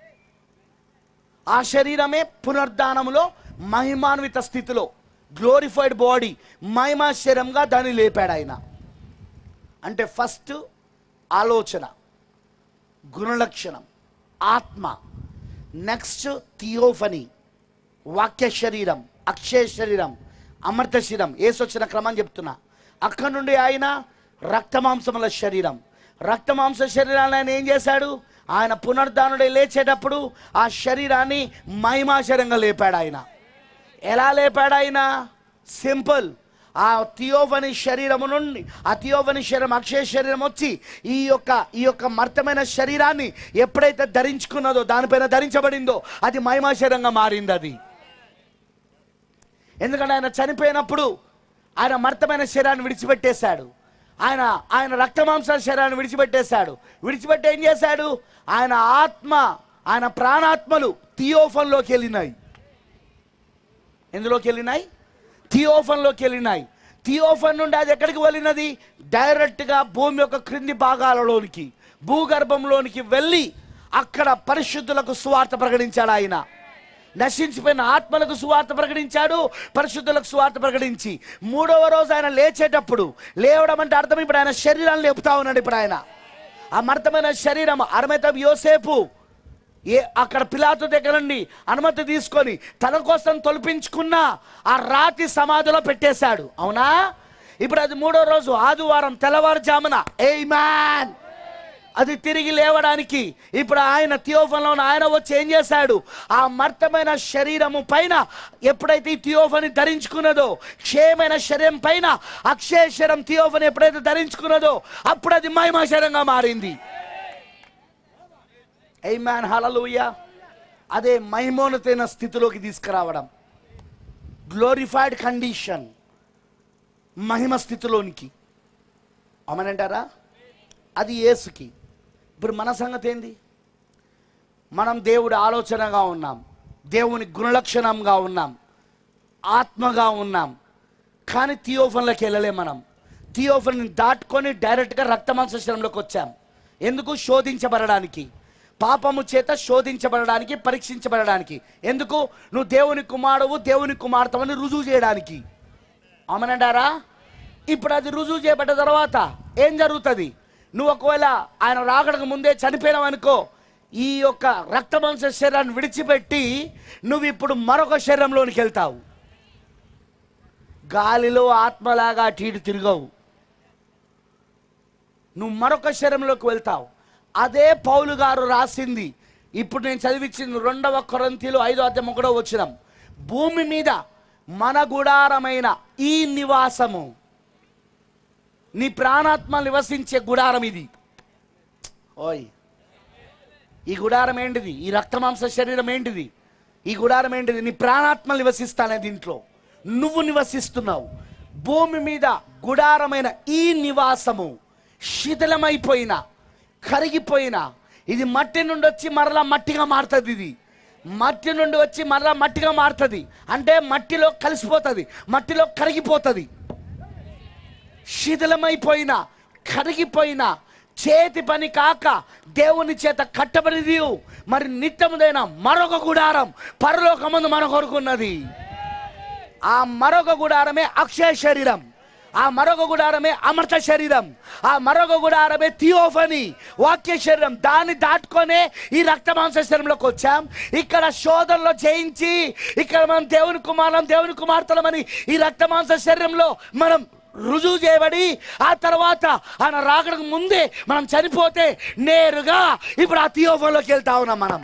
ఆ శరీరమే పునర్ధానములో మహిమాన్విత స్థితిలో గ్లోరిఫైడ్ బాడీ మహిమా శరీరంగా దాన్ని లేపాడు ఆయన అంటే ఫస్ట్ ఆలోచన గుణలక్షణం ఆత్మ నెక్స్ట్ థియోఫనీ వాక్య శరీరం అక్షయ శరీరం అమర్త శరీరం ఏసు వచ్చిన క్రమం చెప్తున్నా అక్కడ నుండి ఆయన రక్తమాంసముల శరీరం రక్తమాంస శరీరాన్ని ఆయన ఏం చేశాడు ఆయన పునరుద్ధానుడే లేచేటప్పుడు ఆ శరీరాన్ని మహిమాశరంగా లేపాడు ఆయన ఎలా లేపాడు ఆయన సింపుల్ ఆ థియోవని శరీరము నుండి ఆ థియోవని శరీరం అక్షయ శరీరం వచ్చి ఈ యొక్క ఈ యొక్క మర్తమైన శరీరాన్ని ఎప్పుడైతే ధరించుకున్నదో దానిపైన ధరించబడిందో అది మహిమాశరంగా మారింది అది ఎందుకంటే ఆయన చనిపోయినప్పుడు ఆయన మర్తమైన శరీరాన్ని విడిచిపెట్టేశాడు ఆయన ఆయన రక్తమాంసాల శరీరాన్ని విడిచిపెట్టేశాడు విడిచిపెట్టి ఏం చేశాడు ఆయన ఆత్మ ఆయన ప్రాణాత్మలు థియోఫన్లోకి వెళ్ళినాయి ఎందులోకి వెళ్ళినాయి థియోఫన్లోకి వెళ్ళినాయి థియోఫన్ నుండి అది ఎక్కడికి వెళ్ళినది డైరెక్ట్గా భూమి యొక్క క్రింది భాగాలలోనికి భూగర్భంలోనికి వెళ్ళి అక్కడ పరిశుద్ధులకు సువార్త ప్రకటించాడు ఆయన నశించిపోయిన ఆత్మలకు సువార్త ప్రకటించాడు పరిశుద్ధులకు సువార్త ప్రకటించి మూడవ రోజు ఆయన లేచేటప్పుడు లేవడం అంటే అర్థం ఇప్పుడు ఆయన శరీరాన్ని లేపుతా ఉన్నాడు ఇప్పుడు ఆయన ఆ మర్తమైన శరీరం అరమైత యోసేపు ఏ అక్కడ పిలాతు దగ్గర నుండి అనుమతి తీసుకొని తన కోసం తొలిపించుకున్న ఆ రాతి సమాధిలో పెట్టేశాడు అవునా ఇప్పుడు అది మూడో రోజు ఆదివారం తెల్లవారుజామున ఏ మ్యాన్ అది తిరిగి లేవడానికి ఇప్పుడు ఆయన థియోఫన్లో ఉన్న ఆయన వచ్చి ఏం చేశాడు ఆ మర్తమైన శరీరము పైన ఎప్పుడైతే ఈ థియోఫని ధరించుకున్నదో క్షయమైన శరీరం పైన అక్షయ శరీరం థియోఫని ఎప్పుడైతే ధరించుకున్నదో అప్పుడు అది మహిమా శరీరంగా మారింది ఏ మ్యాన్ హలలుయ అదే మహిమోన్నతైన స్థితిలోకి తీసుకురావడం గ్లోరిఫైడ్ కండిషన్ మహిమ స్థితిలోనికి అమనంటారా అది యేసుకి ఇప్పుడు మన సంగతి ఏంది మనం దేవుడి ఆలోచనగా ఉన్నాం దేవుని గుణలక్షణంగా ఉన్నాం ఆత్మగా ఉన్నాం కానీ థియోఫన్లోకి వెళ్ళలే మనం థియోఫన్ దాటుకొని డైరెక్ట్గా రక్తమాంసంలోకి వచ్చాం ఎందుకు శోధించబడడానికి పాపము చేత శోధించబడడానికి పరీక్షించబడడానికి ఎందుకు నువ్వు దేవుని కుమారువు దేవుని కుమార్తెవని రుజువు చేయడానికి అవునంటారా ఇప్పుడు అది రుజువు చేయబడ్డ తర్వాత ఏం జరుగుతుంది నువ్వు ఒకవేళ ఆయన రాకడకు ముందే చనిపోయినావు అనుకో ఈ యొక్క రక్తమాంస శరీరాన్ని విడిచిపెట్టి నువ్వు ఇప్పుడు మరొక శరీరంలోనికి వెళ్తావు గాలిలో ఆత్మలాగా అటు ఇటు తిరగవు నువ్వు మరొక శరీరంలోకి వెళ్తావు అదే పౌలు గారు రాసింది ఇప్పుడు నేను చదివించింది రెండవ కొరంతిలో ఐదో అధ్యాయం కూడా వచ్చినాం భూమి మీద మన గుడారమైన ఈ నివాసము నీ ప్రాణాత్మ నివసించే గుడారం ఇది ఓయ్ ఈ గుడారం ఏంటిది ఈ రక్తమాంస శరీరం ఏంటిది ఈ గుడారం ఏంటిది నీ ప్రాణాత్మ నివసిస్తానే దీంట్లో నువ్వు నివసిస్తున్నావు భూమి మీద గుడారమైన ఈ నివాసము శిథిలమైపోయిన కరిగిపోయిన ఇది మట్టి నుండి వచ్చి మరలా మట్టిగా మారుతుంది ఇది మట్టి నుండి వచ్చి మరలా మట్టిగా మారుతుంది అంటే మట్టిలో కలిసిపోతుంది మట్టిలో కరిగిపోతుంది శిథిలమైపోయిన కరిగిపోయిన చేతి పని కాక దేవుని చేత కట్టబడిది మరి నిత్యముదైన మరొక గుడారం పరలోకమందు మన కొరుకున్నది ఆ మరొక గుడారమే అక్షయ శరీరం ఆ మరొక గుడారమే అమృత శరీరం ఆ మరొక గుడారమే థియోఫని వాక్య శరీరం దాన్ని దాటుకొనే ఈ రక్త మాంస శరీరంలోకి వచ్చాం ఇక్కడ శోధనలో జయించి ఇక్కడ మనం దేవుని కుమారం దేవుని కుమార్తెలమని ఈ రక్త మాంస శరీరంలో మనం రుజువు చేయబడి ఆ తర్వాత ఆయన రాకడానికి ముందే మనం చనిపోతే నేరుగా ఇప్పుడు ఆ థియోఫన్లోకి వెళ్తా ఉన్నాం మనం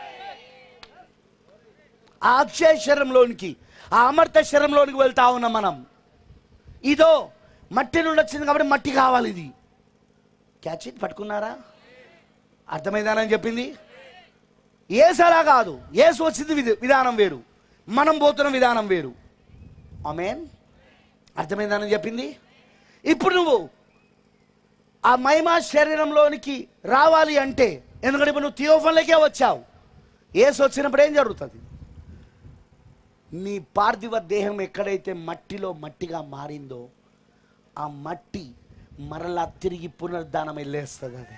ఆ అక్షయ శరీరంలోనికి ఆ అమర్త శరీరంలోనికి వెళ్తా ఉన్నాం మనం ఇదో మట్టి నుండి వచ్చింది కాబట్టి మట్టి కావాలి ఇది క్యాచ్ ఇట్ పట్టుకున్నారా అర్థమైందానని చెప్పింది ఏసలా కాదు ఏసు వచ్చింది విధి- విధానం వేరు మనం పోతున్న విధానం వేరు ఆమెన్ అర్థమైందని చెప్పింది ఇప్పుడు నువ్వు ఆ మహిమా శరీరంలోనికి రావాలి అంటే ఎందుకంటే ఇప్పుడు నువ్వు థియోఫన్లకే వచ్చావు ఏసు వచ్చినప్పుడు ఏం జరుగుతుంది నీ పార్థివ దేహం ఎక్కడైతే మట్టిలో మట్టిగా మారిందో ఆ మట్టి మరలా తిరిగి పునరుద్ధానం వెళ్ళేస్తుంది అది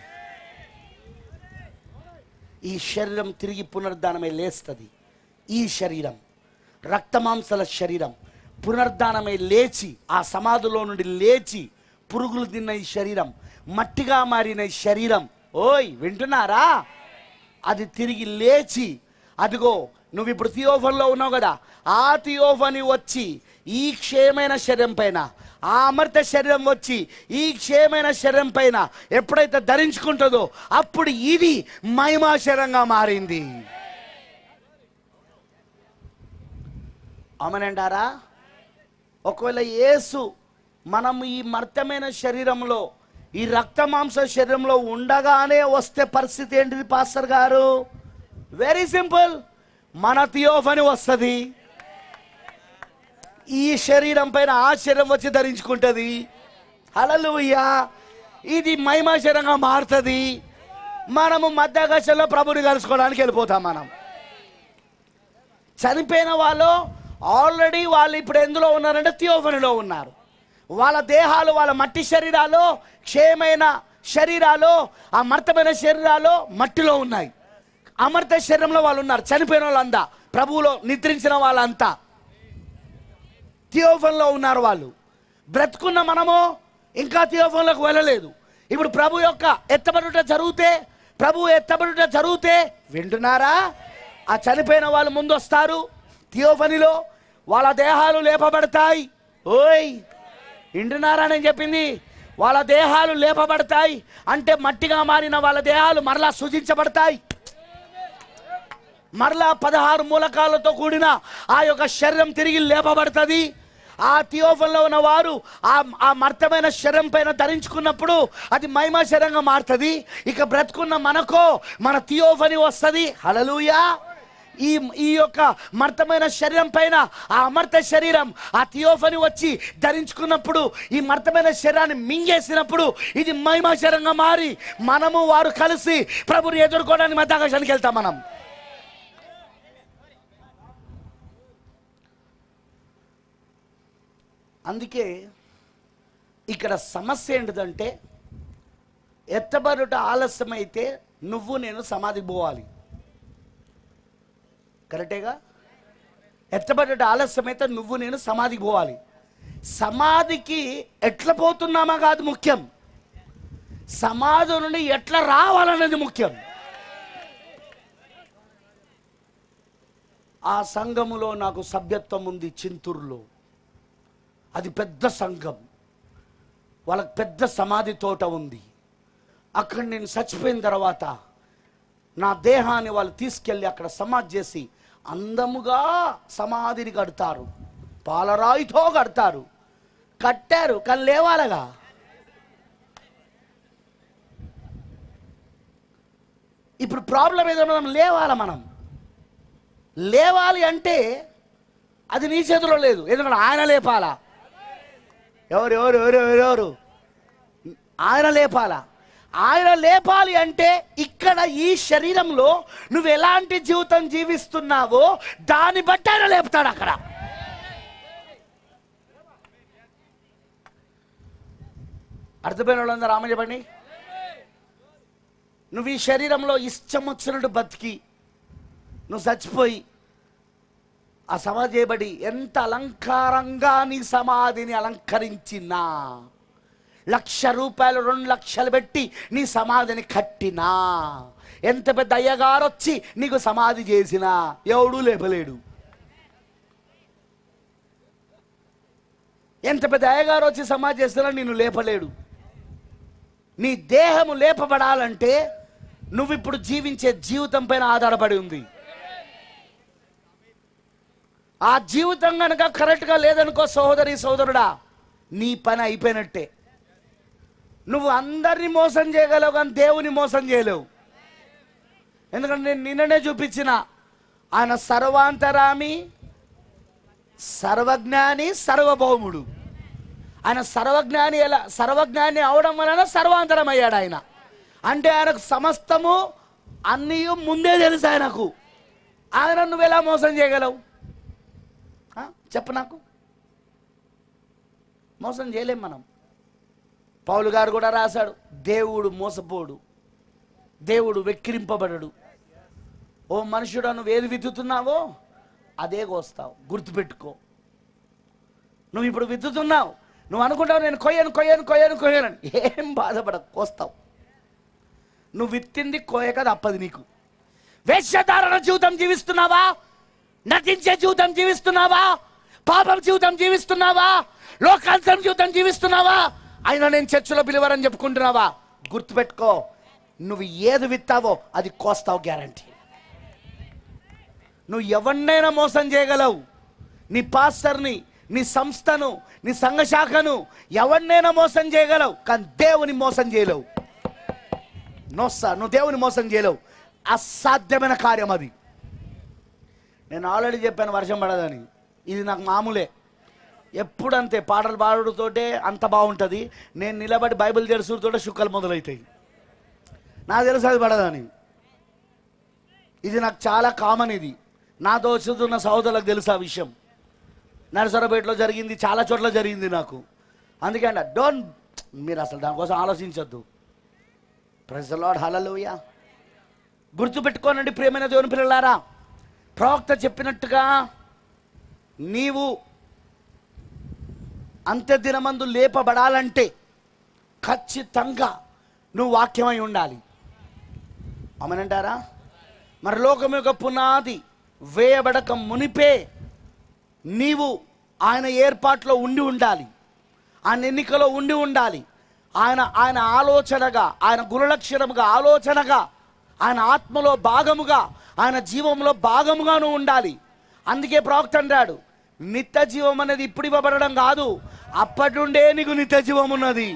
ఈ శరీరం తిరిగి పునరుద్ధానమై లేస్తుంది ఈ శరీరం రక్తమాంసల శరీరం పునరుద్ధానమై లేచి ఆ సమాధిలో నుండి లేచి పురుగులు తిన్న ఈ శరీరం మట్టిగా మారిన ఈ శరీరం ఓయ్ వింటున్నారా అది తిరిగి లేచి అదిగో నువ్వు ఇప్పుడు థియోఫన్లో ఉన్నావు కదా ఆ థియోఫని వచ్చి ఈ క్షేమైన శరీరం పైన ఆ అమర్త శరీరం వచ్చి ఈ క్షేమైన శరీరం పైన ఎప్పుడైతే ధరించుకుంటుందో అప్పుడు ఇది మహిమా శరీరంగా మారింది అమనంటారా ఒకవేళ యేసు మనం ఈ మర్తమైన శరీరంలో ఈ రక్త మాంస శరీరంలో ఉండగానే వస్తే పరిస్థితి ఏంటిది పాస్టర్ గారు వెరీ సింపుల్ మన థియోఫని వస్తుంది ఈ శరీరం పైన ఆ శరీరం వచ్చి ధరించుకుంటుంది హలలుయ్యా ఇది మహిమా శరీరంగా మారుతుంది మనము మధ్యాకాశంలో ప్రభుని కలుసుకోవడానికి వెళ్ళిపోతాం మనం చనిపోయిన వాళ్ళు ఆల్రెడీ వాళ్ళు ఇప్పుడు ఎందులో ఉన్నారంటే థియోఫనిలో ఉన్నారు వాళ్ళ దేహాలు వాళ్ళ మట్టి శరీరాలు క్షయమైన శరీరాలు ఆ మర్తమైన శరీరాలు మట్టిలో ఉన్నాయి అమర్త శరీరంలో వాళ్ళు ఉన్నారు చనిపోయిన వాళ్ళంతా ప్రభువులో నిద్రించిన వాళ్ళంతా థియోఫన్లో ఉన్నారు వాళ్ళు బ్రతుకున్న మనము ఇంకా థియోఫన్లోకి వెళ్ళలేదు ఇప్పుడు ప్రభు యొక్క ఎత్తబడుట జరిగితే ప్రభు ఎత్తబడుట జరిగితే వింటున్నారా ఆ చనిపోయిన వాళ్ళు ముందు వస్తారు థియోఫనిలో వాళ్ళ దేహాలు లేపబడతాయి ఓయ్ వింటున్నారా నేను చెప్పింది వాళ్ళ దేహాలు లేపబడతాయి అంటే మట్టిగా మారిన వాళ్ళ దేహాలు మరలా సూచించబడతాయి మరలా పదహారు మూలకాలతో కూడిన ఆ యొక్క శరీరం తిరిగి లేపబడుతుంది ఆ థియోఫన్లో ఉన్న వారు ఆ ఆ మర్తమైన శరీరం పైన ధరించుకున్నప్పుడు అది మహిమ శరీరంగా మారుతుంది ఇక బ్రతుకున్న మనకో మన థియోఫని వస్తుంది హలలుయా ఈ ఈ యొక్క మర్తమైన శరీరం పైన ఆ అమర్త శరీరం ఆ థియోఫని వచ్చి ధరించుకున్నప్పుడు ఈ మర్తమైన శరీరాన్ని మింగేసినప్పుడు ఇది మహిమ శరీరంగా మారి మనము వారు కలిసి ప్రభుని ఎదుర్కోవడానికి మధ్యాకాశానికి వెళ్తాం మనం అందుకే ఇక్కడ సమస్య ఏంటిదంటే ఎత్తబడుట ఆలస్యమైతే నువ్వు నేను సమాధికి పోవాలి కరెక్టేగా ఎత్తబడుట ఆలస్యమైతే నువ్వు నేను సమాధికి పోవాలి సమాధికి ఎట్లా పోతున్నామా కాదు ముఖ్యం సమాధి నుండి ఎట్లా రావాలనేది ముఖ్యం ఆ సంఘములో నాకు సభ్యత్వం ఉంది చింతూరులో అది పెద్ద సంఘం వాళ్ళకి పెద్ద సమాధి తోట ఉంది అక్కడ నేను చచ్చిపోయిన తర్వాత నా దేహాన్ని వాళ్ళు తీసుకెళ్ళి అక్కడ సమాధి చేసి అందముగా సమాధిని కడతారు పాలరాయితో కడతారు కట్టారు కానీ లేవాలగా ఇప్పుడు ప్రాబ్లం ఏదో మనం లేవాల మనం లేవాలి అంటే అది నీ చేతిలో లేదు ఎందుకంటే ఆయన లేపాలా ఎవరు ఎవరు ఎవరు ఎవరు ఎవరు ఆయన లేపాలా ఆయన లేపాలి అంటే ఇక్కడ ఈ శరీరంలో నువ్వు ఎలాంటి జీవితం జీవిస్తున్నావో దాన్ని బట్టి ఆయన లేపుతాడు అక్కడ అర్థమైన వాళ్ళందరూ రామ చెప్పండి నువ్వు ఈ శరీరంలో ఇష్టం వచ్చినట్టు బతికి నువ్వు చచ్చిపోయి ఆ సమాధి చేయబడి ఎంత అలంకారంగా నీ సమాధిని అలంకరించినా లక్ష రూపాయలు రెండు లక్షలు పెట్టి నీ సమాధిని కట్టినా ఎంత పెద్ద అయ్యగారు వచ్చి నీకు సమాధి చేసినా ఎవడూ లేపలేడు ఎంత పెద్ద అయ్యగారు వచ్చి సమాధి చేసినా నిన్ను లేపలేడు నీ దేహము లేపబడాలంటే నువ్వు ఇప్పుడు జీవించే జీవితం పైన ఆధారపడి ఉంది ఆ జీవితం కనుక కరెక్ట్గా లేదనుకో సహోదరి సోదరుడా నీ పని అయిపోయినట్టే నువ్వు అందరినీ మోసం చేయగలవు కానీ దేవుని మోసం చేయలేవు ఎందుకంటే నేను నిన్ననే చూపించిన ఆయన సర్వాంతరామి సర్వజ్ఞాని సర్వభౌముడు ఆయన సర్వజ్ఞాని ఎలా సర్వజ్ఞాని అవడం వలన సర్వాంతరం అయ్యాడు ఆయన అంటే ఆయనకు సమస్తము అన్నీ ముందే తెలుసు ఆయనకు ఆయన నువ్వు ఎలా మోసం చేయగలవు ఆ? చెప్పు నాకు మోసం చేయలేం మనం పౌలు గారు కూడా రాశాడు దేవుడు మోసపోడు దేవుడు వెక్కిరింపబడడు ఓ మనుషుడు నువ్వు ఏది విత్తుతున్నావో అదే కోస్తావు గుర్తుపెట్టుకో నువ్వు ఇప్పుడు విత్తుతున్నావు నువ్వు అనుకుంటావు నేను కొయ్యను కొయ్యను కొయ్యను కొయ్యను అని. ఏం బాధపడ కోస్తావు నువ్వు విత్తింది కోయక తప్పదు నీకు వేషధారణ జీవితం జీవిస్తున్నావా నటించే జీవితం జీవిస్తున్నావా పాపం జీవితం జీవిస్తున్నావా లోకాంతరం జీవితం జీవిస్తున్నావా అయినా నేను చర్చిలో పిలువరని చెప్పుకుంటున్నావా గుర్తుపెట్టుకో నువ్వు ఏది విత్తావో అది కోస్తావు గ్యారంటీ నువ్వు ఎవరినైనా మోసం చేయగలవు నీ పాస్టర్ని నీ సంస్థను నీ సంఘ శాఖను ఎవరినైనా మోసం చేయగలవు కానీ దేవుని మోసం చేయలేవు నో సార్ నువ్వు దేవుని మోసం చేయలేవు అసాధ్యమైన కార్యం అది నేను ఆల్రెడీ చెప్పాను వర్షం పడదని ఇది నాకు మామూలే ఎప్పుడు అంతే పాటలు పాడుతోటే అంత బాగుంటుంది నేను నిలబడి బైబిల్ తెరుచుతోటే శుక్కలు మొదలవుతాయి నాకు తెలుసు అది పడదని ఇది నాకు చాలా కామన్ ఇది నాతో చదువుతున్న సహోదరులకు తెలుసు ఆ విషయం నరసరపేటలో జరిగింది చాలా చోట్ల జరిగింది నాకు అందుకే అంట డోంట్ మీరు అసలు దానికోసం ఆలోచించొద్దు ప్రజలాడ్ హలలుయా గుర్తుపెట్టుకోనండి ప్రేమైన దేవుని పిల్లలారా ప్రవక్త చెప్పినట్టుగా నీవు అంత్య దినమందు లేపబడాలంటే ఖచ్చితంగా నువ్వు వాక్యమై ఉండాలి అమనంటారా మరి లోకం యొక్క పునాది వేయబడక మునిపే నీవు ఆయన ఏర్పాట్లో ఉండి ఉండాలి ఆయన ఎన్నికలో ఉండి ఉండాలి ఆయన ఆయన ఆలోచనగా ఆయన గుణలక్షణముగా ఆలోచనగా ఆయన ఆత్మలో భాగముగా ఆయన జీవంలో భాగముగా నువ్వు ఉండాలి అందుకే ప్రవక్త అంటాడు నిత్య జీవం అనేది ఇప్పుడు ఇవ్వబడడం కాదు అప్పటి నుండే నీకు నిత్య జీవం ఉన్నది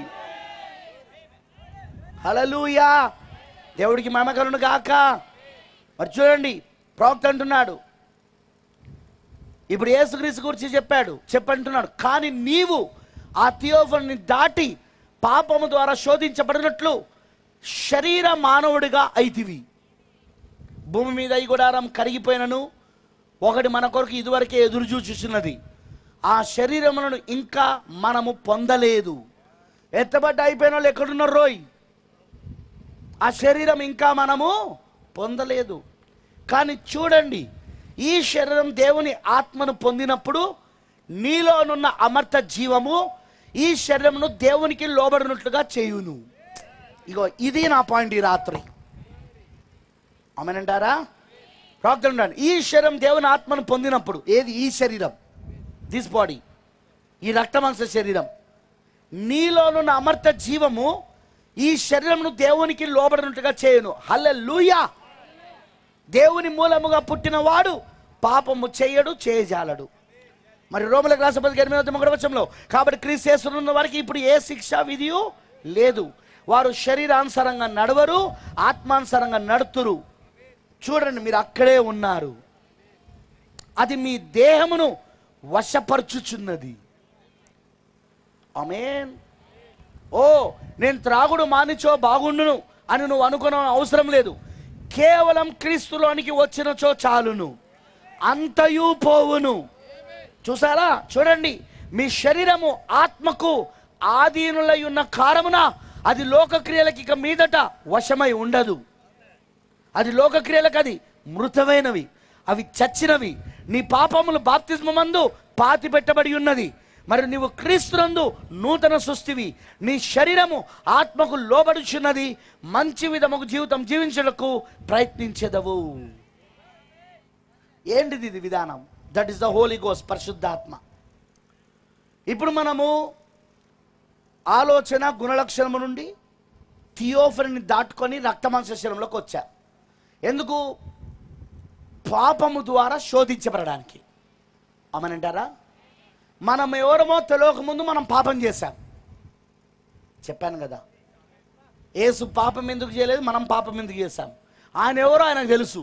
హలలుయా దేవుడికి మమకరుడు గాక మరి చూడండి ప్రవక్త అంటున్నాడు ఇప్పుడు యేసుక్రీస్తు గురించి చెప్పాడు చెప్పంటున్నాడు కానీ నీవు ఆ థియోఫన్ని దాటి పాపము ద్వారా శోధించబడినట్లు శరీర మానవుడిగా అయితివి భూమి మీద ఈ గుడారం కరిగిపోయినను ఒకటి మన కొరకు ఇదివరకే ఎదురు చూచుచున్నది ఆ శరీరములను ఇంకా మనము పొందలేదు ఎత్తబడ్డ అయిపోయిన వాళ్ళు ఎక్కడున్నారు రోయ్ ఆ శరీరం ఇంకా మనము పొందలేదు కానీ చూడండి ఈ శరీరం దేవుని ఆత్మను పొందినప్పుడు నీలోనున్న అమర్త జీవము ఈ శరీరమును దేవునికి లోబడినట్లుగా చేయును ఇగో ఇది నా పాయింట్ ఈ రాత్రి అమనంటారా ప్రార్థన ఉండండి ఈ శరీరం దేవుని ఆత్మను పొందినప్పుడు ఏది ఈ శరీరం దిస్ బాడీ ఈ రక్తమాంస శరీరం నీలోనున్న అమర్త జీవము ఈ శరీరమును దేవునికి లోబడినట్టుగా చేయను హల్లెలూయా దేవుని మూలముగా పుట్టినవాడు పాపము చేయడు చేయజాలడు మరి రోమలకు రాసపతి ఎనిమిది మొదటి వచనంలో కాబట్టి క్రీస్తేశ్వరున్న వారికి ఇప్పుడు ఏ శిక్ష విధియు లేదు వారు శరీరానుసారంగా నడవరు ఆత్మానుసారంగా నడుతురు చూడండి మీరు అక్కడే ఉన్నారు అది మీ దేహమును వశపరుచుచున్నది ఆమేన్ ఓ నేను త్రాగుడు మానిచో బాగుండును అని నువ్వు అనుకున్న అవసరం లేదు కేవలం క్రీస్తులోనికి వచ్చినచో చాలును అంతయు పోవును చూసారా చూడండి మీ శరీరము ఆత్మకు ఆధీనులై ఉన్న కారమున అది లోకక్రియలకి ఇక మీదట వశమై ఉండదు అది లోకక్రియలకు అది మృతమైనవి అవి చచ్చినవి నీ పాపములు బాప్తిస్మందు పాతి పెట్టబడి ఉన్నది మరి నీవు క్రీస్తునందు నూతన సృష్టివి నీ శరీరము ఆత్మకు లోబడుచున్నది మంచి విధముకు జీవితం జీవించడానికి ప్రయత్నించదవు ఏంటిది ఇది విధానం దట్ ఈస్ ద హోలీ గోస్ పరిశుద్ధాత్మ ఇప్పుడు మనము ఆలోచన గుణలక్షణము నుండి థియోఫరిని దాటుకొని రక్తమాంస శరీరంలోకి వచ్చా ఎందుకు పాపము ద్వారా శోధించబడడానికి అమనంటారా మనం ఎవరమో తెలియక ముందు మనం పాపం చేశాం చెప్పాను కదా ఏసు పాపం ఎందుకు చేయలేదు మనం పాపం ఎందుకు చేశాం ఆయన ఎవరో ఆయనకు తెలుసు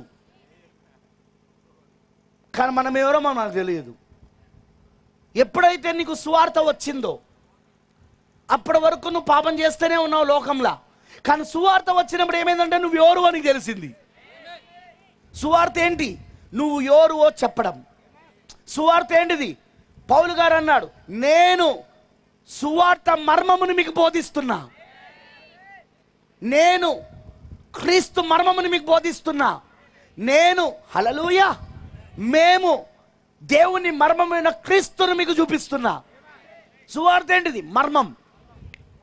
కానీ మనం ఎవరో మనకు తెలియదు ఎప్పుడైతే నీకు సువార్త వచ్చిందో అప్పటి వరకు నువ్వు పాపం చేస్తూనే ఉన్నావు లోకంలో కానీ సువార్త వచ్చినప్పుడు ఏమైందంటే నువ్వు ఎవరు అని తెలిసింది సువార్త ఏంటి నువ్వు ఎవరువో చెప్పడం సువార్త ఏంటిది పౌలు గారు అన్నాడు నేను సువార్త మర్మమును మీకు బోధిస్తున్నా నేను క్రీస్తు మర్మమును మీకు బోధిస్తున్నా నేను హలలుయ మేము దేవుని మర్మమైన క్రీస్తును మీకు చూపిస్తున్నా సువార్త ఏంటిది మర్మం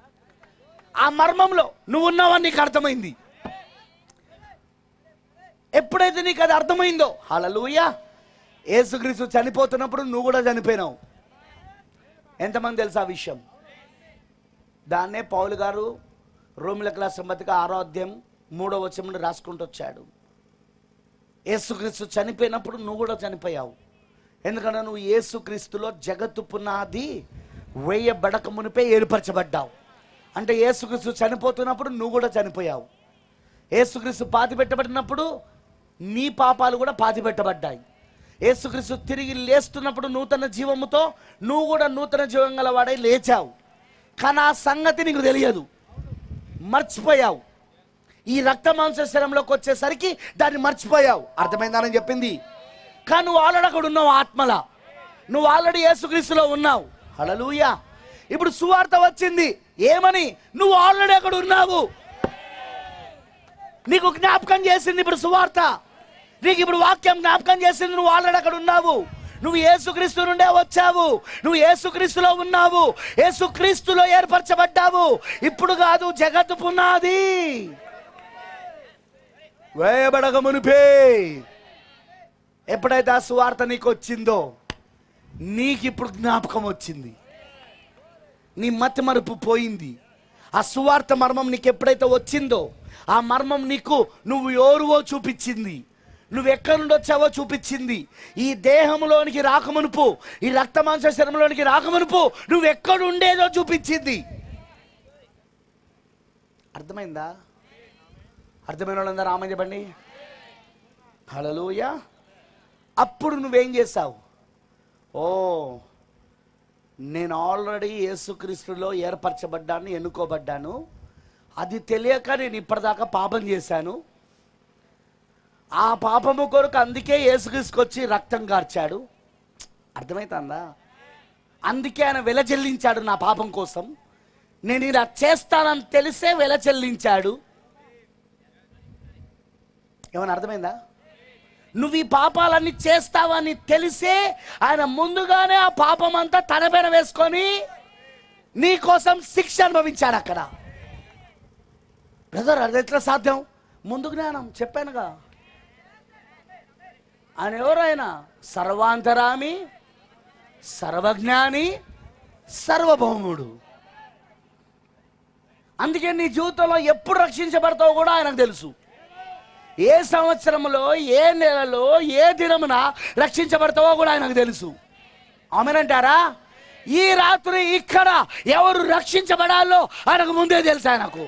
ఆ మర్మంలో నువ్వు ఉన్నావని నీకు అర్థమైంది ఎప్పుడైతే నీకు అది అర్థమైందో హలలుయ యేసుక్రీస్తు చనిపోతున్నప్పుడు నువ్వు కూడా చనిపోయినావు ఎంతమంది తెలుసు ఆ విషయం దాన్నే పౌలు గారు రోమిల క్లాస్ సంబతిగా ఆరోగ్యం మూడో వచ్చే నుండి రాసుకుంటూ వచ్చాడు యేసుక్రీస్తు చనిపోయినప్పుడు నువ్వు కూడా చనిపోయావు ఎందుకంటే నువ్వు యేసుక్రీస్తులో జగత్తు పునాది వేయబడక మునిపే ఏర్పరచబడ్డావు అంటే యేసుక్రీస్తు చనిపోతున్నప్పుడు నువ్వు కూడా చనిపోయావు యేసుక్రీస్తు పాతి పెట్టబడినప్పుడు నీ పాపాలు కూడా పాతి పెట్టబడ్డాయి యేసుక్రీస్తు తిరిగి లేస్తున్నప్పుడు నూతన జీవముతో నువ్వు కూడా నూతన జీవం గలవాడై లేచావు కానీ ఆ సంగతి నీకు తెలియదు మర్చిపోయావు ఈ రక్త మాంస శరంలోకి వచ్చేసరికి దాన్ని మర్చిపోయావు అర్థమైందని చెప్పింది కానీ నువ్వు ఆల్రెడీ అక్కడ ఉన్నావు ఆత్మలా నువ్వు ఆల్రెడీ యేసుక్రీస్తులో ఉన్నావు హలలుయా ఇప్పుడు సువార్త వచ్చింది ఏమని నువ్వు ఆల్రెడీ అక్కడ ఉన్నావు నీకు జ్ఞాపకం చేసింది ఇప్పుడు సువార్త నీకు ఇప్పుడు వాక్యం జ్ఞాపకం చేసింది నువ్వు ఆల్రెడీ అక్కడ ఉన్నావు నువ్వు యేసుక్రీస్తు నుండే వచ్చావు నువ్వు యేసుక్రీస్తులో ఉన్నావు యేసుక్రీస్తులో ఏర్పరచబడ్డావు ఇప్పుడు కాదు జగత్తు పునాది వేయబడక మునిపే ఎప్పుడైతే ఆ సువార్త నీకు వచ్చిందో నీకు ఇప్పుడు జ్ఞాపకం వచ్చింది నీ మతి మరుపు పోయింది ఆ సువార్త మర్మం నీకు ఎప్పుడైతే వచ్చిందో ఆ మర్మం నీకు నువ్వు ఎవరువో చూపించింది నువ్వు ఎక్కడి నుండి వచ్చావో చూపించింది ఈ దేహంలోనికి రాకమునుపు ఈ రక్త మాంస శరంలోనికి రాకమునుపు నువ్వు ఎక్కడ ఉండేదో చూపించింది అర్థమైందా అర్థమైన వాళ్ళందరూ రామని చెప్పండి హలోయ అప్పుడు నువ్వేం చేసావు ఓ నేను ఆల్రెడీ యేసుక్రీస్తులో ఏర్పరచబడ్డాను ఎన్నుకోబడ్డాను అది తెలియక నేను ఇప్పటిదాకా పాపం చేశాను ఆ పాపము కొరకు అందుకే యేసుక్రీస్తుకొచ్చి రక్తం కార్చాడు అర్థమవుతుందా అందుకే ఆయన వెల చెల్లించాడు నా పాపం కోసం నేను ఇలా చేస్తానని తెలిసే వెల చెల్లించాడు ఏమైనా అర్థమైందా నువ్వు ఈ పాపాలన్నీ చేస్తావని తెలిసే ఆయన ముందుగానే ఆ పాపం అంతా తన పైన వేసుకొని నీ కోసం శిక్ష అనుభవించాడు అక్కడ బ్రదర్ అది ఎట్లా సాధ్యం ముందు జ్ఞానం చెప్పానుగా ఆయన ఎవరైనా సర్వాంతరామి సర్వజ్ఞాని సర్వభౌముడు అందుకే నీ జీవితంలో ఎప్పుడు రక్షించబడతావో కూడా ఆయనకు తెలుసు ఏ సంవత్సరంలో ఏ నెలలో ఏ దినమున రక్షించబడతావో కూడా ఆయనకు తెలుసు ఆమెనంటారా ఈ రాత్రి ఇక్కడ ఎవరు రక్షించబడాలో ఆయనకు ముందే తెలుసు ఆయనకు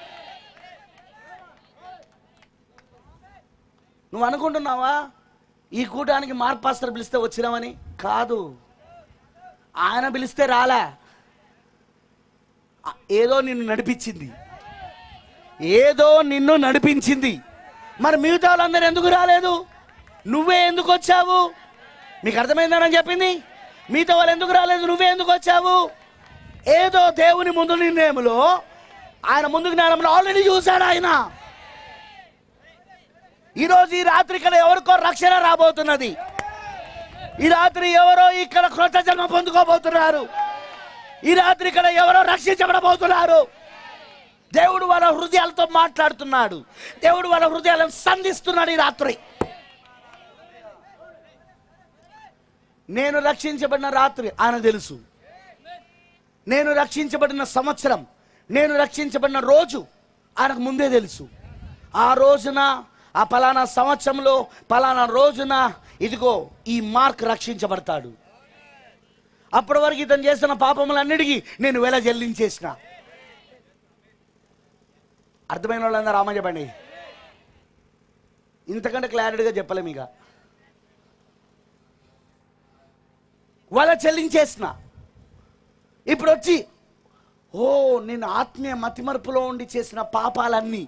నువ్వు అనుకుంటున్నావా ఈ కూటానికి మార్పాస్టర్ పిలిస్తే వచ్చినామని కాదు ఆయన పిలిస్తే రాలే ఆ- ఏదో నిన్ను నడిపించింది ఏదో నిన్ను నడిపించింది మరి మిగతా వాళ్ళందరూ ఎందుకు రాలేదు నువ్వే ఎందుకు వచ్చావు మీకు అర్థమైందని చెప్పింది మిగతా వాళ్ళు ఎందుకు రాలేదు నువ్వే ఎందుకు వచ్చావు ఏదో దేవుని ముందు నిర్ణయంలో ఆయన ముందు జ్ఞానంలో ఆల్రెడీ చూశాడు ఆయన ఈరోజు ఈ రాత్రి ఇక్కడ ఎవరికో రక్షణ రాబోతున్నది ఈ రాత్రి ఎవరో ఇక్కడ కృత జన్మ పొందుకోబోతున్నారు ఈ రాత్రి ఇక్కడ ఎవరో రక్షించబడబోతున్నారు దేవుడు వాళ్ళ హృదయాలతో మాట్లాడుతున్నాడు దేవుడు వాళ్ళ హృదయాలను సంధిస్తున్నాడు ఈ రాత్రి నేను రక్షించబడిన రాత్రి ఆయన తెలుసు నేను రక్షించబడిన సంవత్సరం నేను రక్షించబడిన రోజు ఆయనకు ముందే తెలుసు ఆ రోజున ఆ పలానా సంవత్సరంలో పలానా రోజున ఇదిగో ఈ మార్క్ రక్షించబడతాడు అప్పటి వరకు ఇతను చేసిన పాపములన్నిటికీ నేను వెల చెల్లించేసిన అర్థమైన వాళ్ళందరూ రామ చెప్పండి ఇంతకంటే క్లారిటీగా చెప్పలేము ఇక వాళ్ళ చెల్లించేసిన ఇప్పుడు వచ్చి ఓ నేను ఆత్మీయ మతిమరుపులో ఉండి చేసిన పాపాలన్నీ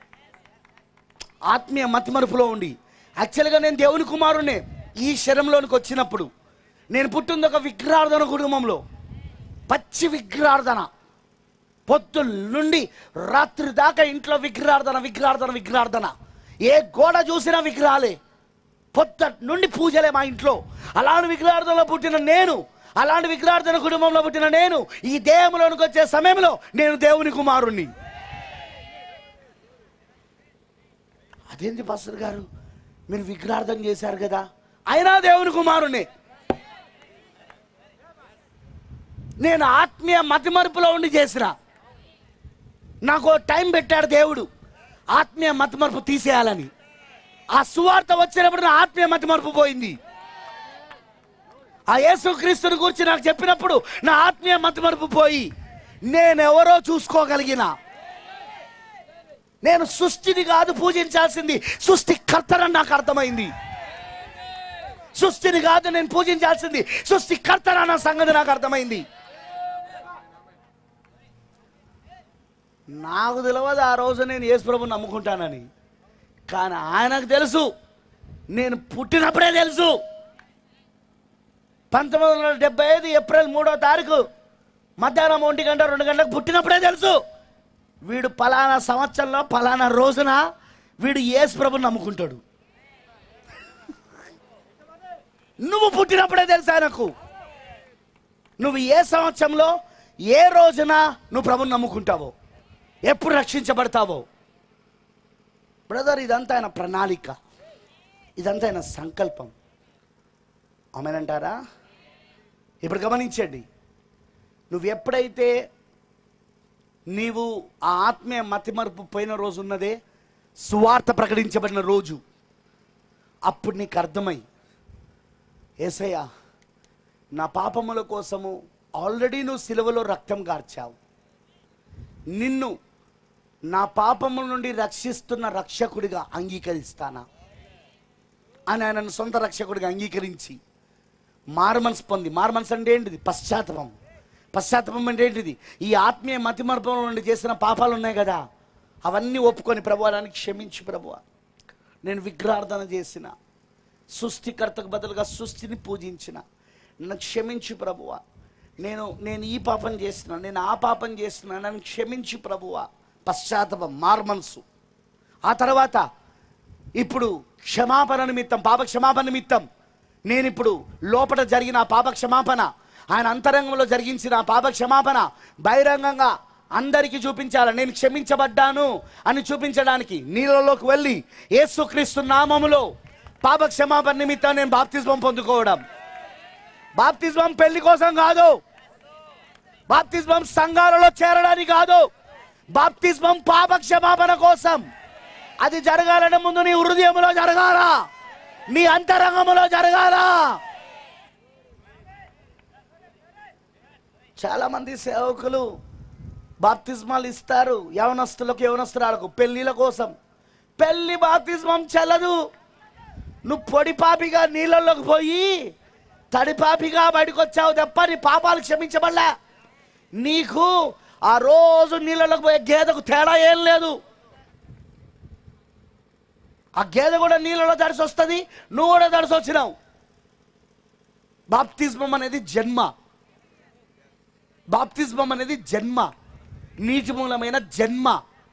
ఆత్మీయ మతిమరుపులో ఉండి యాక్చువల్గా నేను దేవుని కుమారుణ్ణే ఈ శరంలోనికి వచ్చినప్పుడు నేను పుట్టింది ఒక విగ్రహార్థన కుటుంబంలో పచ్చి విగ్రహార్థన పొద్దుల నుండి రాత్రి దాకా ఇంట్లో విగ్రహార్థన విగ్రహార్థన విగ్రహార్థన ఏ గోడ చూసినా విగ్రహాలే పొద్దుటి నుండి పూజలే మా ఇంట్లో అలాంటి విగ్రహార్థనలో పుట్టిన నేను అలాంటి విగ్రహార్థన కుటుంబంలో పుట్టిన నేను ఈ దేహంలోనికి వచ్చే సమయంలో నేను దేవుని కుమారుణ్ణి అదేంటి పాస్టర్ గారు మీరు విగ్రహార్థం చేశారు కదా అయినా దేవుని కుమారుణ్ణి నేను ఆత్మీయ మతిమరుపులో ఉండి చేసిన నాకు ఓ టైం పెట్టాడు దేవుడు ఆత్మీయ మతిమరుపు తీసేయాలని ఆ సువార్త వచ్చినప్పుడు నా ఆత్మీయ మతిమరుపు పోయింది ఆ యేసుక్రీస్తుని గురించి నాకు చెప్పినప్పుడు నా ఆత్మీయ మతిమరుపు పోయి నేనెవరో చూసుకోగలిగిన నేను సృష్టిని కాదు పూజించాల్సింది సృష్టికర్తనని నాకు అర్థమైంది సృష్టిని కాదు నేను పూజించాల్సింది సృష్టికర్తన అన్న సంగతి నాకు అర్థమైంది నాకు తెలియదు ఆ రోజు నేను యేసుప్రభు నమ్ముకుంటానని కానీ ఆయనకు తెలుసు నేను పుట్టినప్పుడే తెలుసు పంతొమ్మిది వందల డెబ్బై ఐదు ఏప్రిల్ మూడో తారీఖు మధ్యాహ్నం ఒంటి గంట రెండు గంటలకు పుట్టినప్పుడే తెలుసు వీడు పలానా సంవత్సరంలో పలానా రోజున వీడు యేసు ప్రభుని నమ్ముకుంటాడు నువ్వు పుట్టినప్పుడే తెలుసు ఆయనకు నువ్వు ఏ సంవత్సరంలో ఏ రోజున నువ్వు ప్రభుని నమ్ముకుంటావో ఎప్పుడు రక్షించబడతావో బ్రదర్ ఇదంతా ఆయన ప్రణాళిక ఇదంతా ఆయన సంకల్పం ఆమెనంటారా ఇప్పుడు గమనించండి నువ్వు ఎప్పుడైతే నీవు ఆ ఆత్మీయ మతిమరుపు పోయిన రోజు ఉన్నదే సువార్త ప్రకటించబడిన రోజు అప్పుడు నీకు అర్థమై ఏసయ్య నా పాపముల కోసము ఆల్రెడీ నువ్వు సిలువలో రక్తం కార్చావు నిన్ను నా పాపముల నుండి రక్షిస్తున్న రక్షకుడిగా అంగీకరిస్తానా అని ఆయనను సొంత రక్షకుడిగా అంగీకరించి మారుమనసు పొంది మారుమనసు అంటే ఏంటిది పశ్చాత్తపం పశ్చాత్తపం అంటే ఏంటిది ఈ ఆత్మీయ మతిమర్పం నుండి చేసిన పాపాలు ఉన్నాయి కదా అవన్నీ ఒప్పుకొని ప్రభు దాన్ని క్షమించి ప్రభువ నేను విగ్రహార్థన చేసిన సృష్టికర్తకు బదులుగా సృష్టిని పూజించిన నన్ను క్షమించి ప్రభువ నేను నేను ఈ పాపం చేసిన నేను ఆ పాపం చేసిన నన్ను క్షమించి ప్రభువ పశ్చాత్తపం మార్మనసు ఆ తర్వాత ఇప్పుడు క్షమాపణ నిమిత్తం పాప క్షమాపణ నిమిత్తం నేను ఇప్పుడు లోపల జరిగిన ఆ పాప క్షమాపణ ఆయన అంతరంగంలో జరిగించిన ఆ పాప క్షమాపణ బహిరంగంగా అందరికీ చూపించాలి నేను క్షమించబడ్డాను అని చూపించడానికి నీళ్ళలోకి వెళ్ళి యేసుక్రీస్తు నామములో పాప క్షమాపణ నిమిత్తం నేను బాప్తిజం పొందుకోవడం బాప్తిజం పెళ్లి కోసం కాదు బాప్తిజం సంఘాలలో చేరడానికి కాదు బాప్తిజం పాప క్షమాపణ కోసం అది జరగాలంటే ముందు నీ హృదయంలో జరగాల నీ అంతరంగంలో జరగాల చాలా మంది సేవకులు బాప్తిజమాలు ఇస్తారు యవనస్తులకు యవనస్తురాలకు పెళ్లిల కోసం పెళ్లి బాప్తిజమం చెల్లదు నువ్వు పొడి పాపిగా నీళ్ళలోకి పోయి తడి పాపిగా బయటకు వచ్చావు తప్ప నీ పాపాలు క్షమించబడలే నీకు ఆ రోజు నీళ్ళలోకి పోయే గేదెకు తేడా ఏం లేదు ఆ గేదె కూడా నీళ్ళలో తడిసి వస్తుంది నువ్వు కూడా తడిసి వచ్చినావు బాప్తిజమం అనేది జన్మ బాప్తిజమం అనేది జన్మ నీటి మూలమైన జన్మ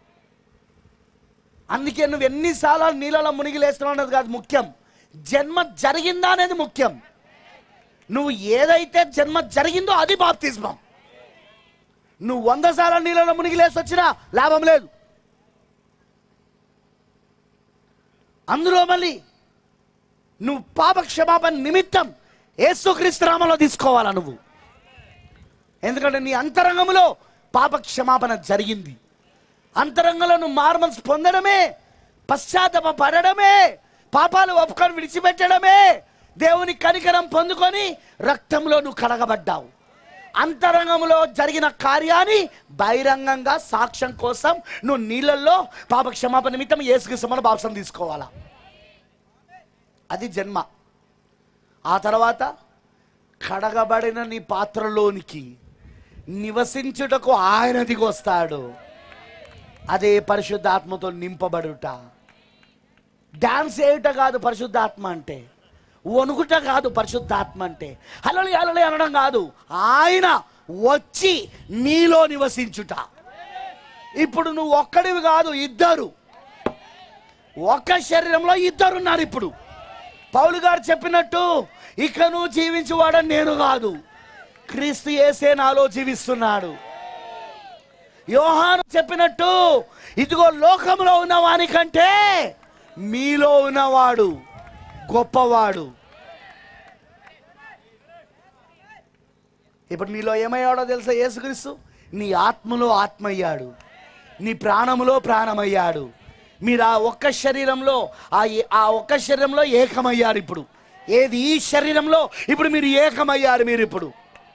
అందుకే నువ్వు ఎన్నిసార్లు నీళ్ళలో మునిగి లేస్తున్నావు అనేది కాదు ముఖ్యం జన్మ జరిగిందా అనేది ముఖ్యం నువ్వు ఏదైతే జన్మ జరిగిందో అది బాప్తిజమం నువ్వు వంద సార్లు నీళ్ళలో మునిగి లేసి వచ్చినా లాభం లేదు అందులో మళ్ళీ నువ్వు పాప క్షమాపణ నిమిత్తం యేసుక్రీస్తు నామంలో తీసుకోవాలా నువ్వు ఎందుకంటే నీ అంతరంగంలో పాప క్షమాపణ జరిగింది అంతరంగంలో నువ్వు మార్మల్స్ పొందడమే పశ్చాత్తప పడడమే పాపాలు ఒప్పుకొని విడిచిపెట్టడమే దేవుని కనికరం పొందుకొని రక్తంలో నువ్వు కడగబడ్డావు అంతరంగంలో జరిగిన కార్యాన్ని బహిరంగంగా సాక్ష్యం కోసం నువ్వు నీళ్ళల్లో పాప క్షమాపణ నిమిత్తం ఏసుకృష్ణ బాప్సం తీసుకోవాలా అది జన్మ ఆ తర్వాత కడగబడిన నీ పాత్రలోనికి నివసించుటకు ఆయన దిగొస్తాడు అదే పరిశుద్ధాత్మతో నింపబడుట డాన్స్ వేయుట కాదు పరిశుద్ధాత్మ అంటే వణుకుట కాదు పరిశుద్ధాత్మ అంటే హలలి హలలి అనడం కాదు ఆయన వచ్చి నీలో నివసించుట ఇప్పుడు నువ్వు ఒక్కడివి కాదు ఇద్దరు ఒక్క శరీరంలో ఇద్దరు ఉన్నారు ఇప్పుడు పౌలు గారు చెప్పినట్టు ఇక నువ్వు జీవించువాడని నేను కాదు క్రీస్తు ఏసే నాలో జీవిస్తున్నాడు యోహాను చెప్పినట్టు ఇదిగో లోకంలో ఉన్న వానికంటే మీలో ఉన్నవాడు గొప్పవాడు ఇప్పుడు నీలో ఏమయ్యాడో తెలుసా యేసుక్రీస్తు నీ ఆత్మలో ఆత్మ అయ్యాడు నీ ప్రాణములో ప్రాణమయ్యాడు మీరు ఆ ఒక్క శరీరంలో ఆ ఏ- ఆ ఒక్క శరీరంలో ఏకమయ్యారు ఇప్పుడు ఏది ఈ శరీరంలో ఇప్పుడు మీరు ఏకమయ్యారు మీరు ఇప్పుడు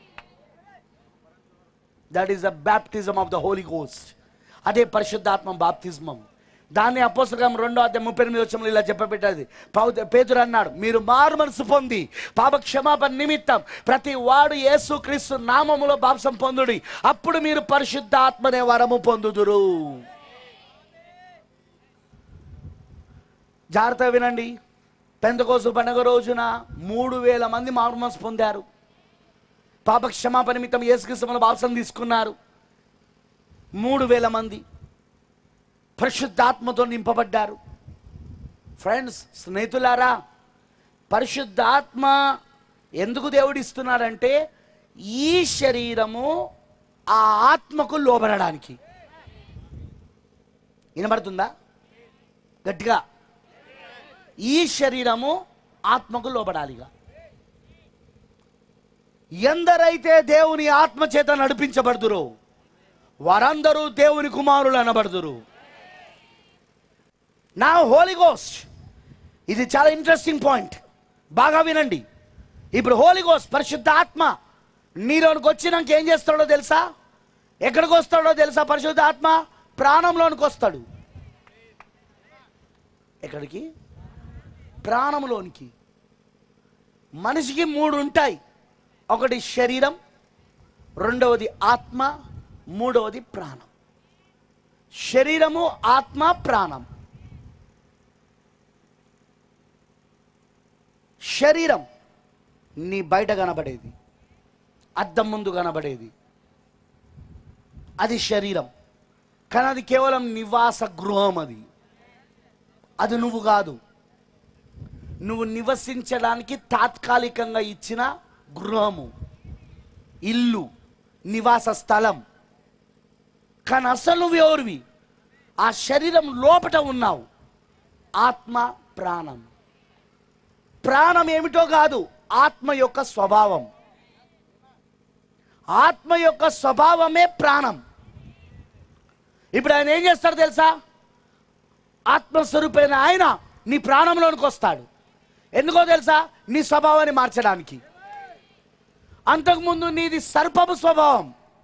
that is the baptism of the Holy Ghost అదే పరిశుద్ధాత్మ బాప్తిజమం దాన్ని అపోసకం రెండో అధ్యాయం ముప్పై ఎనిమిది వచ్చంలో ఇలా చెప్పబెట్టది పౌ- పేతురు అన్నాడు మీరు మారు మనసు పొంది పాప క్షమాపణ నిమిత్తం ప్రతి వాడు యేసు క్రీస్తు నామములో బాప్సం పొందుడి అప్పుడు మీరు పరిశుద్ధాత్మనే వరము పొందుదురు జాగ్రత్త వినండి పెంతకోసు పండుగ రోజున మూడు వేల మంది మారు మనసు పొందారు పాప క్షమాపణ నిమిత్తం యేసుక్రీస్తుల బాప్సం తీసుకున్నారు మూడు వేల మంది పరిశుద్ధాత్మతో నింపబడ్డారు ఫ్రెండ్స్ స్నేహితులారా పరిశుద్ధాత్మ ఎందుకు దేవుడు ఇస్తున్నాడంటే ఈ శరీరము ఆ ఆత్మకు లోబడడానికి వినబడుతుందా గట్టిగా ఈ శరీరము ఆత్మకు లోబడాలిగా ఎందరైతే దేవుని ఆత్మ చేత నడిపించబడుదురో వారందరూ దేవుని కుమారులు అనబడుదురు నా హోలీ గోస్ట్ ఇది చాలా ఇంట్రెస్టింగ్ పాయింట్ బాగా వినండి ఇప్పుడు హోలీ గోస్ట్ పరిశుద్ధ ఆత్మ నీలోనికి వచ్చినాక ఏం చేస్తాడో తెలుసా ఎక్కడికి వస్తాడో తెలుసా పరిశుద్ధ ఆత్మ ప్రాణంలోనికి వస్తాడు ఎక్కడికి ప్రాణంలోనికి మనిషికి మూడు ఉంటాయి ఒకటి శరీరం రెండవది ఆత్మ మూడవది ప్రాణం శరీరము ఆత్మ ప్రాణం శరీరం నీ బయట కనబడేది అద్దం ముందు కనబడేది అది శరీరం కానీ అది కేవలం నివాస గృహం అది అది నువ్వు కాదు నువ్వు నివసించడానికి తాత్కాలికంగా ఇచ్చిన గృహము ఇల్లు నివాస స్థలం కానీ అసలు నువ్వు ఎవరివి ఆ శరీరం లోపట ఉన్నావు ఆత్మ ప్రాణం ప్రాణం ఏమిటో కాదు ఆత్మ యొక్క స్వభావం ఆత్మ యొక్క స్వభావమే ప్రాణం ఇప్పుడు ఆయన ఏం చేస్తాడు తెలుసా ఆత్మస్వరూపైన ఆయన నీ ప్రాణంలోనికి వస్తాడు ఎందుకో తెలుసా నీ స్వభావాన్ని మార్చడానికి అంతకుముందు నీది సర్పపు స్వభావం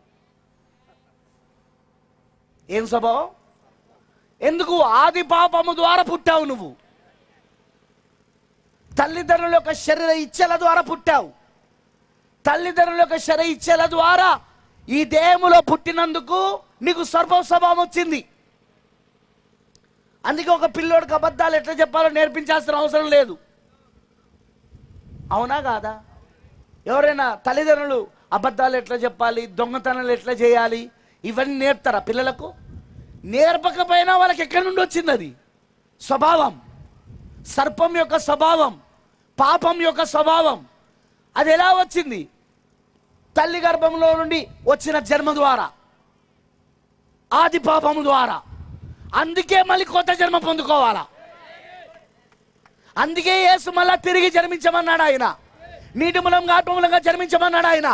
ఏం స్వభావం ఎందుకు ఆది పాపము ద్వారా పుట్టావు నువ్వు తల్లిదండ్రుల యొక్క శరీర ఇచ్చల ద్వారా పుట్టావు తల్లిదండ్రుల యొక్క శరీర ఇచ్చల ద్వారా ఈ దేహములో పుట్టినందుకు నీకు సర్ప స్వభావం వచ్చింది అందుకే ఒక పిల్లోడికి అబద్ధాలు ఎట్లా చెప్పాలో నేర్పించాల్సిన అవసరం లేదు అవునా కాదా ఎవరైనా తల్లిదండ్రులు అబద్ధాలు ఎట్లా చెప్పాలి దొంగతనాలు ఎట్లా చేయాలి ఇవన్నీ నేర్పుతారా పిల్లలకు నేర్పకపోయినా వాళ్ళకి ఎక్కడి నుండి వచ్చింది అది స్వభావం సర్పం యొక్క స్వభావం పాపం యొక్క స్వభావం అది ఎలా వచ్చింది తల్లి గర్భంలో నుండి వచ్చిన జన్మ ద్వారా ఆది పాపము ద్వారా అందుకే మళ్ళీ కొత్త జన్మ పొందుకోవాలా అందుకే యేసు మళ్ళా తిరిగి జన్మించమన్నాడు ఆయన నీటి మూలంగా ఆత్మ మూలంగా జన్మించమన్నాడు ఆయన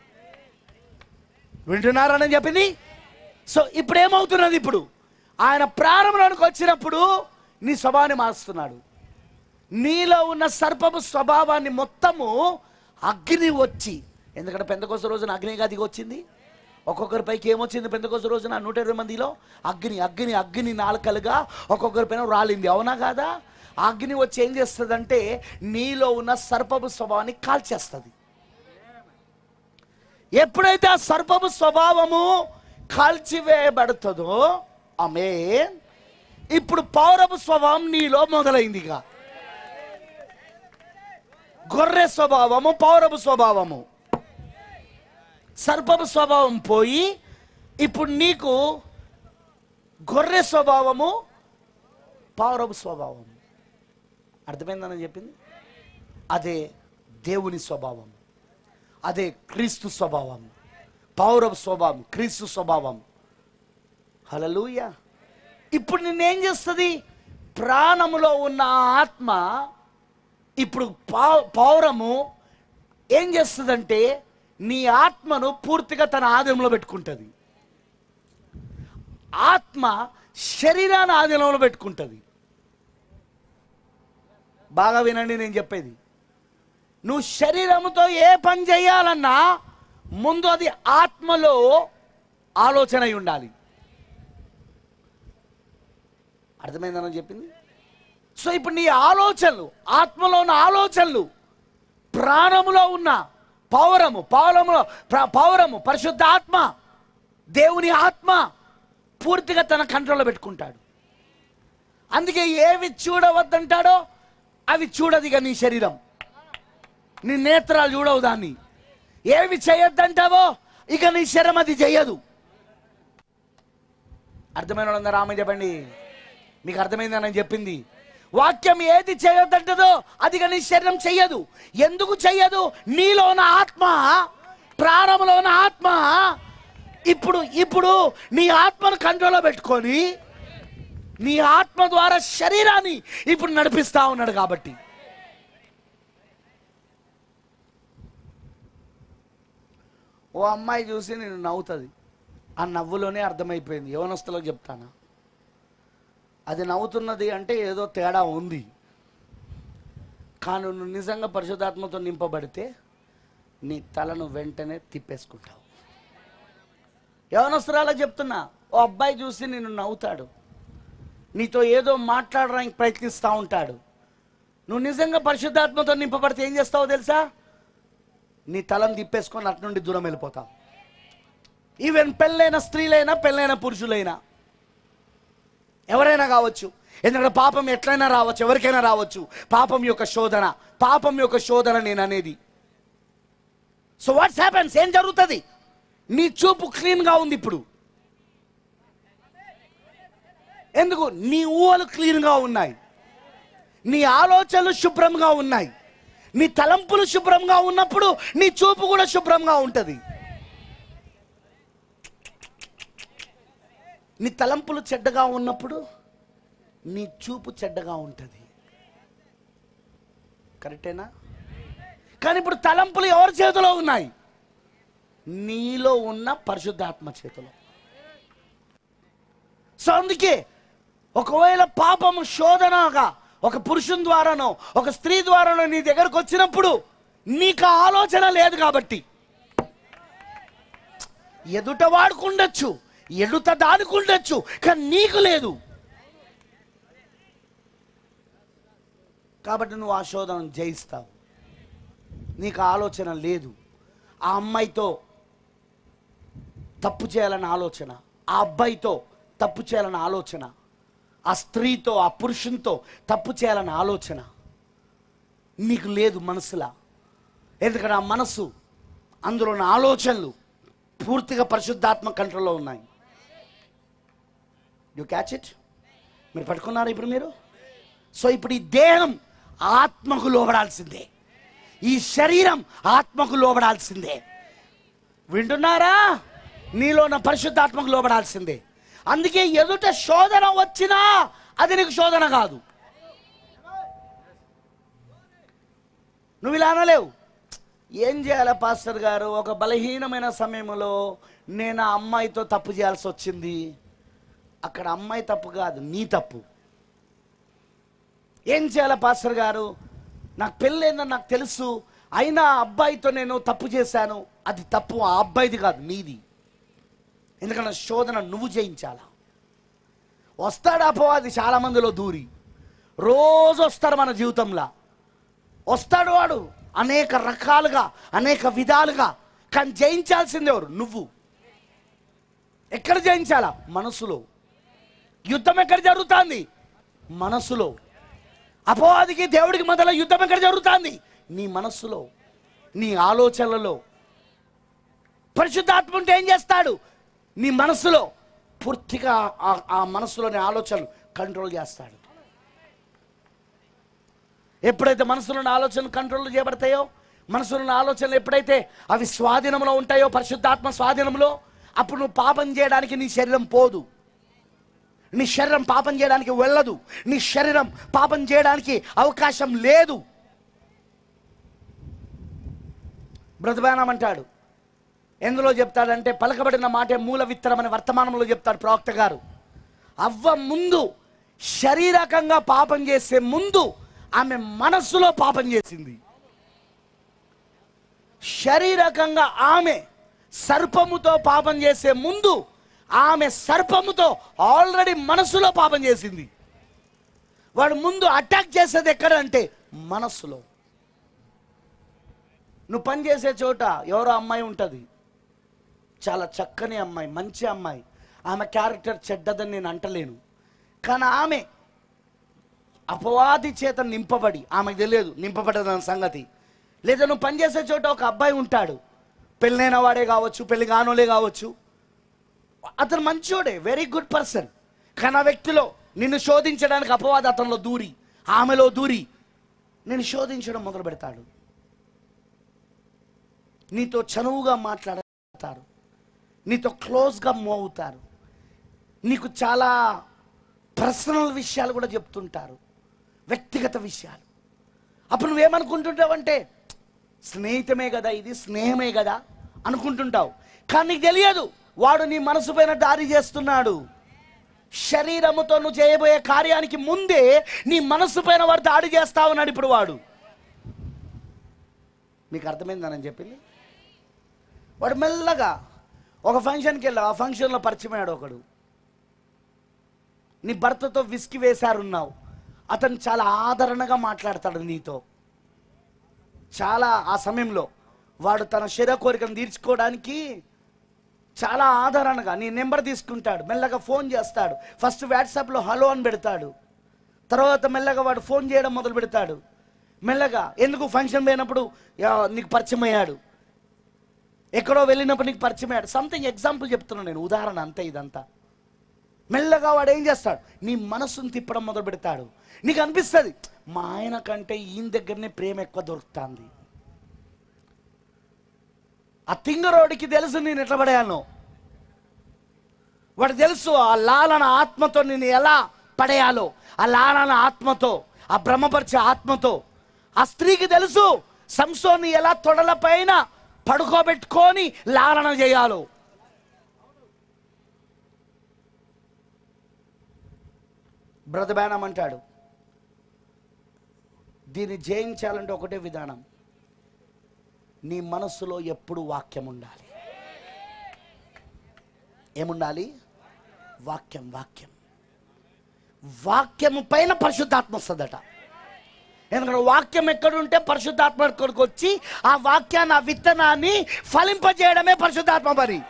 వింటున్నారని చెప్పింది సో ఇప్పుడు ఏమవుతున్నది ఇప్పుడు ఆయన ప్రారంభంలోనికి వచ్చినప్పుడు నీ స్వభావాన్ని మారుస్తున్నాడు నీలో ఉన్న సర్పపు స్వభావాన్ని మొత్తము అగ్ని వచ్చి ఎందుకంటే పెందకోస రోజున అగ్నిగా దిగి వచ్చింది ఒక్కొక్కరి పైకి ఏమొచ్చింది పెందకోస రోజున నూట ఇరవై మందిలో అగ్ని అగ్ని అగ్ని నాలుకలుగా ఒక్కొక్కరి పైన రాలింది అవునా కాదా ఆ అగ్ని వచ్చి ఏం చేస్తుందంటే నీలో ఉన్న సర్పపు స్వభావాన్ని కాల్చేస్తుంది ఎప్పుడైతే ఆ సర్పపు స్వభావము కాల్చివేయబడుతుందో ఆమె ఇప్పుడు పౌరపు స్వభావం నీలో మొదలైందిగా గొర్రె స్వభావము పౌరపు స్వభావము సర్పపు స్వభావం పోయి ఇప్పుడు నీకు గొర్రె స్వభావము పౌరపు స్వభావం అర్థమైందని చెప్పింది అదే దేవుని స్వభావం అదే క్రీస్తు స్వభావం పౌరవ స్వభావం క్రీస్తు స్వభావం హలలుయ ఇప్పుడు నిన్నేం చేస్తుంది ప్రాణములో ఉన్న ఆ ఆత్మ ఇప్పుడు పా పౌరము ఏం చేస్తుందంటే నీ ఆత్మను పూర్తిగా తన ఆధీనంలో పెట్టుకుంటుంది ఆత్మ శరీరాన్ని ఆధీనంలో పెట్టుకుంటుంది బాగా వినండి నేను చెప్పేది నువ్వు శరీరంతో ఏ పని చేయాలన్నా ముందు అది ఆత్మలో ఆలోచన అయి ఉండాలి అర్థమైందని చెప్పింది సో ఇప్పుడు నీ ఆలోచనలు ఆత్మలో ఉన్న ఆలోచనలు ప్రాణములో ఉన్న పౌరము పౌరములో ప్ర- పౌరము పరిశుద్ధ ఆత్మ దేవుని ఆత్మ పూర్తిగా తన కంట్రోల్లో పెట్టుకుంటాడు అందుకే ఏవి చూడవద్దంటాడో అవి చూడదు ఇక నీ శరీరం నీ నేత్రాలు చూడవు దాన్ని ఏవి చేయొద్దంటావో ఇక నీ శరీరం అది చెయ్యదు అర్థమైన వాళ్ళందరూ రామ చెప్పండి మీకు అర్థమైందని నేను చెప్పింది వాక్యం ఏది చేయొద్దంటదో అది ఇక నీ శరీరం చెయ్యదు ఎందుకు చెయ్యదు నీలో ఉన్న ఆత్మ ప్రాణంలో ఉన్న ఆత్మ ఇప్పుడు ఇప్పుడు నీ ఆత్మను కంట్రోల్లో పెట్టుకొని నీ ఆత్మ ద్వారా శరీరాన్ని ఇప్పుడు నడిపిస్తా ఉన్నాడు కాబట్టి ఓ అమ్మాయి చూసి నేను నవ్వుతుంది ఆ నవ్వులోనే అర్థమైపోయింది యవనస్తులకు చెప్తానా అది నవ్వుతున్నది అంటే ఏదో తేడా ఉంది కానీ నువ్వు నిజంగా పరిశుద్ధాత్మతో నింపబడితే నీ తలను వెంటనే తిప్పేసుకుంటావు యవనస్తురాలకు చెప్తున్నా ఓ అబ్బాయి చూసి నిన్ను నవ్వుతాడు నీతో ఏదో మాట్లాడడానికి ప్రయత్నిస్తూ ఉంటాడు నువ్వు నిజంగా పరిశుద్ధాత్మతో నింపబడితే ఏం చేస్తావో తెలుసా నీ తలను తిప్పేసుకొని అటు నుండి దూరం వెళ్ళిపోతావు ఈవెన్ పెళ్ళైన స్త్రీలైనా పెళ్ళైన పురుషులైనా ఎవరైనా కావచ్చు ఎందుకంటే పాపం ఎట్లయినా రావచ్చు ఎవరికైనా రావచ్చు పాపం యొక్క శోధన పాపం యొక్క శోధన నేను అనేది సో వాట్స్ హ్యాపెన్స్ ఏం జరుగుతుంది నీ చూపు క్లీన్గా ఉంది ఇప్పుడు ఎందుకు నీ ఊహలు క్లీన్గా ఉన్నాయి నీ ఆలోచనలు శుభ్రంగా ఉన్నాయి నీ తలంపులు శుభ్రంగా ఉన్నప్పుడు నీ చూపు కూడా శుభ్రంగా ఉంటుంది నీ తలంపులు చెడ్డగా ఉన్నప్పుడు నీ చూపు చెడ్డగా ఉంటుంది కరెక్టేనా కానీ ఇప్పుడు తలంపులు ఎవరి చేతిలో ఉన్నాయి నీలో ఉన్న పరిశుద్ధాత్మ చేతిలో సో అందుకే ఒకవేళ పాపము శోధనగా ఒక పురుషుని ద్వారానో ఒక స్త్రీ ద్వారానో నీ దగ్గరకు వచ్చినప్పుడు నీకు ఆ ఆలోచన లేదు కాబట్టి ఎదుట వాడుకుండొచ్చు ఎదుట దాడుకుండొచ్చు కానీ నీకు లేదు కాబట్టి నువ్వు ఆ శోధనను జయిస్తావు నీకు ఆ ఆలోచన లేదు ఆ అమ్మాయితో తప్పు చేయాలన్న ఆలోచన ఆ అబ్బాయితో తప్పు చేయాలన్న ఆలోచన ఆ స్త్రీతో ఆ పురుషునితో తప్పు చేయాలన్న ఆలోచన నీకు లేదు మనసులా ఎందుకంటే ఆ మనసు అందులో ఉన్న ఆలోచనలు పూర్తిగా పరిశుద్ధాత్మ కంట్రోల్లో ఉన్నాయి యు క్యాచ్ ఇట్ మీరు పట్టుకున్నారా ఇప్పుడు మీరు సో ఇప్పుడు ఈ దేహం ఆత్మకు లోబడాల్సిందే ఈ శరీరం ఆత్మకు లోబడాల్సిందే వింటున్నారా నీలో ఉన్న పరిశుద్ధాత్మకు లోబడాల్సిందే అందుకే ఎదుట శోధన వచ్చినా అది నీకు శోధన కాదు నువ్వు ఇలా అనలేవు ఏం చేయాలి పాస్టర్ గారు ఒక బలహీనమైన సమయంలో నేను ఆ అమ్మాయితో తప్పు చేయాల్సి వచ్చింది అక్కడ అమ్మాయి తప్పు కాదు నీ తప్పు ఏం చేయాలి పాస్టర్ గారు నాకు పెళ్ళైందని నాకు తెలుసు అయినా ఆ అబ్బాయితో నేను తప్పు చేశాను అది తప్పు ఆ అబ్బాయిది కాదు నీది ఎందుకంటే శోధన నువ్వు జయించాలా వస్తాడు అపవాది చాలా మందిలో దూరి రోజు వస్తాడు మన జీవితంలో వస్తాడు వాడు అనేక రకాలుగా అనేక విధాలుగా కానీ జయించాల్సింది ఎవరు నువ్వు ఎక్కడ జయించాలా మనసులో యుద్ధం ఎక్కడ జరుగుతుంది మనసులో అపవాదికి దేవుడికి మధ్యలో యుద్ధం ఎక్కడ జరుగుతుంది నీ మనస్సులో నీ ఆలోచనలలో పరిశుద్ధాత్మ ఉంటే ఏం చేస్తాడు నీ మనసులో పూర్తిగా ఆ- ఆ మనసులోని ఆలోచనలు కంట్రోల్ చేస్తాడు ఎప్పుడైతే మనసులోని ఆలోచనలు కంట్రోల్ చేయబడతాయో మనసులోని ఆలోచనలు ఎప్పుడైతే అవి స్వాధీనంలో ఉంటాయో పరిశుద్ధాత్మ స్వాధీనంలో అప్పుడు నువ్వు పాపం చేయడానికి నీ శరీరం పోదు నీ శరీరం పాపం చేయడానికి వెళ్ళదు నీ శరీరం పాపం చేయడానికి అవకాశం లేదు బ్రతబానం అంటాడు ఎందులో చెప్తాడంటే పలకబడిన మాటే మూల విత్తనం అనే వర్తమానంలో చెప్తాడు ప్రవక్త గారు అవ్వ ముందు శారీరకంగా పాపం చేసే ముందు ఆమె మనస్సులో పాపం చేసింది శారీరకంగా ఆమె సర్పముతో పాపం చేసే ముందు ఆమె సర్పముతో ఆల్రెడీ మనసులో పాపం చేసింది వాడు ముందు అటాక్ చేసేది ఎక్కడ అంటే మనస్సులో నువ్వు పని చేసే చోట ఎవరో అమ్మాయి ఉంటుంది చాలా చక్కని అమ్మాయి మంచి అమ్మాయి ఆమె క్యారెక్టర్ చెడ్డదని నేను అంటలేను కానీ ఆమె అపవాది చేత నింపబడి ఆమెకు తెలియదు నింపబడ్డదన్న సంగతి లేదా నువ్వు పనిచేసే చోట ఒక అబ్బాయి ఉంటాడు పెళ్ళైన వాడే కావచ్చు పెళ్లి కానోలే కావచ్చు అతను మంచోడే వెరీ గుడ్ పర్సన్ కానీ ఆ వ్యక్తిలో నిన్ను శోధించడానికి అపవాది అతనిలో దూరి ఆమెలో దూరి నేను శోధించడం మొదలు పెడతాడు నీతో చనువుగా మాట్లాడతారు నీతో క్లోజ్గా మూవ్ అవుతారు నీకు చాలా పర్సనల్ విషయాలు కూడా చెప్తుంటారు వ్యక్తిగత విషయాలు అప్పుడు నువ్వేమనుకుంటుంటావంటే స్నేహితమే కదా ఇది స్నేహమే కదా అనుకుంటుంటావు కానీ నీకు తెలియదు వాడు నీ మనసు పైన దారి చేస్తున్నాడు శరీరముతో నువ్వు చేయబోయే కార్యానికి ముందే నీ మనసు పైన వాడు దాడి చేస్తా ఉన్నాడు ఇప్పుడు వాడు మీకు అర్థమైందని చెప్పింది వాడు మెల్లగా ఒక ఫంక్షన్కి వెళ్ళావు ఆ ఫంక్షన్లో పరిచయమయ్యాడు ఒకడు నీ భర్తతో విసికి వేశారున్నావు అతను చాలా ఆదరణగా మాట్లాడతాడు నీతో చాలా ఆ సమయంలో వాడు తన శరీర కోరికను తీర్చుకోవడానికి చాలా ఆదరణగా నీ నెంబర్ తీసుకుంటాడు మెల్లగా ఫోన్ చేస్తాడు ఫస్ట్ వాట్సాప్లో హలో అని పెడతాడు తర్వాత మెల్లగా వాడు ఫోన్ చేయడం మొదలు పెడతాడు మెల్లగా ఎందుకు ఫంక్షన్ పోయినప్పుడు యా, నీకు పరిచయం అయ్యాడు ఎక్కడో వెళ్ళినప్పుడు నీకు పరిచయం అయ్యాడు సంథింగ్ ఎగ్జాంపుల్ చెప్తున్నాను నేను ఉదాహరణ అంతే ఇదంతా మెల్లగా వాడు ఏం చేస్తాడు నీ మనసును తిప్పడం మొదలు పెడతాడు నీకు అనిపిస్తుంది మా ఆయన కంటే ఈయన దగ్గరనే ప్రేమ ఎక్కువ దొరుకుతుంది ఆ తింగరోడికి తెలుసు నేను ఎట్లా పడేయాలను వాడు తెలుసు ఆ లాలన ఆత్మతో నేను ఎలా పడేయాలో ఆ లాలన ఆత్మతో ఆ భ్రమపరిచే ఆత్మతో ఆ స్త్రీకి తెలుసు సంసోన్ని ఎలా తొడల పైన పడుకోబెట్టుకొని లాలన చేయాలో బ్రతబానం అంటాడు దీన్ని జయించాలంటే ఒకటే విధానం నీ మనస్సులో ఎప్పుడు వాక్యం ఉండాలి ఏముండాలి వాక్యం వాక్యం వాక్యము పైన పరిశుద్ధాత్మ వస్తుందట ఎందుకంటే వాక్యం ఎక్కడుంటే పరిశుద్ధాత్మ ఎక్కడికి వచ్చి ఆ వాక్యాన్ని ఆ విత్తనాన్ని ఫలింపజేయడమే పరిశుద్ధాత్మ పని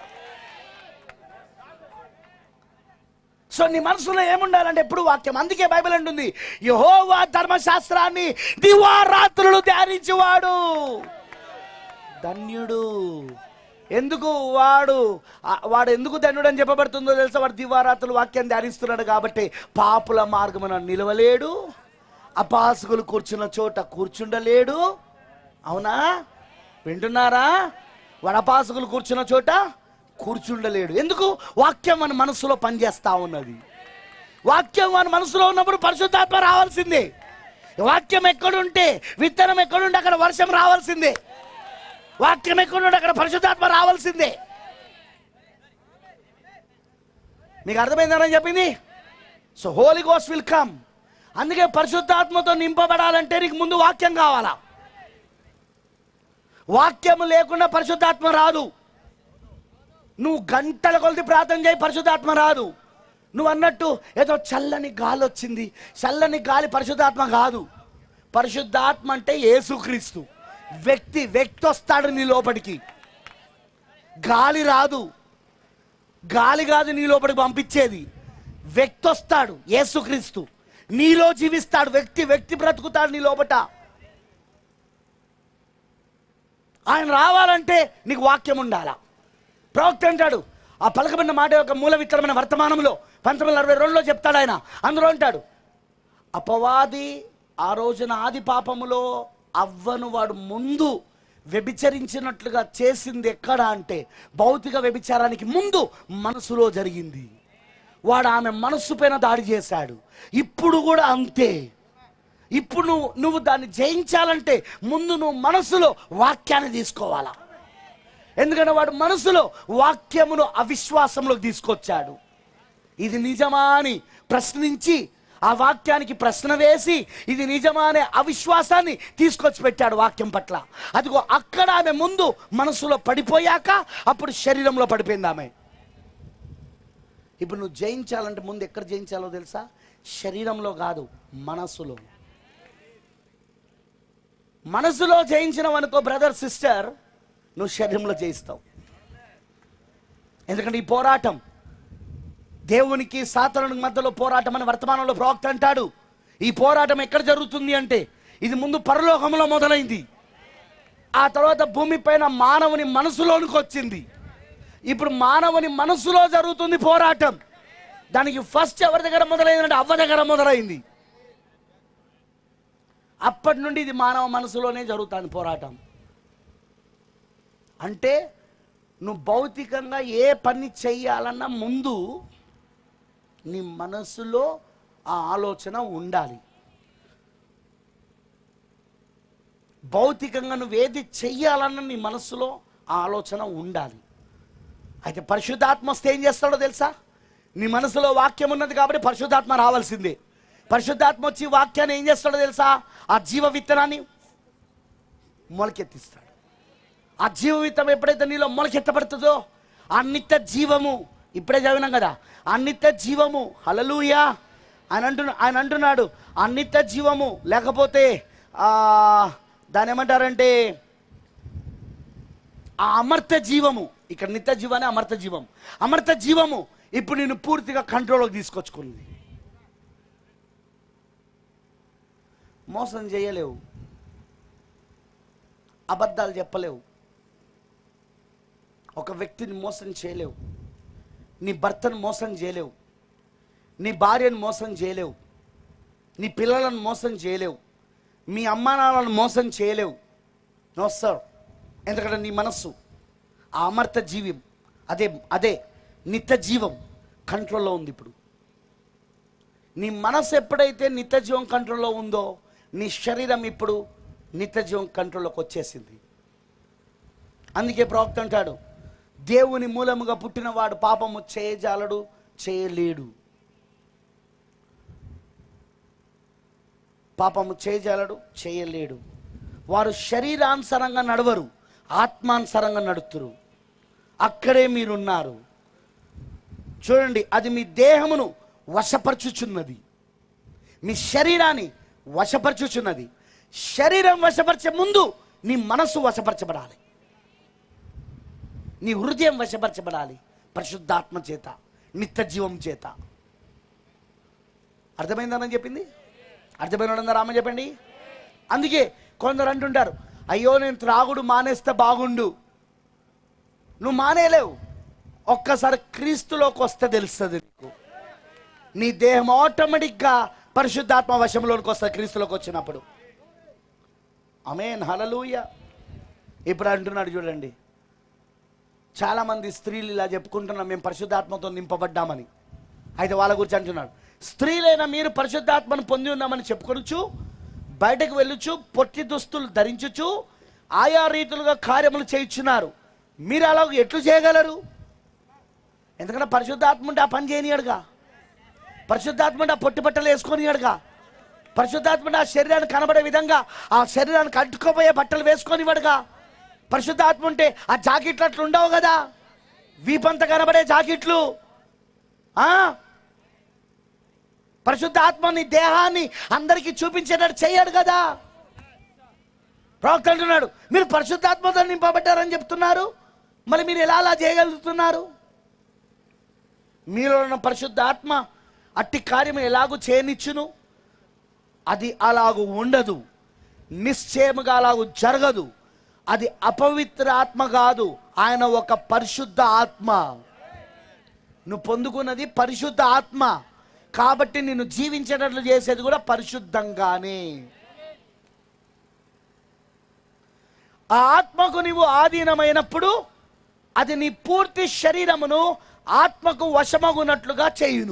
సో నీ మనసులో ఏముండాలంటే ఎప్పుడు వాక్యం అందుకే బైబిల్ అంటుంది యహోవా ధర్మశాస్త్రాన్ని దివారాత్రులు ధ్యానించేవాడు ధన్యుడు ఎందుకు వాడు ఆ- వాడు ఎందుకు ధన్యుడు అని చెప్పబడుతుందో తెలుసా వాడు దివారాత్రులు వాక్యం ధ్యానిస్తున్నాడు కాబట్టి పాపుల మార్గమున నిలవలేడు అపాసకులు కూర్చున్న చోట కూర్చుండలేడు అవునా వింటున్నారా వాడు అపాసకులు కూర్చున్న చోట కూర్చుండలేడు ఎందుకు వాక్యం మన మనసులో పనిచేస్తా ఉన్నది వాక్యం మన మనసులో ఉన్నప్పుడు పరిశుద్ధాత్మ రావాల్సిందే వాక్యం ఎక్కడుంటే విత్తనం ఎక్కడుంటే అక్కడ వర్షం రావాల్సిందే వాక్యం ఎక్కడుంటే అక్కడ పరిశుద్ధాత్మ రావాల్సిందే మీకు అర్థమైందని చెప్పింది సో హోలీ గోస్ విల్ కమ్ అందుకే పరిశుద్ధాత్మతో నింపబడాలంటే నీకు ముందు వాక్యం కావాలా వాక్యము లేకుండా పరిశుద్ధాత్మ రాదు నువ్వు గంటల కొలది ప్రార్థన చేయి పరిశుద్ధాత్మ రాదు నువ్వు అన్నట్టు ఏదో చల్లని గాలి వచ్చింది చల్లని గాలి పరిశుద్ధాత్మ కాదు పరిశుద్ధాత్మ అంటే యేసుక్రీస్తు వ్యక్తి వ్యక్తి వస్తాడు నీ లోపలికి గాలి రాదు గాలి కాదు నీ లోపలికి పంపించేది వ్యక్తి వస్తాడు యేసుక్రీస్తు నీలో జీవిస్తాడు వ్యక్తి వ్యక్తి బ్రతుకుతాడు నీ లోపట ఆయన రావాలంటే నీకు వాక్యం ఉండాలా ప్రవక్త అంటాడు ఆ పలకబడిన మాట యొక్క మూల విత్తనమైన వర్తమానంలో పంతొమ్మిది వందల అరవై రెండులో చెప్తాడు ఆయన అందులో అంటాడు అపవాది ఆ రోజున ఆది పాపములో అవ్వను వాడు ముందు వ్యభిచరించినట్లుగా చేసింది ఎక్కడ అంటే భౌతిక వ్యభిచారానికి ముందు మనసులో జరిగింది వాడు ఆమె మనస్సు పైన దాడి చేశాడు ఇప్పుడు కూడా అంతే ఇప్పుడు నువ్వు నువ్వు దాన్ని జయించాలంటే ముందు నువ్వు మనసులో వాక్యాన్ని తీసుకోవాలా ఎందుకంటే వాడు మనసులో వాక్యమును అవిశ్వాసంలోకి తీసుకొచ్చాడు ఇది నిజమా అని ప్రశ్నించి ఆ వాక్యానికి ప్రశ్న వేసి ఇది నిజమా అనే అవిశ్వాసాన్ని తీసుకొచ్చి పెట్టాడు వాక్యం పట్ల అదిగో అక్కడ ఆమె ముందు మనసులో పడిపోయాక అప్పుడు శరీరంలో పడిపోయింది ఆమె ఇప్పుడు నువ్వు జయించాలంటే ముందు ఎక్కడ జయించాలో తెలుసా శరీరంలో కాదు మనసులో మనసులో జయించినవు అనుకో బ్రదర్ సిస్టర్ నువ్వు శరీరంలో జయిస్తావు ఎందుకంటే ఈ పోరాటం దేవునికి సాతనునికి మధ్యలో పోరాటం అని వర్తమానంలో ప్రవక్త అంటాడు ఈ పోరాటం ఎక్కడ జరుగుతుంది అంటే ఇది ముందు పరలోకంలో మొదలైంది ఆ తర్వాత భూమి పైన మానవుని మనసులోనికి వచ్చింది ఇప్పుడు మానవుని మనసులో జరుగుతుంది పోరాటం దానికి ఫస్ట్ ఎవరి దగ్గర మొదలైందంటే అవ్వ దగ్గర మొదలైంది అప్పటి నుండి ఇది మానవ మనసులోనే జరుగుతుంది పోరాటం అంటే నువ్వు భౌతికంగా ఏ పని చెయ్యాలన్నా ముందు నీ మనసులో ఆ ఆలోచన ఉండాలి భౌతికంగా నువ్వేది చెయ్యాలన్న నీ మనసులో ఆ ఆలోచన ఉండాలి అయితే పరిశుద్ధాత్మ వస్తే ఏం చేస్తాడో తెలుసా నీ మనసులో వాక్యం ఉన్నది కాబట్టి పరిశుద్ధాత్మ రావాల్సిందే పరిశుద్ధాత్మ వచ్చి వాక్యాన్ని ఏం చేస్తాడో తెలుసా ఆ జీవ విత్తనాన్ని మొలకెత్తిస్తాడు ఆ జీవ విత్తనం ఎప్పుడైతే నీలో మొలకెత్తబడుతుందో ఆ నిత్య జీవము ఇప్పుడే చదివినాం కదా ఆ నిత్య జీవము హలలుయా ఆయన అంటు ఆయన అంటున్నాడు ఆ నిత్య జీవము లేకపోతే ఆ, దాని ఏమంటారంటే ఆ అమర్త జీవము ఇక్కడ నిత్య జీవాన్ని అమర్త జీవం అమర్త జీవము ఇప్పుడు నేను పూర్తిగా కంట్రోల్లోకి తీసుకొచ్చుకుంది మోసం చేయలేవు అబద్ధాలు చెప్పలేవు ఒక వ్యక్తిని మోసం చేయలేవు నీ భర్తను మోసం చేయలేవు నీ భార్యను మోసం చేయలేవు నీ పిల్లలను మోసం చేయలేవు మీ అమ్మానాన్నలను మోసం చేయలేవు నో సార్ ఎందుకంటే నీ మనస్సు ఆ అమర్త జీవం అదే అదే నిత్య జీవం కంట్రోల్లో ఉంది ఇప్పుడు నీ మనసు ఎప్పుడైతే నిత్య జీవం కంట్రోల్లో ఉందో నీ శరీరం ఇప్పుడు నిత్య జీవం కంట్రోల్లోకి వచ్చేసింది అందుకే ప్రవక్త అంటాడు దేవుని మూలముగా పుట్టినవాడు పాపము చేయజాలడు చేయలేడు పాపము చేయజాలడు చేయలేడు వారు శరీరానుసరంగా నడవరు ఆత్మానుసరంగా నడుతురు అక్కడే మీరున్నారు చూడండి అది మీ దేహమును వశపరచుచున్నది మీ శరీరాన్ని వశపరచుచున్నది శరీరం వశపరిచే ముందు నీ మనసు వశపరచబడాలి నీ హృదయం వశపరచబడాలి పరిశుద్ధాత్మ చేత నిత్య జీవం చేత అర్థమైందని చెప్పింది అర్థమైన రామని చెప్పండి అందుకే కొందరు అంటుంటారు అయ్యో నేను త్రాగుడు మానేస్తే బాగుండు నువ్వు మానేలేవు ఒక్కసారి క్రీస్తులోకి వస్తే తెలుస్తుంది నీకు నీ దేహం ఆటోమేటిక్గా పరిశుద్ధాత్మ వశంలోనికి వస్తుంది క్రీస్తులోకి వచ్చినప్పుడు అమేన్ హలలుయ ఇప్పుడు అంటున్నాడు చూడండి చాలామంది స్త్రీలు ఇలా చెప్పుకుంటున్నాం మేము పరిశుద్ధాత్మతో నింపబడ్డామని అయితే వాళ్ళ గురించి అంటున్నాడు స్త్రీలైన మీరు పరిశుద్ధాత్మను పొంది ఉన్నామని చెప్పుకొనుచు బయటకు వెళ్ళుచు పొట్టి దుస్తులు ధరించుచు ఆయా రీతులుగా కార్యములు చేయించున్నారు మీరు అలా ఎట్లు చేయగలరు ఎందుకంటే పరిశుద్ధాత్మ ఉంటే ఆ పని చేయనియాడుగా పరిశుద్ధాత్మ ఉంటే ఆ పొట్టి బట్టలు వేసుకొనియాడుగా పరిశుద్ధాత్మ ఉంటే ఆ శరీరాన్ని కనబడే విధంగా ఆ శరీరానికి అంటుకోపోయే బట్టలు వేసుకొనివాడుగా పరిశుద్ధాత్మ ఉంటే ఆ జాకెట్లు అట్లు ఉండవు కదా వీపంత కనబడే జాకెట్లు ఆ పరిశుద్ధ ఆత్మని దేహాన్ని అందరికీ చూపించేటట్టు చేయడు కదా ప్రవక్త అంటున్నాడు మీరు పరిశుద్ధాత్మతో నింపబడ్డారని చెప్తున్నారు మరి మీరు ఎలా అలా చేయగలుగుతున్నారు మీలో ఉన్న పరిశుద్ధ ఆత్మ అట్టి కార్యం ఎలాగూ చేయనిచ్చును అది అలాగూ ఉండదు నిశ్చయముగా అలాగూ జరగదు అది అపవిత్ర ఆత్మ కాదు ఆయన ఒక పరిశుద్ధ ఆత్మ నువ్వు పొందుకున్నది పరిశుద్ధ ఆత్మ కాబట్టి నిన్ను జీవించేటట్లు చేసేది కూడా పరిశుద్ధంగానే ఆ ఆత్మకు నీవు ఆధీనమైనప్పుడు అది నీ పూర్తి శరీరమును ఆత్మకు వశమగునట్లుగా చేయును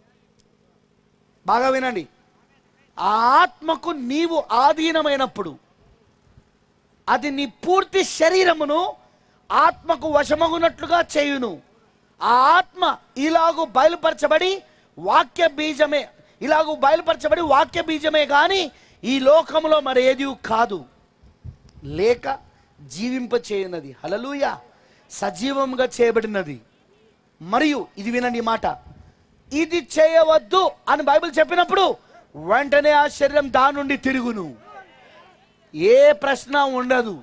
బాగా వినండి ఆ ఆత్మకు నీవు ఆధీనమైనప్పుడు అది నీ పూర్తి శరీరమును ఆత్మకు వశమగునట్లుగా చేయును ఆ ఆత్మ ఇలాగూ బయలుపరచబడి వాక్య బీజమే ఇలాగూ బయలుపరచబడి వాక్య బీజమే కానీ ఈ లోకంలో మరేది కాదు లేక జీవింప చేయనది హలలుయ సజీవంగా చేయబడినది మరియు ఇది వినండి ఈ మాట ఇది చేయవద్దు అని బైబిల్ చెప్పినప్పుడు వెంటనే ఆ శరీరం దాని నుండి తిరుగును ఏ ప్రశ్న ఉండదు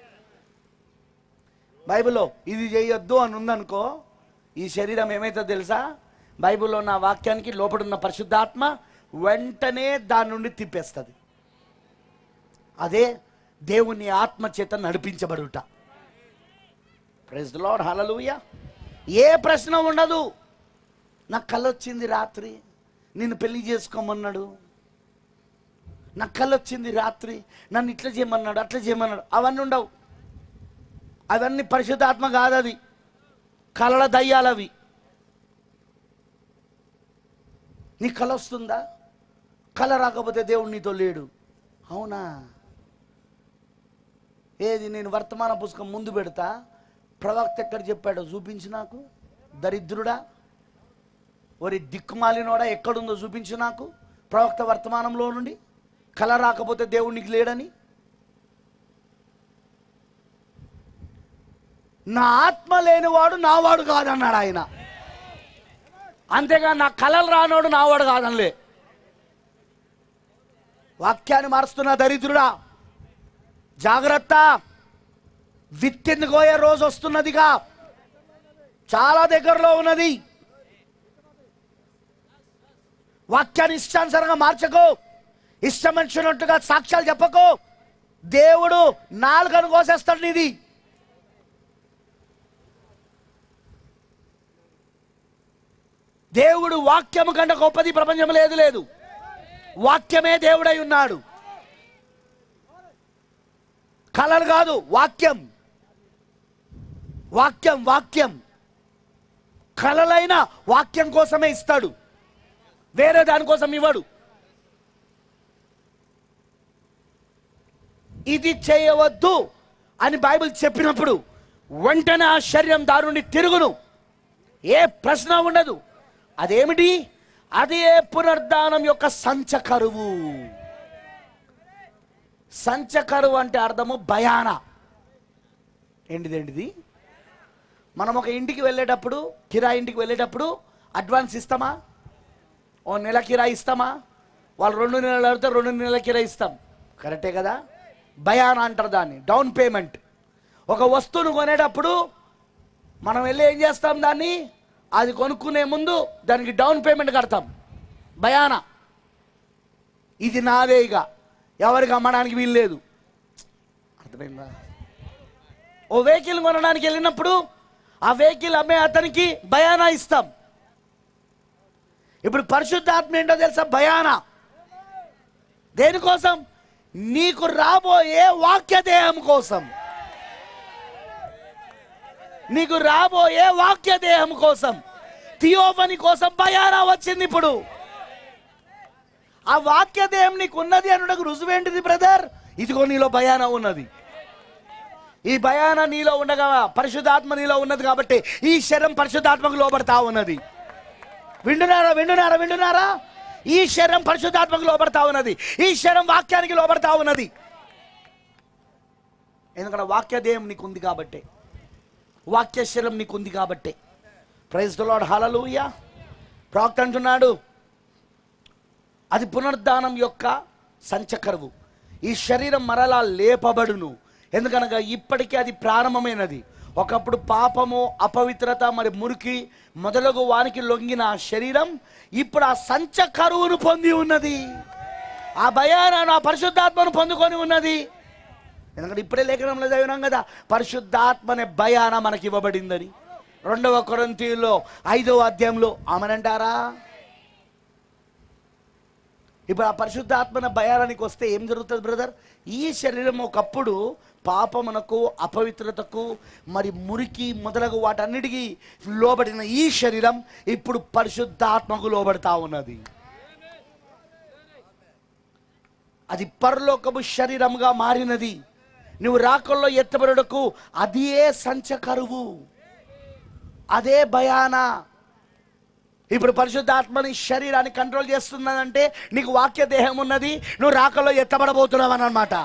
బైబిల్లో ఇది చేయొద్దు అని ఉందనుకో ఈ శరీరం ఏమైతుందో తెలుసా బైబిల్లో ఉన్న వాక్యానికి లోపడున్న పరిశుద్ధాత్మ వెంటనే దాని నుండి తిప్పేస్తుంది అదే దేవుని ఆత్మ చేత నడిపించబడుట ప్రైజ్ లార్డ్ హలలుయ ఏ ప్రశ్న ఉండదు నాకు కళ్ళొచ్చింది రాత్రి నిన్ను పెళ్లి చేసుకోమన్నాడు నాకు కళ్ళొచ్చింది రాత్రి నన్ను ఇట్లా చేయమన్నాడు అట్లా చేయమన్నాడు అవన్నీ ఉండవు అవన్నీ పరిశుద్ధాత్మ కాదు అది కలల దయ్యాలవి నీ కళ వస్తుందా కళ రాకపోతే దేవుడు నీతో లేడు అవునా ఏది నేను వర్తమాన పుస్తకం ముందు పెడతా ప్రవక్త ఎక్కడ చెప్పాడో చూపించు నాకు దరిద్రుడా ఒరి దిక్కుమాలినోడా ఎక్కడుందో చూపించు నాకు ప్రవక్త వర్తమానంలో నుండి కళ రాకపోతే దేవుడు నీకు లేడని నా ఆత్మ లేనివాడు నావాడు కాదన్నాడు ఆయన అంతేగా నా కళలు రానోడు నావాడు కాదనిలే వాక్యాన్ని మారుస్తున్న దరిద్రుడా జాగ్రత్త విత్తెందుకోయే రోజు వస్తున్నదిగా చాలా దగ్గరలో ఉన్నది వాక్యాన్ని ఇష్టానుసారంగా మార్చకు ఇష్టం వచ్చినట్టుగా సాక్ష్యాలు చెప్పకు దేవుడు నాలుగను కోసేస్తాడు నీది దేవుడు వాక్యము కంటే గొప్పది ప్రపంచం లేదు లేదు వాక్యమే దేవుడై ఉన్నాడు కలలు కాదు వాక్యం వాక్యం వాక్యం కలలైన వాక్యం కోసమే ఇస్తాడు వేరే దానికోసం ఇవ్వడు ఇది చేయవద్దు అని బైబిల్ చెప్పినప్పుడు వెంటనే ఆ శరీరం దారుని తిరుగును ఏ ప్రశ్న ఉండదు అదేమిటి అది ఏ పునర్ధానం యొక్క సంచకరువు సంచకరువు అంటే అర్థము భయాన ఏంటిదేంటిది మనం ఒక ఇంటికి వెళ్ళేటప్పుడు కిరాయి ఇంటికి వెళ్ళేటప్పుడు అడ్వాన్స్ ఇస్తామా ఓ నెల కిరాయి ఇస్తామా వాళ్ళు రెండు నెలలు అడిగితే రెండు నెలల కిరాయి ఇస్తాం కరెక్టే కదా భయాన అంటారు దాన్ని డౌన్ పేమెంట్ ఒక వస్తువును కొనేటప్పుడు మనం వెళ్ళి ఏం చేస్తాం దాన్ని అది కొనుక్కునే ముందు దానికి డౌన్ పేమెంట్ కడతాం భయాన ఇది నాదే ఇక ఎవరికి అమ్మడానికి వీలు లేదు అర్థమైందా ఓ వెహికల్ కొనడానికి వెళ్ళినప్పుడు ఆ వెహికల్ అమ్మే అతనికి భయానా ఇస్తాం ఇప్పుడు పరిశుద్ధాత్మ ఏంటో తెలుసా భయానా దేనికోసం నీకు రాబోయే వాక్య దేహం కోసం నీకు రాబోయే వాక్య దేహం కోసం థియోఫని కోసం భయానా వచ్చింది ఇప్పుడు ఆ వాక్య దేహం నీకు ఉన్నది అనుటకు రుజువేంటిది బ్రదర్ ఇదిగో నీలో భయానా ఉన్నది ఈ భయాన నీలో ఉండగా పరిశుద్ధాత్మ నీలో ఉన్నది కాబట్టి ఈ శరం పరిశుద్ధాత్మకు లోబడతా ఉన్నది వింటున్నారా వింటున్నారా వింటున్నారా ఈ శరం పరిశుద్ధాత్మకు లోబడతా ఉన్నది ఈ శరం వాక్యానికి లోబడతా ఉన్నది ఎందుకంటే వాక్య దేహం నీకు ఉంది కాబట్టి వాక్య శరం నీకు ఉంది కాబట్టి ప్రైజ్ లార్డ్ హలలుయ ప్రాక్త అంటున్నాడు అది పునర్ధానం యొక్క సంచకరువు ఈ శరీరం మరలా లేపబడును ఎందుకనగా ఇప్పటికీ అది ప్రారంభమైనది ఒకప్పుడు పాపము అపవిత్రత మరి మురికి మొదలగు వానికి లొంగిన ఆ శరీరం ఇప్పుడు ఆ సంచకరువును పొంది ఉన్నది ఆ భయాన ఆ పరిశుద్ధాత్మను పొందుకొని ఉన్నది ఎందుకంటే ఇప్పుడే లేఖనంలో చదివినాం కదా పరిశుద్ధాత్మ అనే భయాన మనకి ఇవ్వబడిందని రెండవ కొరంతీయులో ఐదవ అధ్యాయంలో ఆమెనంటారా ఇప్పుడు ఆ పరిశుద్ధాత్మన భయానికి వస్తే ఏం జరుగుతుంది బ్రదర్ ఈ శరీరం ఒకప్పుడు పాపమునకు అపవిత్రతకు మరి మురికి మొదలగు వాటన్నిటికీ లోబడిన ఈ శరీరం ఇప్పుడు పరిశుద్ధాత్మకు లోబడతా ఉన్నది అది పరలోకపు శరీరముగా మారినది నువ్వు రాకల్లో ఎత్తబడుటకు అదే సంచకరువు అదే భయాన ఇప్పుడు పరిశుద్ధాత్మని శరీరాన్ని కంట్రోల్ చేస్తున్నదంటే నీకు వాక్య దేహం ఉన్నది నువ్వు రాకల్లో ఎత్తబడబోతున్నావు అనమాట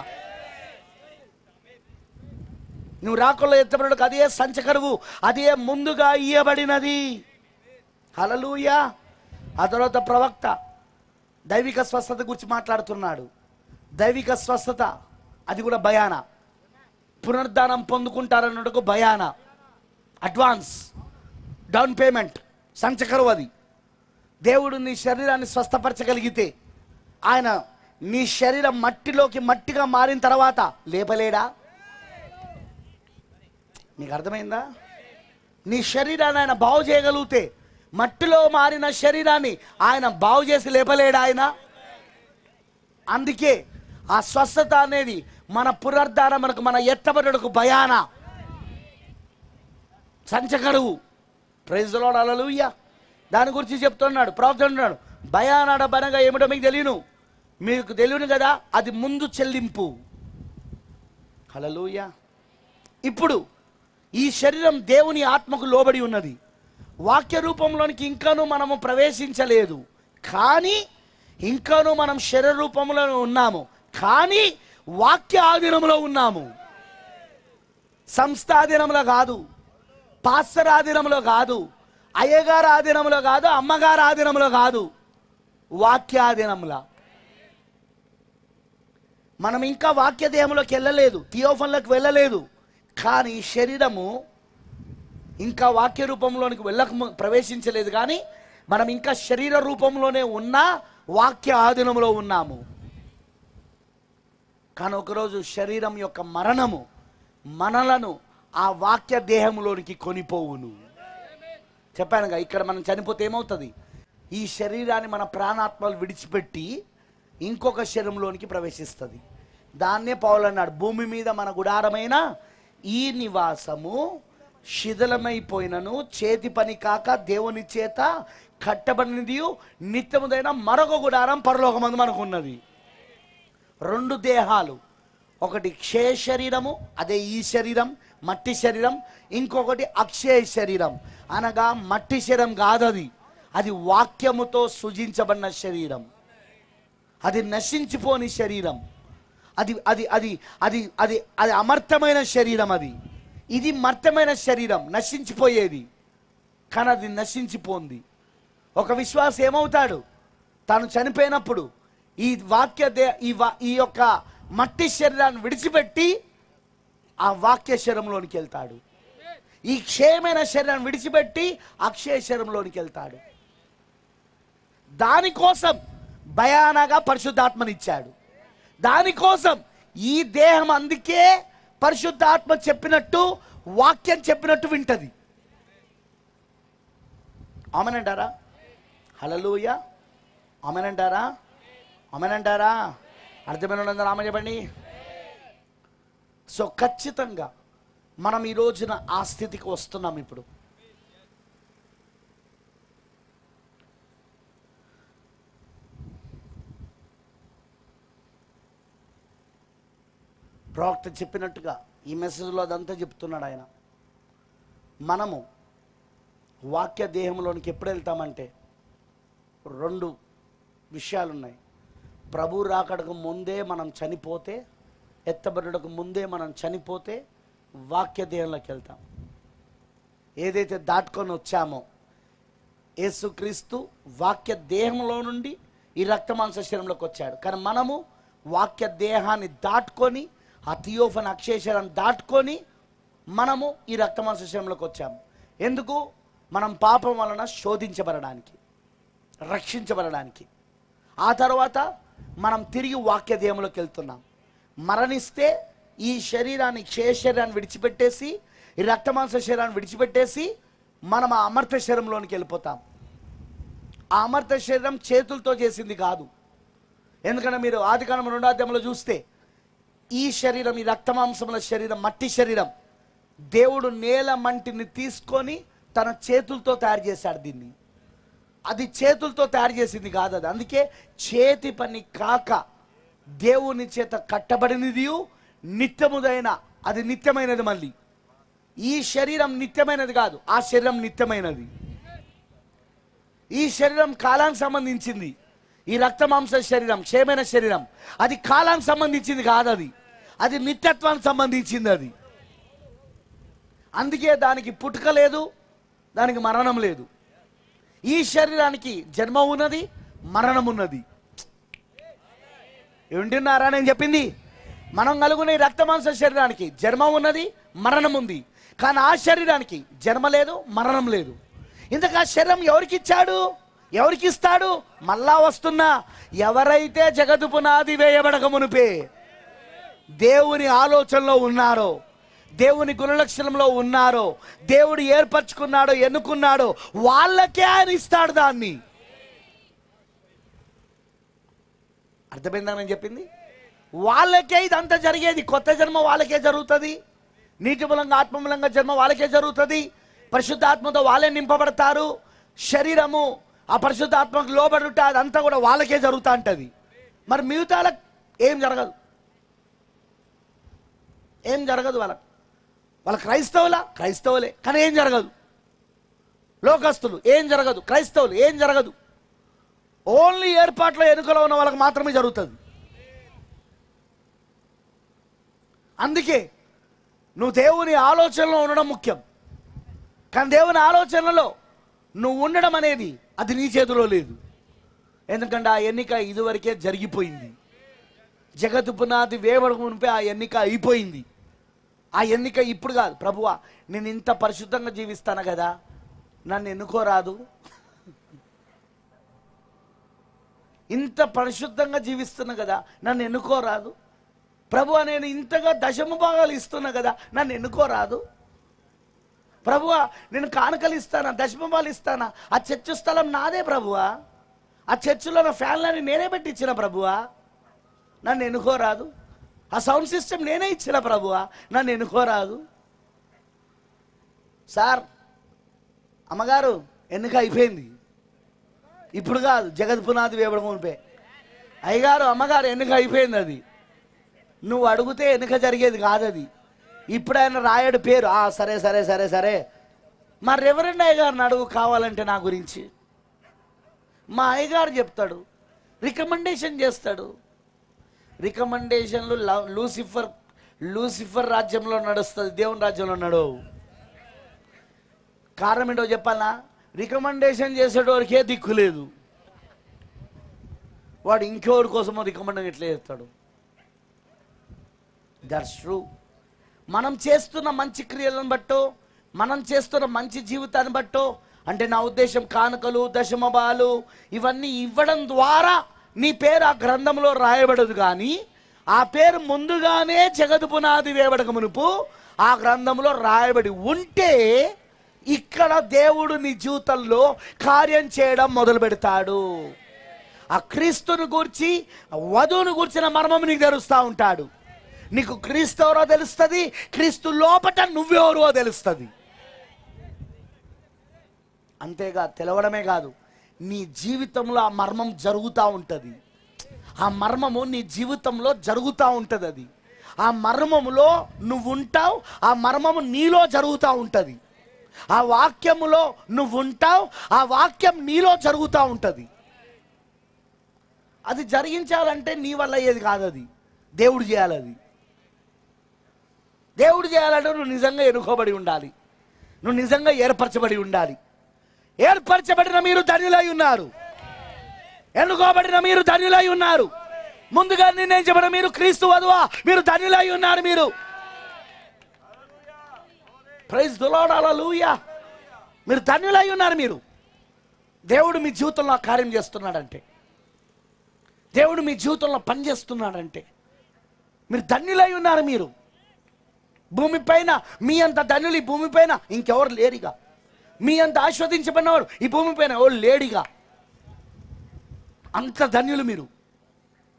నువ్వు రాకల్లో ఎత్తబడకు అదే సంచకరువు అదే ముందుగా ఇయ్యబడినది హలలుయా ఆ తర్వాత ప్రవక్త దైవిక స్వస్థత గురించి మాట్లాడుతున్నాడు దైవిక స్వస్థత అది కూడా భయాన పునరుద్ధానం పొందుకుంటారన్నట్టుకు భయాన అడ్వాన్స్ డౌన్ పేమెంట్ సంచకరువు అది దేవుడు నీ శరీరాన్ని స్వస్థపరచగలిగితే ఆయన నీ శరీరం మట్టిలోకి మట్టిగా మారిన తర్వాత లేపలేడా నీకు అర్థమైందా నీ శరీరాన్ని ఆయన బాగు చేయగలిగితే మట్టిలో మారిన శరీరాన్ని ఆయన బాగు చేసి లేపలేడా ఆయన అందుకే ఆ స్వస్థత అనేది మన పునరుద్ధానం మనకు మన ఎత్తబడుకు భయాన సంచకరువు ప్రైజ్ అలలుయ్య దాని గురించి చెప్తున్నాడు ప్రవక్త అంటున్నాడు భయానాడ బనగా ఏమిటో మీకు తెలియను మీకు తెలియను కదా అది ముందు చెల్లింపు హలలుయ ఇప్పుడు ఈ శరీరం దేవుని ఆత్మకు లోబడి ఉన్నది వాక్య రూపంలోనికి ఇంకాను మనము ప్రవేశించలేదు కానీ ఇంకాను మనం శరీర రూపంలో ఉన్నాము కానీ వాక్య ఆధీనంలో ఉన్నాము సంస్థ ఆధీనంలో కాదు పాస్టర్ ఆధీనంలో కాదు అయ్యగారు ఆధీనంలో కాదు అమ్మగారు ఆధీనంలో కాదు వాక్య ఆధీనంలో మనం ఇంకా వాక్య దేహంలోకి వెళ్ళలేదు థియోఫన్లోకి వెళ్ళలేదు కానీ ఈ శరీరము ఇంకా వాక్య రూపంలోనికి వెళ్ళక ము- ప్రవేశించలేదు కానీ మనం ఇంకా శరీర రూపంలోనే ఉన్నా వాక్య ఆధీనంలో ఉన్నాము కానీ ఒకరోజు శరీరం యొక్క మరణము మనలను ఆ వాక్య దేహంలోనికి కొనిపోవును చెప్పానుగా ఇక్కడ మనం చనిపోతే ఏమవుతుంది ఈ శరీరాన్ని మన ప్రాణాత్మలు విడిచిపెట్టి ఇంకొక శరీరంలోనికి ప్రవేశిస్తుంది దాన్నే పౌలు అన్నాడు భూమి మీద మన గుడారమైన ఈ నివాసము శిథిలమైపోయినను చేతి పని కాక దేవుని చేత కట్టబడినది నిత్యముదైన మరొక గుడారం పరలోకమందు మనకు ఉన్నది రెండు దేహాలు ఒకటి క్షయ శరీరము అదే ఈ శరీరం మట్టి శరీరం ఇంకొకటి అక్షయ శరీరం అనగా మట్టి శరీరం కాదు అది అది వాక్యముతో సృజించబడిన శరీరం అది నశించిపోని శరీరం అది అది అది అది అది అది అమర్థమైన శరీరం అది ఇది మర్తమైన శరీరం నశించిపోయేది కానీ అది నశించిపోంది ఒక విశ్వాస ఏమవుతాడు తాను చనిపోయినప్పుడు ఈ వాక్య దే ఈ వా ఈ యొక్క మట్టి శరీరాన్ని విడిచిపెట్టి ఆ వాక్య శరీరంలోనికి వెళ్తాడు ఈ క్షయమైన శరీరాన్ని విడిచిపెట్టి అక్షయ శరీరంలోనికి వెళ్తాడు దానికోసం భయానగా పరిశుద్ధాత్మనిచ్చాడు దానికోసం ఈ దేహం అందుకే పరిశుద్ధాత్మ చెప్పినట్టు వాక్యం చెప్పినట్టు వింటది ఆమెనంటారా హలలుయ ఆమెనంటారా ఆమెనంటారా అర్థమైన వాళ్ళందరూ ఆమె చెప్పండి సో ఖచ్చితంగా మనం ఈ రోజున ఆ స్థితికి వస్తున్నాం ఇప్పుడు ప్రవక్త చెప్పినట్టుగా ఈ మెసేజ్లో అదంతా చెప్తున్నాడు ఆయన మనము వాక్య దేహంలోనికి ఎప్పుడు వెళ్తామంటే రెండు విషయాలు ఉన్నాయి ప్రభు రాకడకు ముందే మనం చనిపోతే ఎత్తబడకు ముందే మనం చనిపోతే వాక్య దేహంలోకి వెళ్తాం ఏదైతే దాటుకొని వచ్చామో యేసుక్రీస్తు వాక్య దేహంలో నుండి ఈ రక్తమాంస శరీరంలోకి వచ్చాడు కానీ మనము వాక్య దేహాన్ని దాటుకొని ఆ థియోఫన్ అక్షయ శరీరాన్ని దాటుకొని మనము ఈ రక్తమాంస శరీరంలోకి వచ్చాము ఎందుకు మనం పాపం వలన శోధించబడడానికి రక్షించబడడానికి ఆ తర్వాత మనం తిరిగి వాక్య దేహంలోకి వెళ్తున్నాం మరణిస్తే ఈ శరీరాన్ని క్షయ శరీరాన్ని విడిచిపెట్టేసి ఈ రక్తమాంస శరీరాన్ని విడిచిపెట్టేసి మనం ఆ అమర్త శరీరంలోనికి వెళ్ళిపోతాం ఆ అమర్త శరీరం చేతులతో చేసింది కాదు ఎందుకంటే మీరు ఆదికాండం రెండో అధ్యాయంలో చూస్తే ఈ శరీరం ఈ రక్తమాంసముల శరీరం మట్టి శరీరం దేవుడు నేల మంటిని తీసుకొని తన చేతులతో తయారు చేశాడు దీన్ని అది చేతులతో తయారు చేసింది కాదు అది అందుకే చేతి పని కాక దేవుని చేత కట్టబడినది నిత్యముదైన అది నిత్యమైనది మళ్ళీ ఈ శరీరం నిత్యమైనది కాదు ఆ శరీరం నిత్యమైనది ఈ శరీరం కాలానికి సంబంధించింది ఈ రక్తమాంస శరీరం క్షేమైన శరీరం అది కాలానికి సంబంధించింది కాదు అది అది నిత్యత్వానికి సంబంధించింది అది అందుకే దానికి పుట్టుక లేదు దానికి మరణం లేదు ఈ శరీరానికి జన్మ ఉన్నది మరణం ఉన్నది వింటున్నారా నేను చెప్పింది మనం కలుగునే ఈ రక్తమాంస శరీరానికి జన్మ ఉన్నది మరణం ఉంది కానీ ఆ శరీరానికి జన్మ లేదు మరణం లేదు ఇంతకు ఆ శరీరం ఎవరికి ఇచ్చాడు ఎవరికి ఇస్తాడు మళ్ళా వస్తున్నా ఎవరైతే జగదు పునాది వేయబడక మునిపే దేవుని ఆలోచనలో ఉన్నారో దేవుని గుణలక్షణంలో ఉన్నారో దేవుడు ఏర్పరచుకున్నాడో ఎన్నుకున్నాడో వాళ్ళకే ఆయన ఇస్తాడు దాన్ని అర్థమైందా నేను చెప్పింది వాళ్ళకే ఇదంతా జరిగేది కొత్త జన్మ వాళ్ళకే జరుగుతుంది నీటి మూలంగా ఆత్మ మూలంగా జన్మ వాళ్ళకే జరుగుతుంది పరిశుద్ధాత్మతో వాళ్ళే నింపబడతారు శరీరము ఆ పరిశుద్ధాత్మకు లోబడుట అదంతా కూడా వాళ్ళకే జరుగుతూ ఉంటుంది మరి మిగతాలకు ఏం జరగదు ఏం జరగదు వాళ్ళకి వాళ్ళ క్రైస్తవులా క్రైస్తవులే కానీ ఏం జరగదు లోకస్తులు ఏం జరగదు క్రైస్తవులు ఏం జరగదు ఓన్లీ ఏర్పాట్లో ఎన్నికలో ఉన్న వాళ్ళకి మాత్రమే జరుగుతుంది అందుకే నువ్వు దేవుని ఆలోచనలో ఉండడం ముఖ్యం కానీ దేవుని ఆలోచనలో నువ్వు ఉండడం అనేది అది నీ చేతిలో లేదు ఎందుకంటే ఆ ఎన్నిక ఇదివరకే జరిగిపోయింది జగత్తు పునాది వేవడం మునిపే ఆ ఎన్నిక అయిపోయింది ఆ ఎన్నిక ఇప్పుడు కాదు ప్రభువా నేను ఇంత పరిశుద్ధంగా జీవిస్తాను కదా నన్ను ఎన్నుకోరాదు ఇంత పరిశుద్ధంగా జీవిస్తున్నా కదా నన్ను ఎన్నుకోరాదు ప్రభువా నేను ఇంతగా దశమ భాగాలు ఇస్తున్నా కదా నన్ను ఎన్నుకోరాదు ప్రభువా నేను కానుకలు ఇస్తానా దశమ భాగాలు ఇస్తానా ఆ చర్చ్ స్థలం నాదే ప్రభువా ఆ చర్చిలో నా ఫ్యాన్లని నేనే పెట్టి ఇచ్చిన ప్రభువా నన్ను ఎన్నుకోరాదు ఆ సౌండ్ సిస్టమ్ నేనే ఇచ్చిన ప్రభువా నన్ను ఎన్నుకోరాదు సార్ అమ్మగారు ఎన్నిక అయిపోయింది ఇప్పుడు కాదు జగత్ పునాది వేయడం మునిపే అయ్యగారు అమ్మగారు ఎన్నిక అయిపోయింది అది నువ్వు అడిగితే ఎన్నిక జరిగేది కాదు అది ఇప్పుడు ఆయన రాయడు పేరు ఆ సరే సరే సరే సరే మా రెవరెండ్ అయ్యగారిని అడుగు కావాలంటే నా గురించి మా అయ్యగారు చెప్తాడు రికమెండేషన్ చేస్తాడు రికమెండేషన్లు లవ్- లూసిఫర్ లూసిఫర్ రాజ్యంలో నడుస్తుంది దేవుని రాజ్యంలో నడవు కారణం ఏంటో చెప్పాలా రికమెండేషన్ చేసేటోడికే దిక్కు లేదు వాడు ఇంకోడి కోసమో రికమెండ్ ఎట్లా చేస్తాడు దట్స్ ట్రూ మనం చేస్తున్న మంచి క్రియలను బట్టో మనం చేస్తున్న మంచి జీవితాన్ని బట్టో అంటే నా ఉద్దేశం కానుకలు దశమబాలు ఇవన్నీ ఇవ్వడం ద్వారా నీ పేరు ఆ గ్రంథంలో రాయబడదు కానీ ఆ పేరు ముందుగానే జగదు పునాది వేయబడక మునుపు ఆ గ్రంథంలో రాయబడి ఉంటే ఇక్కడ దేవుడు నీ జీవితంలో కార్యం చేయడం మొదలు పెడతాడు ఆ క్రీస్తుని గూర్చి ఆ వధువును గూర్చిన మర్మం నీకు తెలుస్తూ ఉంటాడు నీకు క్రీస్తు ఎవరో తెలుస్తుంది క్రీస్తు లోపట నువ్వెవరో తెలుస్తుంది అంతేగా తెలవడమే కాదు నీ జీవితంలో ఆ మర్మం జరుగుతూ ఉంటుంది ఆ మర్మము నీ జీవితంలో జరుగుతూ ఉంటుంది అది ఆ మర్మములో నువ్వు ఉంటావు ఆ మర్మము నీలో జరుగుతూ ఉంటుంది ఆ వాక్యములో నువ్వు ఉంటావు ఆ వాక్యం నీలో జరుగుతూ ఉంటుంది అది జరిగించాలంటే నీ వల్ల అయ్యేది కాదు అది దేవుడు చేయాలి అది దేవుడు చేయాలంటే నువ్వు నిజంగా ఎన్నుకోబడి ఉండాలి నువ్వు నిజంగా ఏర్పరచబడి ఉండాలి ఏర్పరచబడిన మీరు ధన్యులై ఉన్నారు ఎన్నుకోబడిన మీరు ధన్యులై ఉన్నారు ముందుగా నిర్ణయించబడిన మీరు క్రీస్తు వధువా మీరు ధన్యులై ఉన్నారు మీరు ప్రైజ్ దులోడాలూయా మీరు ధన్యులై ఉన్నారు మీరు దేవుడు మీ జీవితంలో ఆ కార్యం చేస్తున్నాడంటే దేవుడు మీ జీవితంలో పని చేస్తున్నాడంటే మీరు ధన్యులై ఉన్నారు మీరు భూమిపైన మీ అంత ధన్యులు ఈ భూమిపైన ఇంకెవరు లేరుగా మీ అంత ఆస్వాదించబడినవాడు ఈ భూమిపైన ఎవరు లేడిగా అంత ధన్యులు మీరు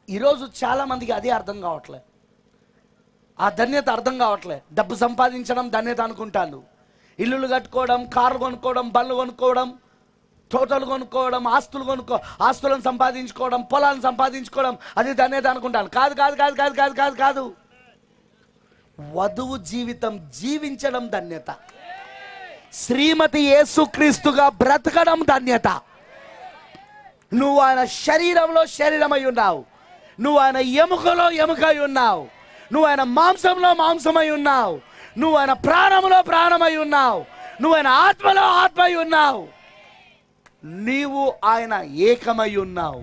ఈరోజు చాలా మందికి అదే అర్థం కావట్లే ఆ ధన్యత అర్థం కావట్లే డబ్బు సంపాదించడం ధన్యత అనుకుంటాను ఇల్లులు కట్టుకోవడం కార్లు కొనుక్కోవడం బండ్లు కొనుక్కోవడం తోటలు కొనుక్కోవడం ఆస్తులు కొనుక్కో ఆస్తులను సంపాదించుకోవడం పొలాలను సంపాదించుకోవడం అది ధన్యత అనుకుంటాను కాదు కాదు కాదు కాదు కాదు కాదు కాదు వధువు జీవితం జీవించడం ధన్యత శ్రీమతి యేసుక్రీస్తుగా బ్రతకడం ధన్యత నువ్వు ఆయన శరీరంలో శరీరమై ఉన్నావు నువ్వు ఆయన ఎముకలో ఎముకై ఉన్నావు నువ్వు ఆయన మాంసంలో మాంసమై ఉన్నావు నువ్వు ఆయన ప్రాణంలో ప్రాణమై ఉన్నావు నువ్వు ఆయన ఆత్మలో ఆత్మై ఉన్నావు నీవు ఆయన ఏకమై ఉన్నావు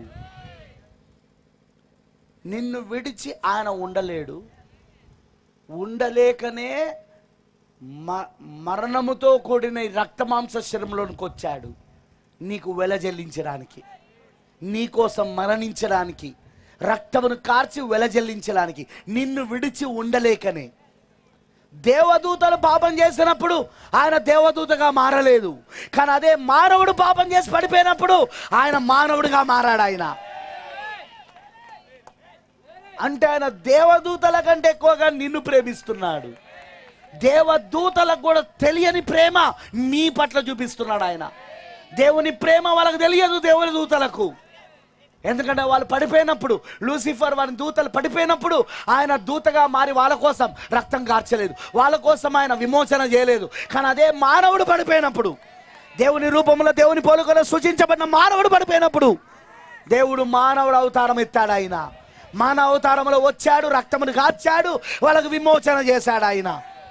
నిన్ను విడిచి ఆయన ఉండలేడు ఉండలేకనే మ- మరణముతో కూడిన ఈ రక్తమాంస శరీరంలోనికి వచ్చాడు నీకు వెల చెల్లించడానికి నీకోసం మరణించడానికి రక్తమును కార్చి వెలజల్లించడానికి నిన్ను విడిచి ఉండలేకనే దేవదూతలు పాపం చేసినప్పుడు ఆయన దేవదూతగా మారలేదు కానీ అదే మానవుడు పాపం చేసి పడిపోయినప్పుడు ఆయన మానవుడిగా మారాడు ఆయన అంటే ఆయన దేవదూతల కంటే ఎక్కువగా నిన్ను ప్రేమిస్తున్నాడు దేవదూతలకు కూడా తెలియని ప్రేమ నీ పట్ల చూపిస్తున్నాడు ఆయన దేవుని ప్రేమ వాళ్ళకి తెలియదు దేవుని దూతలకు ఎందుకంటే వాళ్ళు పడిపోయినప్పుడు లూసిఫర్ వారి దూతలు పడిపోయినప్పుడు ఆయన దూతగా మారి వాళ్ళ కోసం రక్తం కార్చలేదు వాళ్ళ కోసం ఆయన విమోచన చేయలేదు కానీ అదే మానవుడు పడిపోయినప్పుడు దేవుని రూపంలో దేవుని పోలుకలో సూచించబడిన మానవుడు పడిపోయినప్పుడు దేవుడు మానవుడు అవతారం ఎత్తాడు ఆయన మానవ అవతారంలో వచ్చాడు రక్తమును కార్చాడు వాళ్ళకు విమోచన చేశాడు ఆయన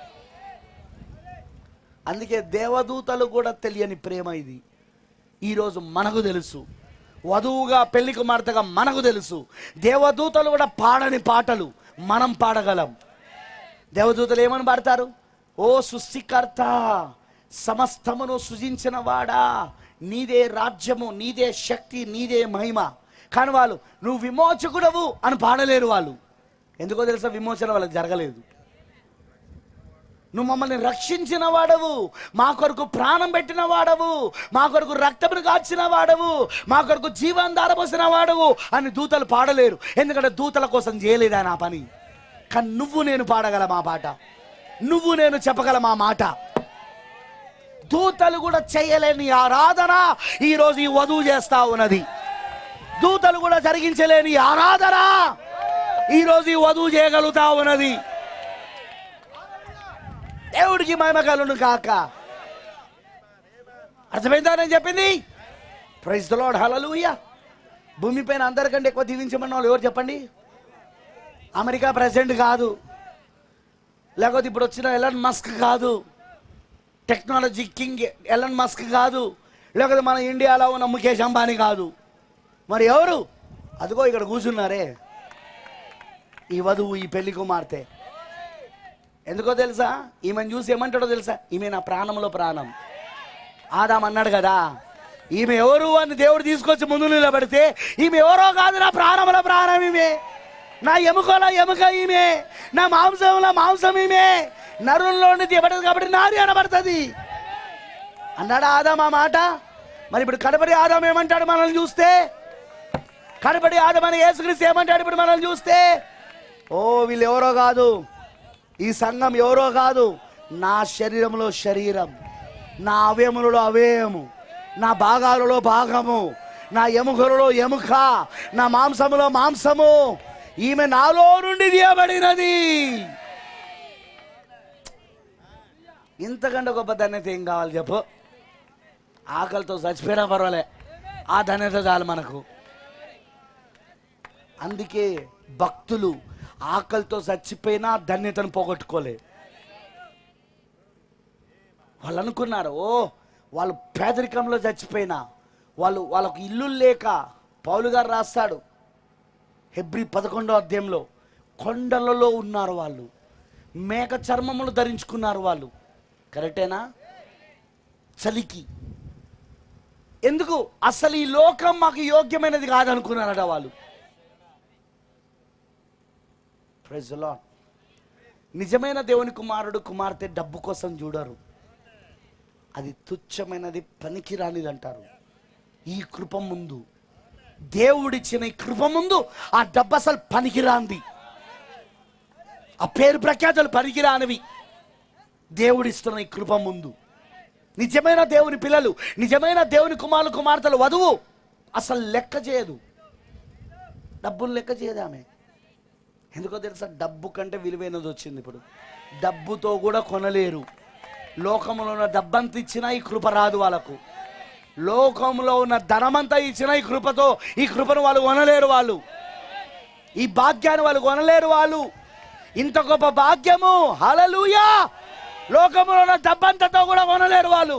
అందుకే దేవదూతలు కూడా తెలియని ప్రేమ ఇది ఈరోజు మనకు తెలుసు వధువుగా పెళ్లి కుమార్తెగా మనకు తెలుసు దేవదూతలు కూడా పాడని పాటలు మనం పాడగలం దేవదూతలు ఏమని పాడతారు ఓ సృష్టికర్త సమస్తమును సృజించిన వాడా నీదే రాజ్యము నీదే శక్తి నీదే మహిమ కానీ వాళ్ళు నువ్వు విమోచకుడవు అని పాడలేరు వాళ్ళు ఎందుకో తెలుసా విమోచన వాళ్ళకి జరగలేదు నువ్వు మమ్మల్ని రక్షించిన వాడవు మా కొరకు ప్రాణం పెట్టిన వాడవు మా కొరకు రక్తమును కాచిన వాడవు మా కొరకు జీవం దారపోసిన వాడవు అని దూతలు పాడలేరు ఎందుకంటే దూతల కోసం చేయలేదు ఆయన ఆ పని కానీ నువ్వు నేను పాడగల మా పాట నువ్వు నేను చెప్పగల మా మాట దూతలు కూడా చేయలేని ఆరాధన ఈరోజు ఈ వధువు చేస్తా ఉన్నది దూతలు కూడా జరిగించలేని ఆరాధన ఈరోజు ఈ వధువు చేయగలుగుతా ఉన్నది దేవుడికి మహిమ కలును కాక అర్థమైందా నేను చెప్పింది ప్రైజ్ లార్డ్ హల్లెలూయా భూమిపైన అందరికంటే ఎక్కువ దీవించమన్న వాళ్ళు ఎవరు చెప్పండి అమెరికా ప్రెసిడెంట్ కాదు లేకపోతే ఇప్పుడు వచ్చిన ఎలన్ మస్క్ కాదు టెక్నాలజీ కింగ్ ఎలన్ మస్క్ కాదు లేకపోతే మన ఇండియాలో ఉన్న ముఖేష్ అంబానీ కాదు మరి ఎవరు అదిగో ఇక్కడ కూర్చున్నారే ఈ వధువు ఈ పెళ్లి కుమార్తె ఎందుకో తెలుసా ఈమెను చూసి ఏమంటాడో తెలుసా ఈమె నా ప్రాణంలో ప్రాణం ఆదాం అన్నాడు కదా ఈమె ఎవరు అని దేవుడు తీసుకొచ్చి ముందు నిలబడితే ఈమె ఎవరో కాదు నా ప్రాణంలో ప్రాణం ఈమె నా ఎముకలో ఎముక ఈమె నా మాంసంలో మాంసం ఈమె నరుల్లో నుండి తీయబడదు కాబట్టి నాది అనబడుతుంది అన్నాడా ఆదాం ఆ మాట మరి ఇప్పుడు కడపడి ఆదాం ఏమంటాడు మనల్ని చూస్తే కడపడి ఆదాం అని యేసుక్రీస్తు ఏమంటాడు ఇప్పుడు మనల్ని చూస్తే ఓ వీళ్ళు ఎవరో కాదు ఈ సంఘం ఎవరో కాదు నా శరీరంలో శరీరం నా అవయములలో అవయము నా భాగాలలో భాగము నా ఎముకలలో ఎముక నా మాంసములో మాంసము ఈమె నాలో నుండి తీయబడినది ఇంతకంటే గొప్ప ధన్యత ఏం కావాలి చెప్పు ఆకలితో చచ్చిపోయినా పర్వాలే ఆ ధన్యత చాలు మనకు అందుకే భక్తులు ఆకలితో చచ్చిపోయినా ధన్యతను పోగొట్టుకోలే వాళ్ళు అనుకున్నారు ఓ వాళ్ళు పేదరికంలో చచ్చిపోయినా వాళ్ళు వాళ్ళకు ఇల్లు లేక పౌలు గారు రాస్తాడు హెబ్రి పదకొండో అధ్యాయంలో కొండలలో ఉన్నారు వాళ్ళు మేక చర్మములు ధరించుకున్నారు వాళ్ళు కరెక్టేనా చలికి ఎందుకు అసలు ఈ లోకం మాకు యోగ్యమైనది కాదనుకున్నారట వాళ్ళు Praise the Lord. నిజమైన దేవుని కుమారుడు కుమార్తె డబ్బు కోసం చూడరు అది తుచ్చమైనది పనికిరానిది అంటారు ఈ కృప ముందు దేవుడిచ్చిన ఈ కృప ముందు ఆ డబ్బు అసలు పనికిరాంది ఆ పేరు ప్రఖ్యాతలు పనికిరానివి దేవుడిస్తున్న ఈ కృప ముందు నిజమైన దేవుని పిల్లలు నిజమైన దేవుని కుమారులు కుమార్తెలు వధువు అసలు లెక్క చేయదు డబ్బులు లెక్క చేయదు ఆమె ఎందుకో తెలుసా డబ్బు కంటే విలువైనది వచ్చింది ఇప్పుడు డబ్బుతో కూడా కొనలేరు లోకంలో ఉన్న డబ్బంతా ఇచ్చినా ఈ కృప రాదు వాళ్ళకు లోకంలో ఉన్న ధనమంతా ఇచ్చినా ఈ కృపతో ఈ కృపను వాళ్ళు కొనలేరు వాళ్ళు ఈ భాగ్యాన్ని వాళ్ళు కొనలేరు వాళ్ళు ఇంత గొప్ప భాగ్యము హలలుయా లోకంలో ఉన్న డబ్బంతతో కూడా కొనలేరు వాళ్ళు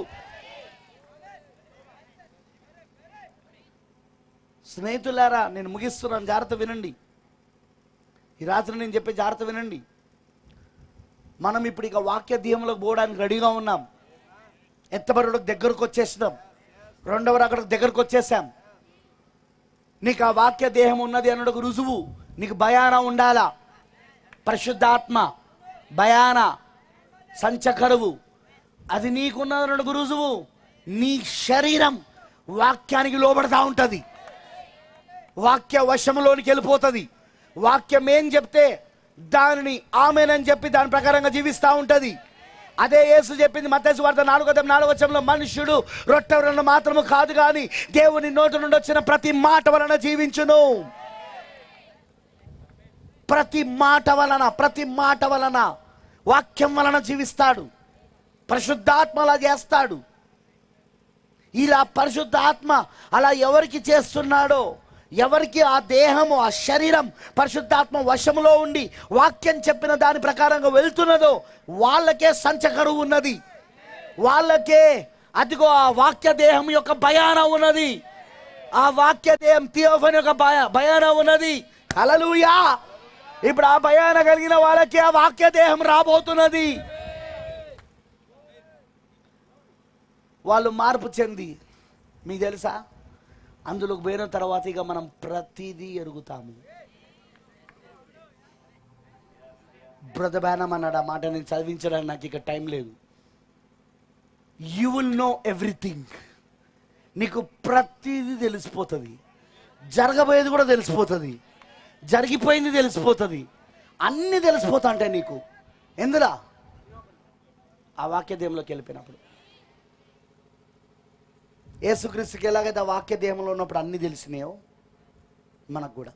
స్నేహితులారా నేను ముగిస్తున్నాను జాగ్రత్త వినండి ఈ రాత్రి నేను చెప్పే జాగ్రత్త వినండి మనం ఇప్పుడు ఇక వాక్య దీయంలోకి పోవడానికి రెడీగా ఉన్నాం ఎత్తబరుడికి దగ్గరకు వచ్చేసినాం రెండవ అక్కడికి దగ్గరకు వచ్చేసాం నీకు ఆ వాక్య దేహం ఉన్నది అన్నకు రుజువు నీకు భయాన ఉండాలా పరిశుద్ధాత్మ భయాన సంచకరువు అది నీకున్నదన్నకు రుజువు నీ శరీరం వాక్యానికి లోబడతా ఉంటుంది వాక్య వశంలోనికి వెళ్ళిపోతుంది వాక్యం ఏం చెప్తే దానిని ఆమెనని చెప్పి దాని ప్రకారంగా జీవిస్తూ ఉంటుంది అదే యేసు చెప్పింది మత్తయి వార్త నాలుగో అధ్యాయం నాలుగో వచనంలో మనుష్యుడు రొట్టె వలన మాత్రము కాదు కానీ దేవుని నోటి నుండి వచ్చిన ప్రతి మాట వలన జీవించును ప్రతి మాట వలన ప్రతి మాట వలన వాక్యం వలన జీవిస్తాడు పరిశుద్ధాత్మ అలా చేస్తాడు ఇలా పరిశుద్ధాత్మ అలా ఎవరికి చేస్తున్నాడో ఎవరికి ఆ దేహము ఆ శరీరం పరిశుద్ధాత్మ వశములో ఉండి వాక్యం చెప్పిన దాని ప్రకారంగా వెళ్తున్నదో వాళ్ళకే సంచకరువు ఉన్నది వాళ్ళకే అదిగో ఆ వాక్య దేహం యొక్క భయాన ఉన్నది ఆ వాక్య దేహం థియోఫన్ యొక్క భయ భయాన ఉన్నది కలలుయా ఇప్పుడు ఆ భయాన కలిగిన వాళ్ళకి ఆ వాక్య దేహం రాబోతున్నది వాళ్ళు మార్పు చెంది మీకు తెలుసా అందులోకి పోయిన తర్వాత ఇక మనం ప్రతిదీ ఎరుగుతాము బ్రదబానం అన్నాడు ఆ మాట నేను చదివించడానికి నాకు ఇక టైం లేదు యూ విల్ నో ఎవ్రీథింగ్ నీకు ప్రతిదీ తెలిసిపోతుంది జరగబోయేది కూడా తెలిసిపోతుంది జరిగిపోయింది తెలిసిపోతుంది అన్నీ తెలిసిపోతా ఉంటాయి నీకు ఎందులా ఆ వాక్యదేయంలోకి వెళ్ళిపోయినప్పుడు యేసుక్రీస్తుకి ఎలాగైతే ఆ వాక్య దేహంలో ఉన్నప్పుడు అన్నీ తెలిసినాయో మనకు కూడా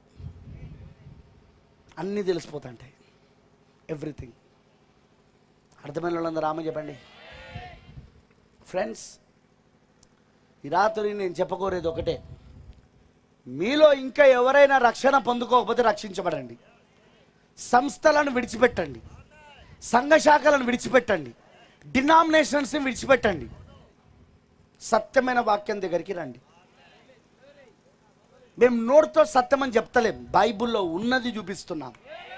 అన్నీ తెలిసిపోతుంటాయి ఎవ్రీథింగ్ అర్థమైన వాళ్ళందరూ రామ చెప్పండి ఫ్రెండ్స్ ఈ రాత్రి నేను చెప్పకోరేది ఒకటే మీలో ఇంకా ఎవరైనా రక్షణ పొందుకోకపోతే రక్షించబడండి సంస్థలను విడిచిపెట్టండి సంఘ శాఖలను విడిచిపెట్టండి డినామినేషన్స్ని విడిచిపెట్టండి సత్యమైన వాక్యం దగ్గరికి రండి మేము నోటితో సత్యం అని చెప్తలేం బైబిల్లో ఉన్నది చూపిస్తున్నాం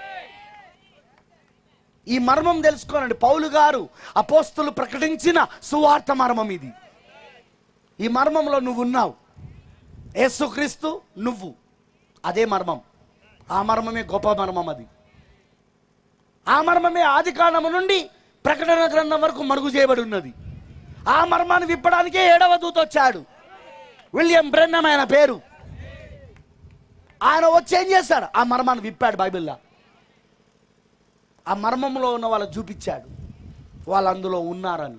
ఈ మర్మం తెలుసుకోనండి పౌలు గారు అపోస్తులు ప్రకటించిన సువార్త మర్మం ఇది ఈ మర్మంలో నువ్వు ఉన్నావు యేసుక్రీస్తు నువ్వు అదే మర్మం ఆ మర్మమే గొప్ప మర్మం అది ఆ మర్మమే ఆది కాండము నుండి ప్రకటన గ్రంథం వరకు మరుగు చేయబడి ఉన్నది ఆ మర్మాన్ని విప్పడానికే ఏడవ దూత వచ్చాడు విలియం బ్రెన్నమ్ ఆయన పేరు ఆయన వచ్చి ఏం చేశాడు ఆ మర్మాన్ని విప్పాడు బైబిల్లో ఆ మర్మంలో ఉన్న వాళ్ళకి చూపించాడు వాళ్ళు అందులో ఉన్నారని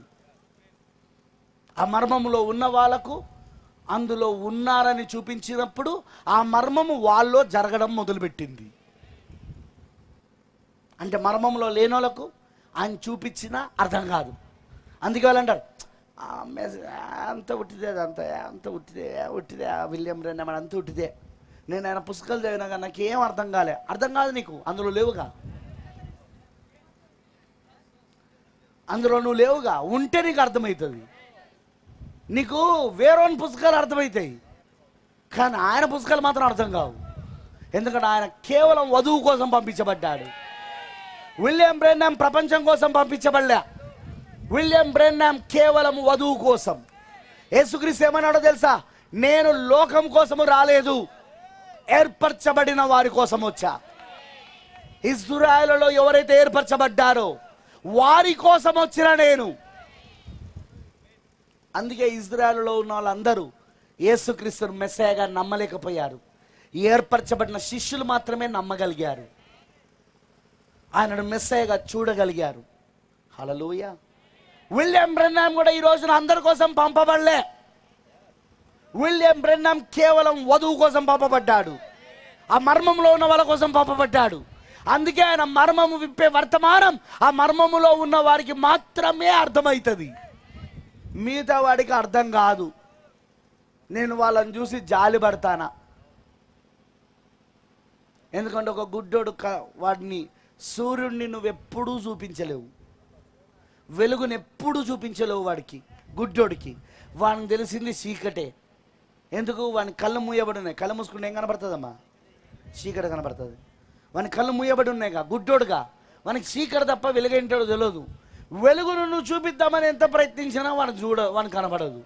ఆ మర్మములో ఉన్న వాళ్ళకు అందులో ఉన్నారని చూపించినప్పుడు ఆ మర్మము వాళ్ళలో జరగడం మొదలుపెట్టింది అంటే మర్మంలో లేనోళ్ళకు ఆయన చూపించినా అర్థం కాదు అందుకే వాళ్ళు అంటారు "ఆ మెస్- అంత ఉట్టిదే అంత అంత ఉట్టిదే ఉట్టిదే ఆ విలియం రెన్నమని అంత ఉట్టిదే నేను ఆయన పుస్తకాలు చదివినా కానీ నాకేం అర్థం కాలే అర్థం కాదు నీకు అందులో లేవుగా అందులో నువ్వు లేవుగా ఉంటే నీకు అర్థమవుతుంది నీకు వేరేని పుస్తకాలు అర్థమవుతాయి కానీ ఆయన పుస్తకాలు మాత్రం అర్థం కావు ఎందుకంటే ఆయన కేవలం వధువు కోసం పంపించబడ్డాడు విలియం బ్రెన్నామ్ ప్రపంచం కోసం పంపించబడలే విలియం బ్రెన్నామ్ కేవలం వధువు కోసం యేసుక్రీస్తు ఏమన్నాడో తెలుసా నేను లోకం కోసము రాలేదు ఏర్పరచబడిన వారి కోసం వచ్చా ఇజ్రాయలలో ఎవరైతే ఏర్పరచబడ్డారో వారి కోసం వచ్చిన నేను అందుకే ఇజ్రాయల్లో ఉన్న వాళ్ళందరూ యేసుక్రీస్తును మెస్సయగా నమ్మలేకపోయారు ఏర్పరచబడిన శిష్యులు మాత్రమే నమ్మగలిగారు ఆయనను మెస్సయగా చూడగలిగారు హలలుయ విలియం బ్రెన్నాం కూడా ఈ రోజున అందరి కోసం పంపబడలే విలియం బ్రెన్నాం కేవలం వధువు కోసం పంపబడ్డాడు ఆ మర్మంలో ఉన్న వాళ్ళ కోసం పంపబడ్డాడు అందుకే ఆయన మర్మము విప్పే వర్తమానం ఆ మర్మములో ఉన్న వారికి మాత్రమే అర్థమవుతుంది మిగతా వాడికి అర్థం కాదు నేను వాళ్ళని చూసి జాలి పడతానా ఎందుకంటే ఒక గుడ్డోడు క- వాడిని సూర్యుడిని నువ్వు ఎప్పుడూ చూపించలేవు వెలుగుని ఎప్పుడూ చూపించలేవు వాడికి గుడ్డోడికి వాడికి తెలిసింది చీకటే ఎందుకు వాని కళ్ళు మూయబడి ఉన్నాయి కళ్ళు మూసుకుంటే ఏం కనబడుతుందమ్మా చీకటి కనబడుతుంది వాని కళ్ళు మూయబడి ఉన్నాయిగా గుడ్డోడుగా వానికి చీకటి తప్ప వెలుగేంటాడో తెలియదు వెలుగును నువ్వు చూపిద్దామని ఎంత ప్రయత్నించినా వాడు చూడ వాని కనబడదు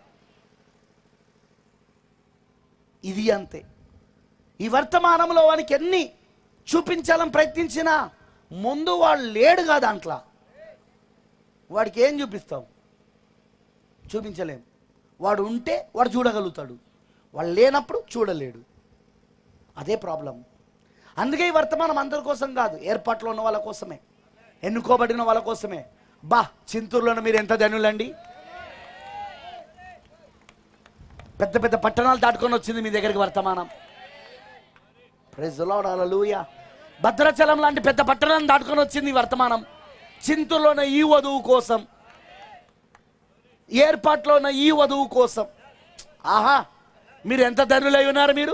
ఇది అంతే ఈ వర్తమానంలో వానికి ఎన్ని చూపించాలని ప్రయత్నించినా ముందు వాడు లేడుగా దాంట్లో వాడికి ఏం చూపిస్తాం చూపించలేం వాడు ఉంటే వాడు చూడగలుగుతాడు వాడు లేనప్పుడు చూడలేడు అదే ప్రాబ్లం అందుకే ఈ వర్తమానం అందరి కోసం కాదు ఏర్పాట్లో ఉన్న వాళ్ళ కోసమే ఎన్నుకోబడిన వాళ్ళ కోసమే బా చింతూరులోనే మీరు ఎంత ధనులండి పెద్ద పెద్ద పట్టణాలు దాటుకొని వచ్చింది మీ దగ్గరికి వర్తమానం ప్రెజలాడాలూయ భద్రాచలం లాంటి పెద్ద పట్టణాన్ని దాటుకొని వచ్చింది ఈ వర్తమానం చింతూరులోన ఈ వధువు కోసం ఏర్పాట్లో ఉన్న ఈ వధువు కోసం ఆహా మీరు ఎంత ధనులై ఉన్నారు మీరు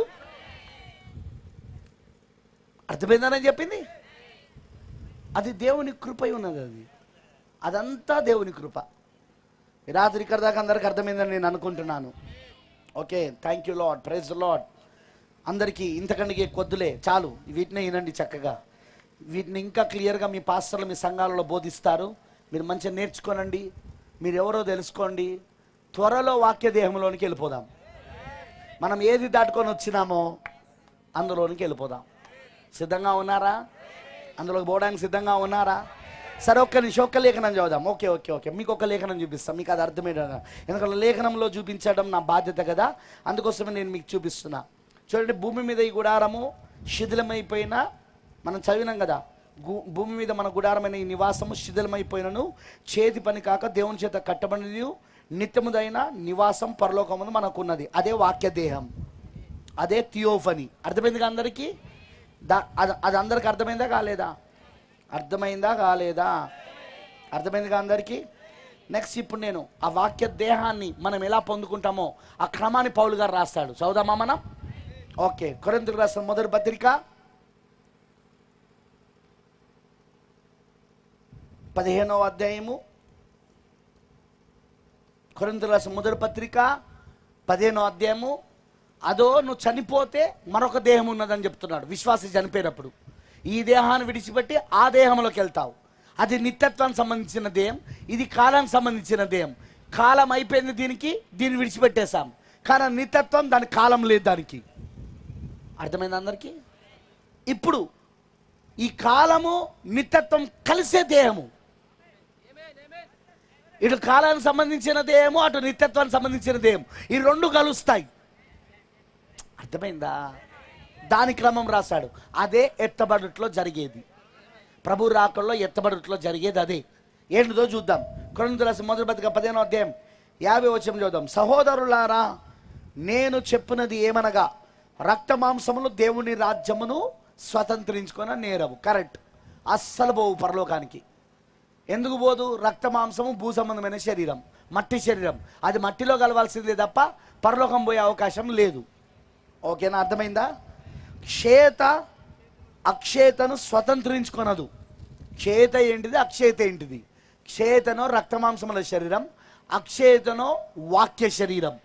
అర్థమైందని చెప్పింది అది దేవుని కృపై ఉన్నది అది అదంతా దేవుని కృప ఈ రాత్రి ఇక్కడ దాకా అందరికి అర్థమైందని నేను అనుకుంటున్నాను okay thank you Lord praise Lord అందరికీ ఇంతకంటే కొద్దులే చాలు వీటినే వినండి చక్కగా వీటిని ఇంకా క్లియర్గా మీ పాస్టర్లు మీ సంఘాలలో బోధిస్తారు మీరు మంచిగా నేర్చుకోనండి మీరు ఎవరో తెలుసుకోండి త్వరలో వాక్య దేహంలోనికి వెళ్ళిపోదాం మనం ఏది దాటుకొని వచ్చినామో అందులోనికి వెళ్ళిపోదాం సిద్ధంగా ఉన్నారా అందులోకి పోవడానికి సిద్ధంగా ఉన్నారా సరే ఒక్క నిమిషం ఒక్క లేఖనం చదువుదాం ఓకే ఓకే ఓకే మీకు ఒక లేఖనం చూపిస్తాం మీకు అది అర్థమయ్యేదా ఎందుకంటే లేఖనంలో చూపించడం నా బాధ్యత కదా అందుకోసమే నేను మీకు చూపిస్తున్నా చూడండి భూమి మీద ఈ గుడారము శిథిలమైపోయిన మనం చదివినాం కదా గు- భూమి మీద మన గుడారమైన ఈ నివాసము శిథిలమైపోయినను చేతి పని కాక దేవుని చేత కట్టబడినది నిత్యముదైన నివాసం పరలోకముందు మనకున్నది అదే వాక్య దేహం అదే థియోఫనీ అర్థమైందిగా అందరికీ దా అది అది అందరికి అర్థమైందా కాలేదా అర్థమైందా కాలేదా అర్థమైందిగా అందరికీ నెక్స్ట్ ఇప్పుడు నేను ఆ వాక్య దేహాన్ని మనం ఎలా పొందుకుంటామో ఆ క్రమాన్ని పౌలు గారు రాస్తాడు చదువుదామా మనం ఓకే కొరింతకు రాసిన మొదటి పత్రిక పదిహేనవ అధ్యాయము కొరింతకు రాసిన మొదటి పత్రిక పదిహేనో అధ్యాయము అదో నువ్వు చనిపోతే మరొక దేహం ఉన్నదని చెప్తున్నాడు విశ్వాసి చనిపోయినప్పుడు ఈ దేహాన్ని విడిచిపెట్టి ఆ దేహంలోకి వెళ్తావు అది నిత్యత్వానికి సంబంధించిన దేహం ఇది కాలానికి సంబంధించిన దేహం కాలం అయిపోయింది దీనికి దీన్ని విడిచిపెట్టేశాం కానీ నిత్యత్వం దాని కాలం లేదు దానికి అర్థమైంది అందరికీ ఇప్పుడు ఈ కాలము నిత్యత్వం కలిసే దేహము ఇటు కాలానికి సంబంధించిన దేహము అటు నిత్యత్వానికి సంబంధించిన దేహం ఈ రెండు కలుస్తాయి అర్థమైందా దాని క్రమం రాశాడు అదే ఎత్తబడుట్లో జరిగేది ప్రభు రాకల్లో ఎత్తబడుట్లో జరిగేది అదే ఏంటిదో చూద్దాం కొరందు రాసి మొదటి బతిక పదిహేనో అధ్యాయం యాభై వచ్చం చూద్దాం సహోదరులారా నేను చెప్పినది ఏమనగా రక్త మాంసములు దేవుని రాజ్యమును స్వతంత్రించుకొని నేరవు కరెక్ట్ అస్సలు పోవు పరలోకానికి ఎందుకు పోదు రక్త మాంసము భూ సంబంధమైన శరీరం మట్టి శరీరం అది మట్టిలో కలవాల్సిందే తప్ప పరలోకం పోయే అవకాశం లేదు ఓకేనా అర్థమైందా క్షేత అక్షేతను స్వతంత్రించుకొనదు క్షేత ఏంటిది అక్షేత ఏంటిది క్షేతనో రక్తమాంసముల శరీరం అక్షేతనో వాక్య శరీరం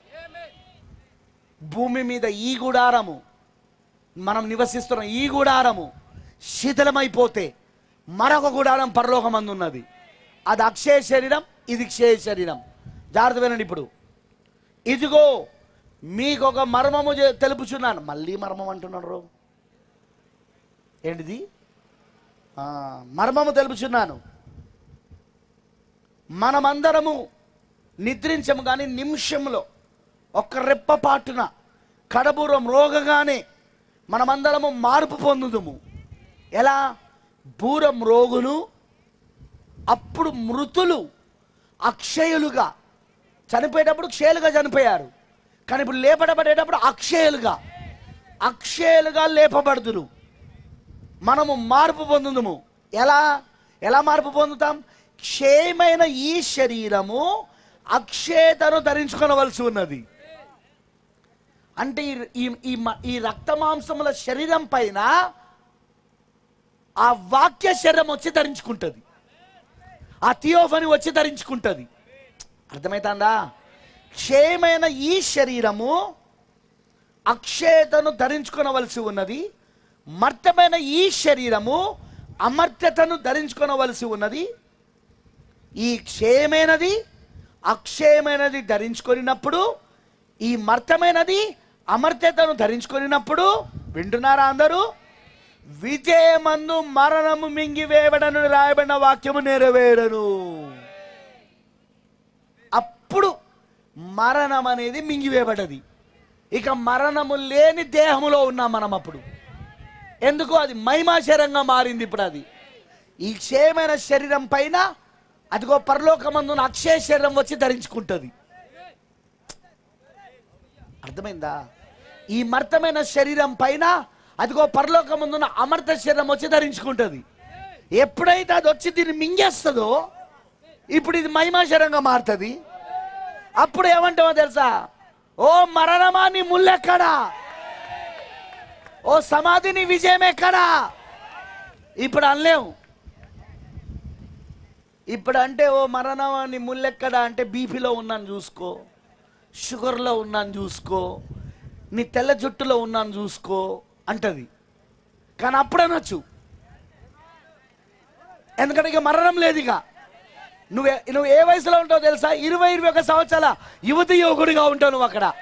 భూమి మీద ఈ గుడారము మనం నివసిస్తున్న ఈ గుడారము శిథిలమైపోతే మరొక గుడారం పరలోకమందు ఉన్నది అది అక్షయ శరీరం ఇది క్షయ శరీరం జాగ్రత్త వినండి ఇప్పుడు ఇదిగో మీకు ఒక మర్మము చె- తెలుపుచున్నాను మళ్ళీ మర్మం అంటున్నారు ఏంటిది ఆ, మర్మము తెలుపుచున్నాను మనమందరము నిద్రించము కానీ నిమిషంలో ఒక్క రెప్పపాటున కడబూరం రోగగానే మనమందరము మార్పు పొందుదుము ఎలా బూరం రోగును అప్పుడు మృతులు అక్షయులుగా చనిపోయేటప్పుడు క్షేలుగా చనిపోయారు కానీ ఇప్పుడు లేపడబడేటప్పుడు అక్షయులుగా అక్షయులుగా లేపబడుదురు మనము మార్పు పొందుదుము ఎలా ఎలా మార్పు పొందుతాం క్షయమైన ఈ శరీరము అక్షేతను ధరించుకొనవలసి ఉన్నది అంటే ఈ- ఈ ఈ మ- ఈ రక్త మాంసముల శరీరం పైన ఆ వాక్య శరీరం వచ్చి ధరించుకుంటుంది ఆ థియోఫని వచ్చి ధరించుకుంటుంది అర్థమవుతుందా క్షయమైన ఈ శరీరము అక్షయతను ధరించుకొనవలసి ఉన్నది మర్తమైన ఈ శరీరము అమర్త్యతను ధరించుకొనవలసి ఉన్నది ఈ క్షయమైనది అక్షయమైనది ధరించుకొనినప్పుడు ఈ మర్తమైనది అమర్త్యతను ధరించుకొనినప్పుడు వింటున్నారా అందరూ విజయమందు మరణము మింగివేయబడను రాయబడిన వాక్యము నెరవేరను అప్పుడు మరణం అనేది మింగివేయబడది ఇక మరణము లేని దేహములో ఉన్నాం మనం అప్పుడు ఎందుకు అది మహిమాశరంగా మారింది ఇప్పుడు అది ఈ క్షయమైన శరీరం పైన అదిగో పరలోకమందున అక్షయ శరీరం వచ్చి ధరించుకుంటుంది అర్థమైందా ఈ మర్తమైన శరీరం పైన అదిగో పరలోకమందున అమర్త శరీరం వచ్చి ధరించుకుంటుంది ఎప్పుడైతే అది వచ్చి దీన్ని మింగేస్తుందో ఇప్పుడు ఇది మహిమాశరంగా మారుతుంది అప్పుడు ఏమంటావో తెలుసా ఓ మరణమా నీ ముల్లెక్కడా ఓ సమాధి నీ విజయం ఎక్కడా ఇప్పుడు అనలేము ఇప్పుడు అంటే ఓ మరణమా నీ ముల్లెక్కడా అంటే బీపీలో ఉన్నాను చూసుకో షుగర్లో ఉన్నాను చూసుకో నీ తెల్ల జుట్టులో ఉన్నాను చూసుకో అంటది కానీ అప్పుడు అనొచ్చు ఎందుకంటే ఇక మరణం లేదు ఇక నువ్వే నువ్వు ఏ వయసులో ఉంటావు తెలుసా ఇరవై ఇరవై ఒక సంవత్సరాల యువతి యువకుడిగా ఉంటావు నువ్వు అక్కడ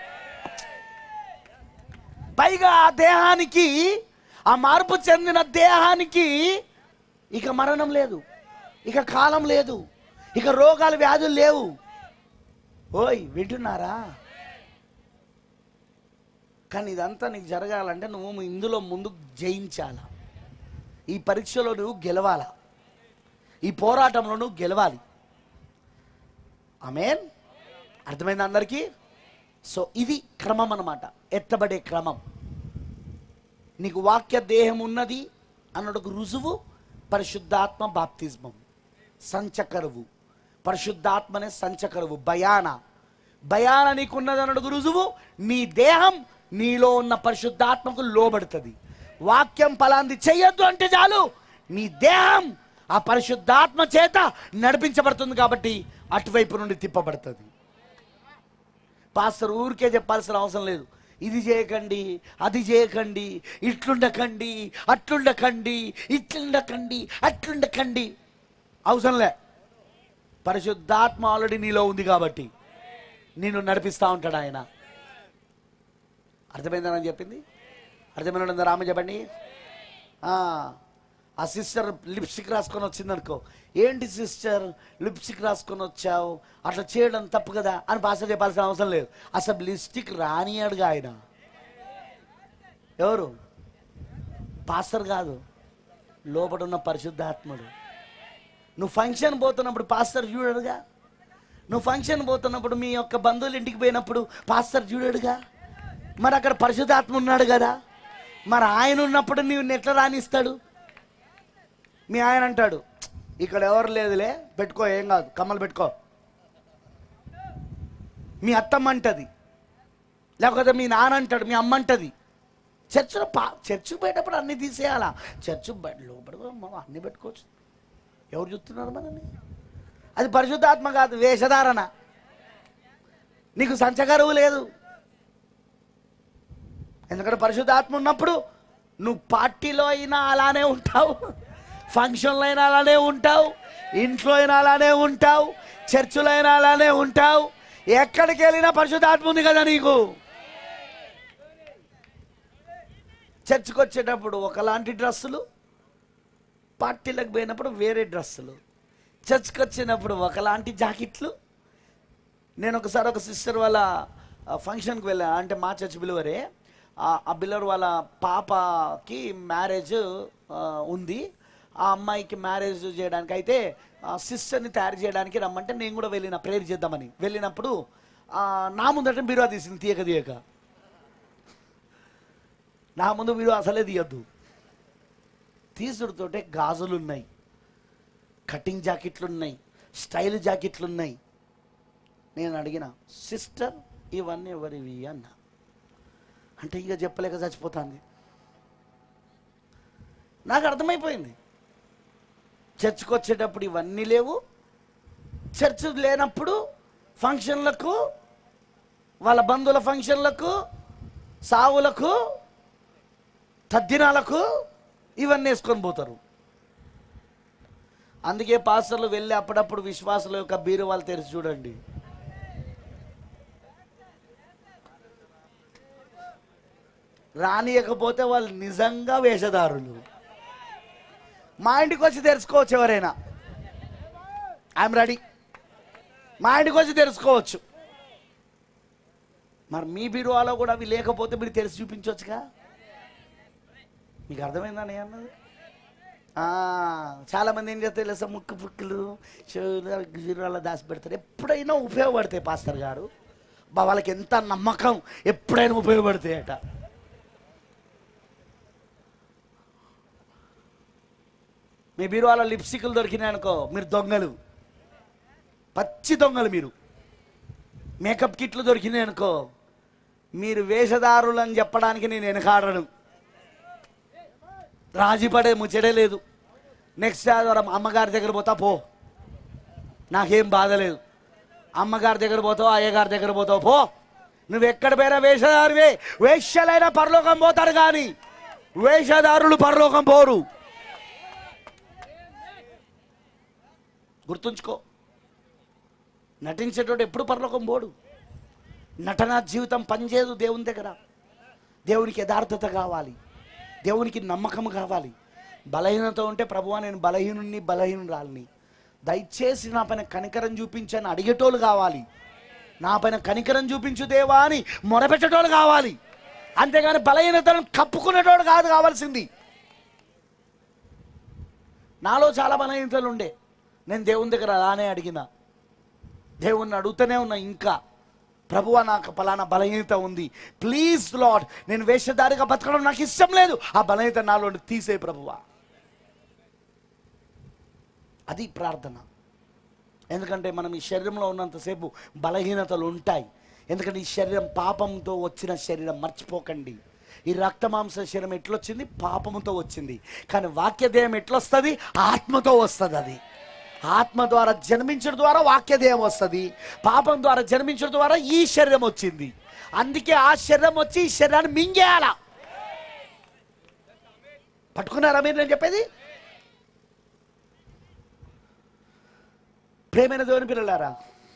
పైగా ఆ దేహానికి ఆ మార్పు చెందిన దేహానికి ఇక మరణం లేదు ఇక కాలం లేదు ఇక రోగాలు వ్యాధులు లేవు ఓయ్ వింటున్నారా కానీ ఇదంతా నీకు జరగాలంటే నువ్వు ఇందులో ముందు జయించాల ఈ పరీక్షలో నువ్వు గెలవాల ఈ పోరాటంలో నువ్వు గెలవాలి ఆమెన్ అర్థమైంది అందరికీ సో ఇది క్రమం అన్నమాట ఎత్తబడే క్రమం నీకు వాక్య దేహం ఉన్నది అన్నొక రుజువు పరిశుద్ధాత్మ బాప్తిజమం సంచకరువు పరిశుద్ధాత్మనే సంచకరువు భయాన భయాన నీకున్నది అన్నొక రుజువు నీ దేహం నీలో ఉన్న పరిశుద్ధాత్మకు లోబడుతుంది వాక్యం ఫలాంది చెయ్యొద్దు అంటే చాలు నీ దేహం ఆ పరిశుద్ధాత్మ చేత నడిపించబడుతుంది కాబట్టి అటువైపు నుండి తిప్పబడుతుంది పాస్టర్ ఊరికే చెప్పాల్సిన అవసరం లేదు ఇది చేయకండి అది చేయకండి ఇట్లుండకండి అట్లుండకండి ఇట్లుండకండి అట్లుండకండి అవసరంలే పరిశుద్ధాత్మ ఆల్రెడీ నీలో ఉంది కాబట్టి నిన్ను నడిపిస్తూ ఉంటాడు ఆయన అర్థమైందని చెప్పింది అర్థమైనా రామ చెప్పండి ఆ, ఆ సిస్టర్ లిప్స్టిక్ రాసుకొని వచ్చింది అనుకో ఏంటి సిస్టర్ లిప్స్టిక్ రాసుకొని వచ్చావు అట్లా చేయడం తప్పు కదా అని భాష చెప్పాల్సిన అవసరం లేదు అసలు లిప్స్టిక్ రానియాడుగా ఆయన ఎవరు పాస్టర్ కాదు లోపల ఉన్న పరిశుద్ధాత్ముడు నువ్వు ఫంక్షన్ పోతున్నప్పుడు పాస్టర్ చూడడుగా నువ్వు ఫంక్షన్ పోతున్నప్పుడు మీ యొక్క బంధువుల ఇంటికి పోయినప్పుడు పాస్టర్ చూడడుగా మరి అక్కడ పరిశుద్ధాత్మ ఉన్నాడు కదా మరి ఆయన ఉన్నప్పుడు నీవు ఎట్లా రానిస్తాడు మీ ఆయన అంటాడు ఇక్కడ ఎవరు లేదులే పెట్టుకో ఏం కాదు కమ్మలు పెట్టుకో మీ అత్తమ్మ అంటది లేకపోతే మీ నాన్న అంటాడు మీ అమ్మ అంటది చర్చిలో పా చర్చి పోయేటప్పుడు అన్ని తీసేయాలా చర్చి బయట లోపల కూడా మనం అన్ని పెట్టుకోవచ్చు ఎవరు చూస్తున్నారు మనల్ని అది పరిశుద్ధాత్మ కాదు వేషధారణ నీకు సంచకరువు లేదు ఎందుకంటే పరిశుద్ధాత్మ ఉన్నప్పుడు నువ్వు పార్టీలో అయినా అలానే ఉంటావు ఫంక్షన్లో అయినా అలానే ఉంటావు ఇంట్లో అయినా అలానే ఉంటావు చర్చిలో అయినా అలానే ఉంటావు ఎక్కడికి వెళ్ళినా పరిశుద్ధాత్మ ఉంది కదా నీకు చర్చికి వచ్చేటప్పుడు ఒకలాంటి డ్రెస్సులు పార్టీలకు పోయినప్పుడు వేరే డ్రెస్సులు చర్చ్కి వచ్చినప్పుడు ఒకలాంటి జాకెట్లు నేను ఒకసారి ఒక సిస్టర్ వాళ్ళ ఆ, ఫంక్షన్కి వెళ్ళా అంటే మా చర్చ్ బిలువరే ఆ ఆ బిల్లర్ వాళ్ళ పాపకి మ్యారేజ్ ఆ, ఉంది ఆ అమ్మాయికి మ్యారేజ్ చేయడానికి అయితే ఆ సిస్టర్ని తయారు చేయడానికి రమ్మంటే నేను కూడా వెళ్ళిన ప్రేయర్ చేద్దామని వెళ్ళినప్పుడు ఆ, నా ముందట బీరువా తీసింది తీయక తీయక నా ముందు మీరు అసలే తీయద్దు తీసుడుతోటే గాజులు ఉన్నాయి కటింగ్ జాకెట్లు ఉన్నాయి స్టైల్ జాకెట్లు ఉన్నాయి నేను అడిగిన సిస్టర్ ఇవన్నీ ఎవరివి అన్న అంటే ఇక చెప్పలేక చచ్చిపోతుంది నాకు అర్థమైపోయింది చర్చ్కి వచ్చేటప్పుడు ఇవన్నీ లేవు చర్చ్ లేనప్పుడు ఫంక్షన్లకు వాళ్ళ బంధువుల ఫంక్షన్లకు సావులకు తద్దినాలకు ఇవన్నీ వేసుకొని పోతారు అందుకే పాస్టర్లు వెళ్ళి అప్పుడప్పుడు విశ్వాసుల యొక్క బీరువాలు తెరిచి చూడండి రానియకపోతే వాళ్ళు నిజంగా వేషధారులు మా ఇంటికి వచ్చి తెరుచుకోవచ్చు ఎవరైనా ఐఎమ్ రెడీ మా ఇంటికి వచ్చి తెరుచుకోవచ్చు మరి మీ బీరువాలో కూడా అవి లేకపోతే మీరు తెరిచి చూపించవచ్చుగా మీకు అర్థమైందా నేను అన్నది ఆ, చాలా మంది ఏం చేస్తారు తెలుసా ముక్కు పుక్కులు చెవులు బీరువాలో దాచి పెడతారు ఎప్పుడైనా ఉపయోగపడతాయి పాస్టర్ గారు బా వాళ్ళకి ఎంత నమ్మకం ఎప్పుడైనా ఉపయోగపడతాయట మీ బీరువాలో లిప్స్టిక్లు దొరికినాయి అనుకో మీరు దొంగలు పచ్చి దొంగలు మీరు మేకప్ కిట్లు దొరికినాయి అనుకో మీరు వేషధారులు అని చెప్పడానికి నేను వెనకాడను రాజీ పడే ముచ్చడే లేదు నెక్స్ట్ ఆదివారం అమ్మగారి దగ్గర పోతా పో నాకేం బాధ లేదు అమ్మగారి దగ్గర పోతావు అయ్యగారి దగ్గర పోతావు పో నువ్వు ఎక్కడ పోయినా వేషధారువే వేష్యలైన పరలోకం పోతారు కానీ వేషధారులు పరలోకం పోరు గుర్తుంచుకో నటించేటోడు ఎప్పుడు పరలోకం పోడు నటన జీవితం పనిచేయదు దేవుని దగ్గర దేవునికి యథార్థత కావాలి దేవునికి నమ్మకం కావాలి బలహీనత ఉంటే ప్రభువా నేను బలహీనుని బలహీనురాలిని దయచేసి నా పైన కనికరం చూపించని అడిగేటోళ్ళు కావాలి నా పైన కనికరం చూపించు దేవా అని మొరపెట్టేటోళ్ళు కావాలి అంతేగాని బలహీనతను కప్పుకునేటోడు కాదు కావాల్సింది నాలో చాలా బలహీనతలు ఉండే నేను దేవుని దగ్గర అలానే అడిగిన దేవుణ్ణి అడుగుతూనే ఉన్నా ఇంకా ప్రభువా నాకు పలానా బలహీనత ఉంది ప్లీజ్ లాడ్ నేను వేషధారిగా బతకడం నాకు ఇష్టం లేదు ఆ బలహీనత నాలో నుండి తీసే ప్రభువా అది ప్రార్థన ఎందుకంటే మనం ఈ శరీరంలో ఉన్నంతసేపు బలహీనతలు ఉంటాయి ఎందుకంటే ఈ శరీరం పాపంతో వచ్చిన శరీరం మర్చిపోకండి ఈ రక్తమాంస శరీరం ఎట్లొచ్చింది పాపముతో వచ్చింది కానీ వాక్యదేయం ఎట్లొస్తుంది ఆత్మతో వస్తుంది అది ఆత్మ ద్వారా జన్మించడం ద్వారా వాక్యదేయం వస్తుంది పాపం ద్వారా జన్మించడం ద్వారా ఈ శరీరం వచ్చింది అందుకే ఆ శరీరం వచ్చి ఈ శరీరాన్ని మింగేయాల పట్టుకున్నారా మీరు నేను చెప్పేది ప్రేమైన దేవుని పిల్లలారా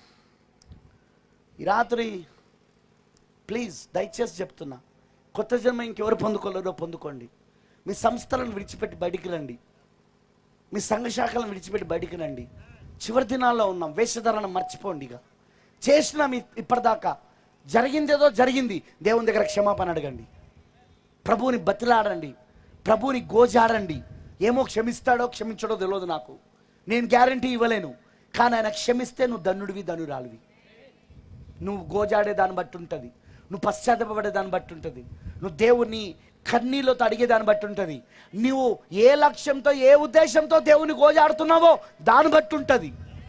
ఈ రాత్రి ప్లీజ్ దయచేసి చెప్తున్నా కొత్త జన్మ ఇంకెవరు పొందుకోలేరో పొందుకోండి మీ సంస్థలను విడిచిపెట్టి బయటికి రండి మీ సంఘ శాఖలను విడిచిపెట్టి బయటికి రండి చివరి దినాల్లో ఉన్నాం వేషధారణ మర్చిపోండి ఇక చేసిన మీ ఇప్పటిదాకా జరిగిందేదో జరిగింది దేవుని దగ్గర క్షమాపణ అడగండి ప్రభువుని బతిలాడండి ప్రభువుని గోజాడండి ఏమో క్షమిస్తాడో క్షమించడో తెలియదు నాకు నేను గ్యారంటీ ఇవ్వలేను కానీ ఆయన క్షమిస్తే నువ్వు ధనుడివి ధనురాలివి నువ్వు గోజాడే దాన్ని బట్టి ఉంటుంది నువ్వు పశ్చాత్తపడే దాన్ని బట్టి ఉంటుంది నువ్వు దేవుని కన్నీళ్ళతో అడిగే దాన్ని బట్టి ఉంటుంది నువ్వు ఏ లక్ష్యంతో ఏ ఉద్దేశంతో దేవుని గోజాడుతున్నావో దాన్ని బట్టి ఉంటుంది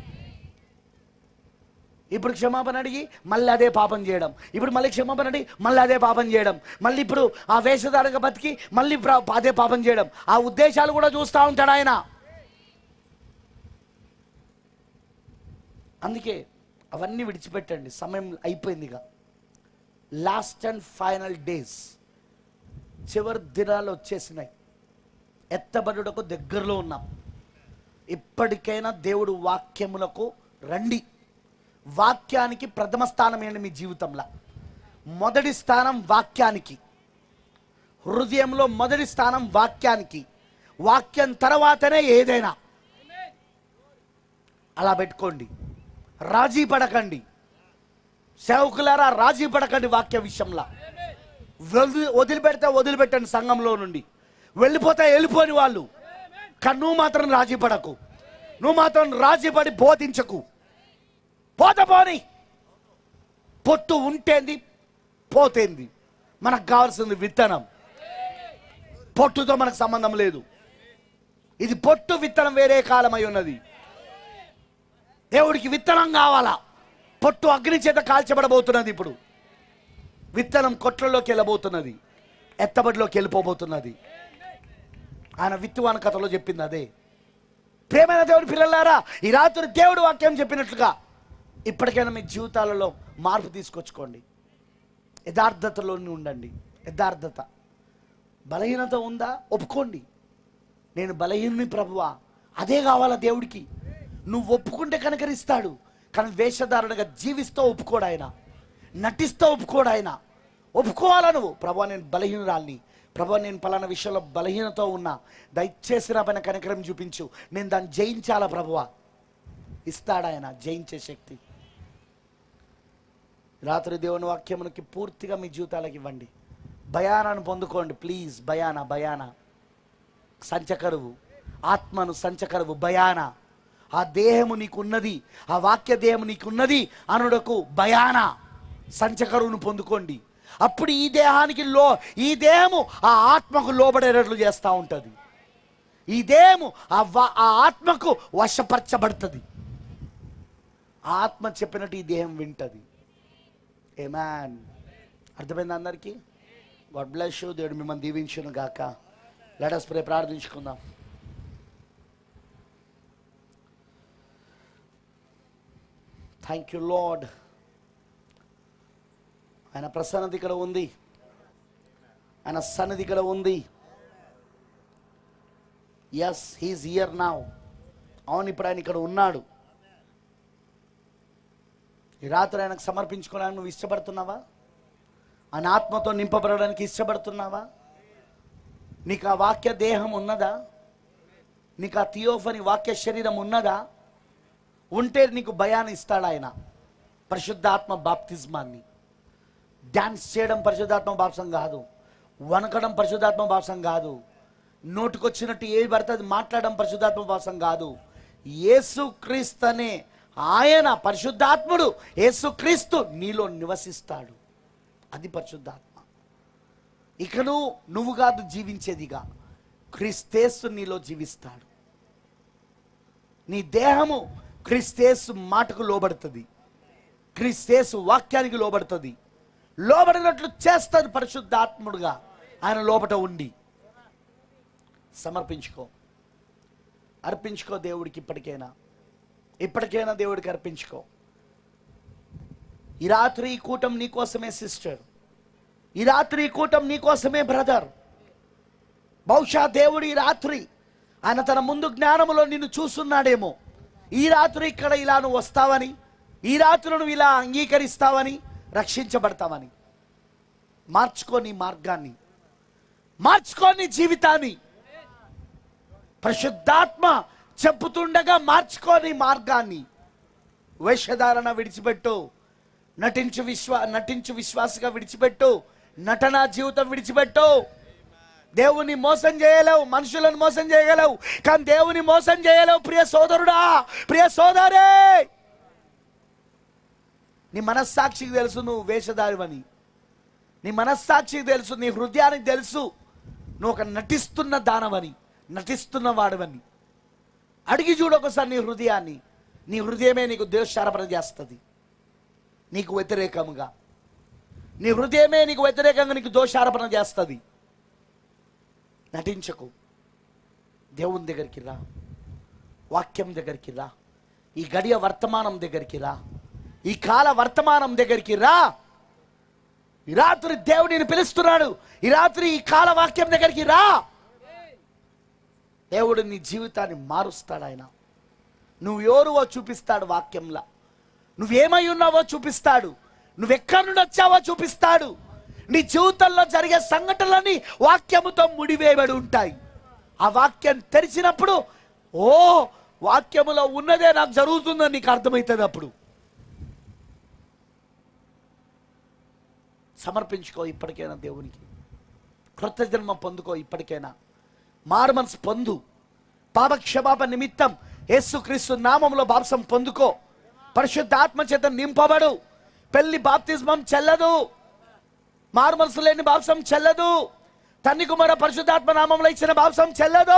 ఇప్పుడు క్షమాపణ అడిగి మళ్ళీ అదే పాపం చేయడం ఇప్పుడు మళ్ళీ క్షమాపణ అడిగి మళ్ళీ అదే పాపం చేయడం మళ్ళీ ఇప్పుడు ఆ వేషధారక బతికి మళ్ళీ ప్ర- అదే పాపం చేయడం ఆ ఉద్దేశాలు కూడా చూస్తూ ఉంటాడు ఆయన అందుకే అవన్నీ విడిచిపెట్టండి సమయం అయిపోయింది ఇక లాస్ట్ అండ్ ఫైనల్ డేస్ చివరి దినాలు వచ్చేసినాయి ఎత్తబడుటకు దగ్గరలో ఉన్నాం ఇప్పటికైనా దేవుడు వాక్యములకు రండి వాక్యానికి ప్రథమ స్థానం ఏంటి మీ జీవితంలో మొదటి స్థానం వాక్యానికి హృదయంలో మొదటి స్థానం వాక్యానికి వాక్యం తర్వాతనే ఏదైనా అలా పెట్టుకోండి రాజీ పడకండి సేవకులారా రాజీ పడకండి వాక్య విషయంలో వదిలి వదిలిపెడితే వదిలిపెట్టండి సంఘంలో నుండి వెళ్ళిపోతే వెళ్ళిపోని వాళ్ళు కానీ నువ్వు మాత్రం రాజీ పడకు నువ్వు మాత్రం రాజీ పడి బోధించకు పోత పోని పొట్టు ఉంటేంది పోతేంది మనకు కావాల్సింది విత్తనం పొట్టుతో మనకు సంబంధం లేదు ఇది పొట్టు విత్తనం వేరే కాలమై ఉన్నది దేవుడికి విత్తనం కావాలా పొట్టు అగ్ని చేత కాల్చబడబోతున్నది ఇప్పుడు విత్తనం కొట్లలోకి వెళ్ళబోతున్నది ఎత్తబడిలోకి వెళ్ళిపోబోతున్నది ఆయన విత్తువాన కథలో చెప్పింది అదే ప్రేమైన దేవుడి పిల్లలారా ఈ రాత్రి దేవుడు వాక్యం చెప్పినట్లుగా ఇప్పటికైనా మీ జీవితాలలో మార్పు తీసుకొచ్చుకోండి యథార్థతలో ఉండండి యథార్థత బలహీనత ఉందా ఒప్పుకోండి నేను బలహీనుని ప్రభువా అదే కావాలా దేవుడికి నువ్వు ఒప్పుకుంటే కనుకరిస్తాడు కానీ వేషధారణగా జీవిస్తూ ఒప్పుకోడు ఆయన నటిస్తూ ఒప్పుకోడు ఆయన ఒప్పుకోవాలా నువ్వు ప్రభా నేను బలహీనురాల్ని ప్రభా నేను పలానా విషయంలో బలహీనతో ఉన్నా దయచేసి నా పైన కనికరం చూపించు నేను దాన్ని జయించాలా ప్రభువా ఇస్తాడు ఆయన జయించే శక్తి రాత్రి దేవుని వాక్యమునికి పూర్తిగా మీ జీవితాలకు ఇవ్వండి భయానాన్ని పొందుకోండి ప్లీజ్ భయాన భయాన సంచకరువు ఆత్మను సంచకరువు భయాన ఆ దేహము నీకున్నది ఆ వాక్య దేహము నీకున్నది అనుడకు భయాన సంచకరువును పొందుకోండి అప్పుడు ఈ దేహానికి లో ఈ దేహము ఆ ఆత్మకు లోబడేటట్లు చేస్తూ ఉంటుంది ఈ దేహము ఆ వా- ఆ ఆత్మకు వశపరచబడుతుంది ఆ ఆత్మ చెప్పినట్టు ఈ దేహం వింటది ఏమాన్ అర్థమైంది అందరికీ గాడ్ బ్లెస్ యూ దేవుడు మిమ్మల్ని దీవించును గాక లెటస్ ప్రే ప్రార్థించుకుందాం థ్యాంక్ యూ లార్డ్ ఆయన ప్రసన్నత ఇక్కడ ఉంది ఆయన సన్నిధి ఇక్కడ ఉంది ఎస్ హీస్ ఇయర్ నావ్ అవును ఇప్పుడు ఆయన ఇక్కడ ఉన్నాడు ఈ రాత్రి ఆయనకు సమర్పించుకోవడానికి నువ్వు ఇష్టపడుతున్నావా ఆయన ఆత్మతో నింపబడడానికి ఇష్టపడుతున్నావా నీకు ఆ వాక్య దేహం ఉన్నదా నీకు ఆ థియోఫని వాక్య శరీరం ఉన్నదా ఉంటే నీకు భయాన్ని ఇస్తాడు ఆయన పరిశుద్ధాత్మ బాప్తిజమాన్ని డ్యాన్స్ చేయడం పరిశుద్ధాత్మ బాప్సం కాదు వనకడం పరిశుద్ధాత్మ బాప్సం కాదు నోటుకొచ్చినట్టు ఏది పడుతుంది మాట్లాడడం పరిశుద్ధాత్మ బాప్సం కాదు యేసుక్రీస్తు అనే ఆయన పరిశుద్ధాత్ముడు యేసుక్రీస్తు నీలో నివసిస్తాడు అది పరిశుద్ధాత్మ ఇకను నువ్వు కాదు జీవించేదిగా క్రిస్తేసు నీలో జీవిస్తాడు నీ దేహము క్రిస్తేసు మాటకు లోబడుతుంది క్రిస్తేసు వాక్యానికి లోబడుతుంది లోబడినట్లు చేస్తుంది పరిశుద్ధాత్ముడుగా ఆయన లోపట ఉండి సమర్పించుకో అర్పించుకో దేవుడికి ఇప్పటికైనా ఇప్పటికైనా దేవుడికి అర్పించుకో ఈ రాత్రి ఈ కూటం నీకోసమే సిస్టర్ ఈ రాత్రి ఈ కూటం నీకోసమే బ్రదర్ బహుశా దేవుడు ఈ రాత్రి ఆయన తన ముందు జ్ఞానములో నిన్ను చూస్తున్నాడేమో ఈ రాత్రి ఇక్కడ ఇలా నువ్వు వస్తావని ఈ రాత్రి నువ్వు ఇలా అంగీకరిస్తావని రక్షించబడతావని మార్చుకో నీ మార్గాన్ని మార్చుకో నీ జీవితాన్ని పరిశుద్ధాత్మ చెప్పుతుండగా మార్చుకో నీ మార్గాన్ని వేషధారణ విడిచిపెట్టు నటించు విశ్వా నటించు విశ్వాసగా విడిచిపెట్టు నటన జీవితం విడిచిపెట్టు దేవుని మోసం చేయలేవు మనుషులను మోసం చేయగలవు కానీ దేవుని మోసం చేయలేవు ప్రియ సోదరుడా ప్రియ సోదరే నీ మనస్సాక్షికి తెలుసు నువ్వు వేషధారివని నీ మనస్సాక్షికి తెలుసు నీ హృదయానికి తెలుసు నువ్వు ఒక నటిస్తున్న దానవని నటిస్తున్న వాడవని అడిగి చూడు ఒకసారి నీ హృదయాన్ని నీ హృదయమే నీకు దేశారపణ చేస్తుంది నీకు వ్యతిరేకముగా నీ హృదయమే నీకు వ్యతిరేకంగా నీకు దోషారోపణ చేస్తుంది నటించకు దేవుని దగ్గరికి రా వాక్యం దగ్గరికి రా ఈ గడియ వర్తమానం దగ్గరికి రా ఈ కాల వర్తమానం దగ్గరికి రా ఈ రాత్రి దేవుడిని పిలుస్తున్నాడు ఈ రాత్రి ఈ కాల వాక్యం దగ్గరికి రా దేవుడు నీ జీవితాన్ని మారుస్తాడు ఆయన నువ్వు ఎవరువో చూపిస్తాడు వాక్యంలా నువ్వేమై ఉన్నావో చూపిస్తాడు నువ్వెక్కడి నుండి వచ్చావో చూపిస్తాడు నీ జీవితంలో జరిగే సంఘటనలన్నీ వాక్యముతో ముడివేయబడి ఉంటాయి ఆ వాక్యం తెరిచినప్పుడు ఓ వాక్యములో ఉన్నదే నాకు జరుగుతుందని నీకు అర్థమవుతుంది అప్పుడు సమర్పించుకో ఇప్పటికైనా దేవునికి క్రొత్త జన్మ పొందుకో ఇప్పటికైనా మారు మనసు పొందు పాపక్షమాప నిమిత్తం యేసుక్రీస్తు నామంలో బాప్సం పొందుకో పరిశుద్ధాత్మ చేత నింపబడు పెళ్లి బాప్తిస్మం చెల్లదు మారు మనసు లేని బాప్సం చెల్లదు తన్ని కుమార పరిశుద్ధాత్మ నామంలో ఇచ్చిన బాప్సం చెల్లదు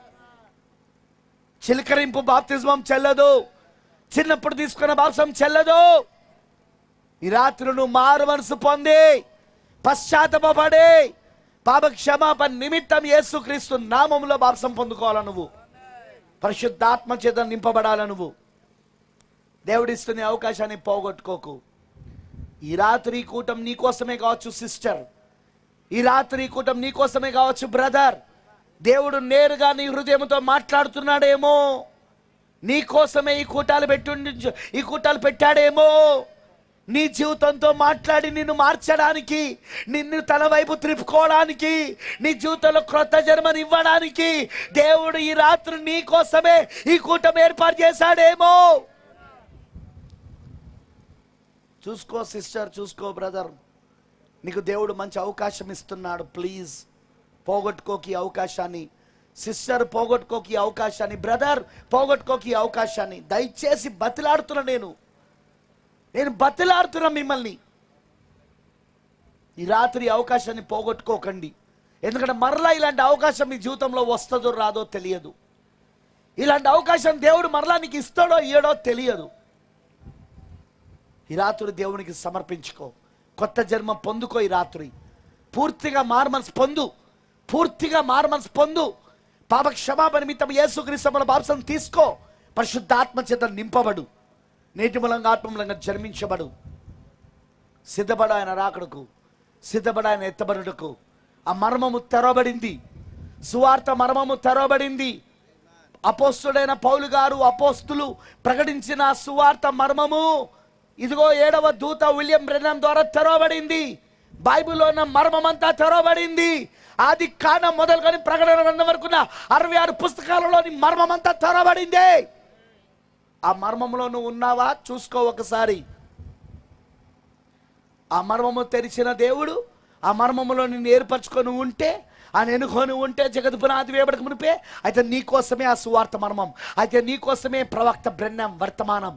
చిలకరింపు బాప్తిజమం చెల్లదు చిన్నప్పుడు తీసుకున్న బాప్సం చెల్లదు ఈ రాత్రి నువ్వు మారు మనసు పొంది పశ్చాత్తపడి పాప క్షమాపణ నిమిత్తం యేసుక్రీస్తు నామములో బాప్సం పొందుకోవాలా నువ్వు పరిశుద్ధాత్మ చేత నింపబడాల నువ్వు దేవుడిస్తున్న అవకాశాన్ని పోగొట్టుకోకు ఈ రాత్రి ఈ కూటం నీకోసమే కావచ్చు సిస్టర్ ఈ రాత్రి ఈ కూటం నీకోసమే కావచ్చు బ్రదర్ దేవుడు నేరుగా నీ హృదయంతో మాట్లాడుతున్నాడేమో నీ కోసమే ఈ కూటాలు పెట్టుండి ఈ కూటాలు పెట్టాడేమో నీ జీవితంతో మాట్లాడి నిన్ను మార్చడానికి నిన్ను తన వైపు త్రిప్పుకోవడానికి నీ జీవితంలో క్రొత్త జన్మని ఇవ్వడానికి దేవుడు ఈ రాత్రి నీ కోసమే ఈ కూటం ఏర్పాటు చేశాడేమో చూసుకో సిస్టర్ చూసుకో బ్రదర్ నీకు దేవుడు మంచి అవకాశం ఇస్తున్నాడు ప్లీజ్ పోగొట్టుకోకి ఈ అవకాశాన్ని సిస్టర్ పోగొట్టుకోకి ఈ అవకాశాన్ని బ్రదర్ పోగొట్టుకోకి ఈ అవకాశాన్ని దయచేసి బతిలాడుతున్నా నేను నేను బతిలాడుతున్నా మిమ్మల్ని ఈ రాత్రి ఈ అవకాశాన్ని పోగొట్టుకోకండి ఎందుకంటే మరలా ఇలాంటి అవకాశం మీ జీవితంలో వస్తుందో రాదో తెలియదు ఇలాంటి అవకాశం దేవుడు మరలా నీకు ఇస్తాడో ఇయ్యడో తెలియదు ఈ రాత్రి దేవునికి సమర్పించుకో కొత్త జన్మ పొందుకో ఈ రాత్రి పూర్తిగా మారుమనసు పొందు పూర్తిగా మారుమనసు పొందు పాప క్షమాపణ నిమిత్తం యేసుక్రీస్తుల బాప్సం తీసుకో పరిశుద్ధాత్మ చేత నింపబడు నేటి మూలంగా ఆత్మ మూలంగా జన్మించబడు సిద్ధపడ ఆయన రాకడకు సిద్ధపడ ఆయన ఎత్తబడుటకు ఆ మర్మము తెరవబడింది సువార్త మర్మము తెరవబడింది అపోస్తుడైన పౌలు గారు అపోస్తులు ప్రకటించిన ఆ సువార్త మర్మము ఇదిగో ఏడవ దూత విలియం బ్రెనం ద్వారా తెరవబడింది బైబిల్లో ఉన్న మర్మమంతా తెరవబడింది ఆది కాన మొదలుకొని ప్రకటన గ్రంథం వరకు ఉన్న అరవై ఆరు పుస్తకాలలోని మర్మమంతా తెరవబడింది ఆ మర్మంలో నువ్వు ఉన్నావా చూసుకో ఒకసారి ఆ మర్మము తెరిచిన దేవుడు ఆ మర్మములో నిన్ను ఏర్పరచుకొని ఉంటే ఆయన ఎన్నుకొని ఉంటే జగత్ పునాది వేయబడక మునిపే అయితే నీకోసమే ఆ సువార్త మర్మం అయితే నీకోసమే ప్రవక్త బ్రహ్మం వర్తమానం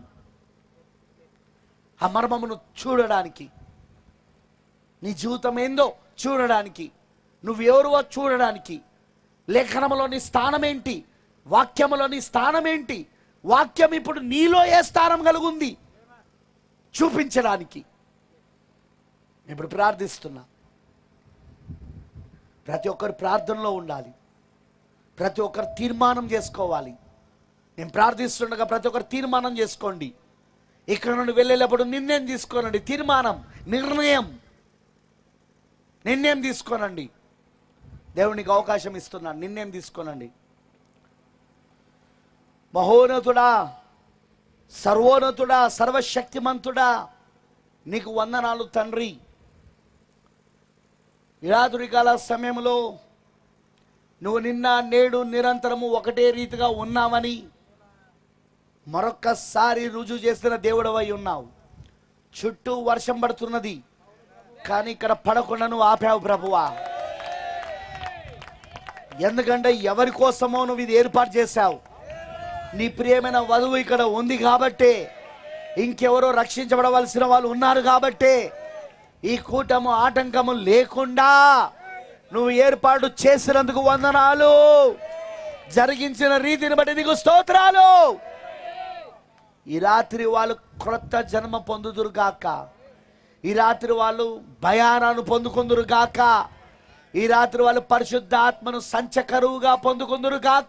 ఆ మర్మమును చూడడానికి నీ జీవితం ఏందో చూడడానికి నువ్వెవరువో చూడడానికి లేఖనములోని స్థానం ఏంటి వాక్యములోని స్థానం ఏంటి వాక్యం ఇప్పుడు నీలో ఏ స్థానం కలుగుంది చూపించడానికి ఇప్పుడు ప్రార్థిస్తున్నా ప్రతి ఒక్కరు ప్రార్థనలో ఉండాలి ప్రతి ఒక్కరు తీర్మానం చేసుకోవాలి నేను ప్రార్థిస్తుండగా ప్రతి ఒక్కరు తీర్మానం చేసుకోండి ఇక్కడ నుండి వెళ్ళేటప్పుడు నిర్ణయం తీసుకోనండి తీర్మానం నిర్ణయం నిర్ణయం తీసుకోనండి దేవునికి అవకాశం ఇస్తున్నాను నిర్ణయం తీసుకోనండి మహోన్నతుడా సర్వోన్నతుడా సర్వశక్తిమంతుడా నీకు వందనాలు తండ్రి ఇరాదురి కాల సమయంలో నువ్వు నిన్న నేడు నిరంతరము ఒకటే రీతిగా ఉన్నావని మరొక్కసారి రుజువు చేసిన దేవుడవై ఉన్నావు చుట్టూ వర్షం పడుతున్నది కానీ ఇక్కడ పడకుండా నువ్వు ఆపావు ప్రభువా ఎందుకంటే ఎవరి కోసమో నువ్వు ఇది ఏర్పాటు చేశావు నీ ప్రియమైన వధువు ఇక్కడ ఉంది కాబట్టే ఇంకెవరో రక్షించబడవలసిన వాళ్ళు ఉన్నారు కాబట్టే ఈ కూటము ఆటంకము లేకుండా నువ్వు ఏర్పాటు చేసినందుకు వందనాలు జరిగించిన రీతిని బట్టి నీకు స్తోత్రాలు ఈ రాత్రి వాళ్ళు క్రొత్త జన్మ పొందుదురు గాక ఈ రాత్రి వాళ్ళు భయానాను పొందుకుందురు గాక ఈ రాత్రి వాళ్ళు పరిశుద్ధ ఆత్మను సంచకరువుగా పొందుకుందురు గాక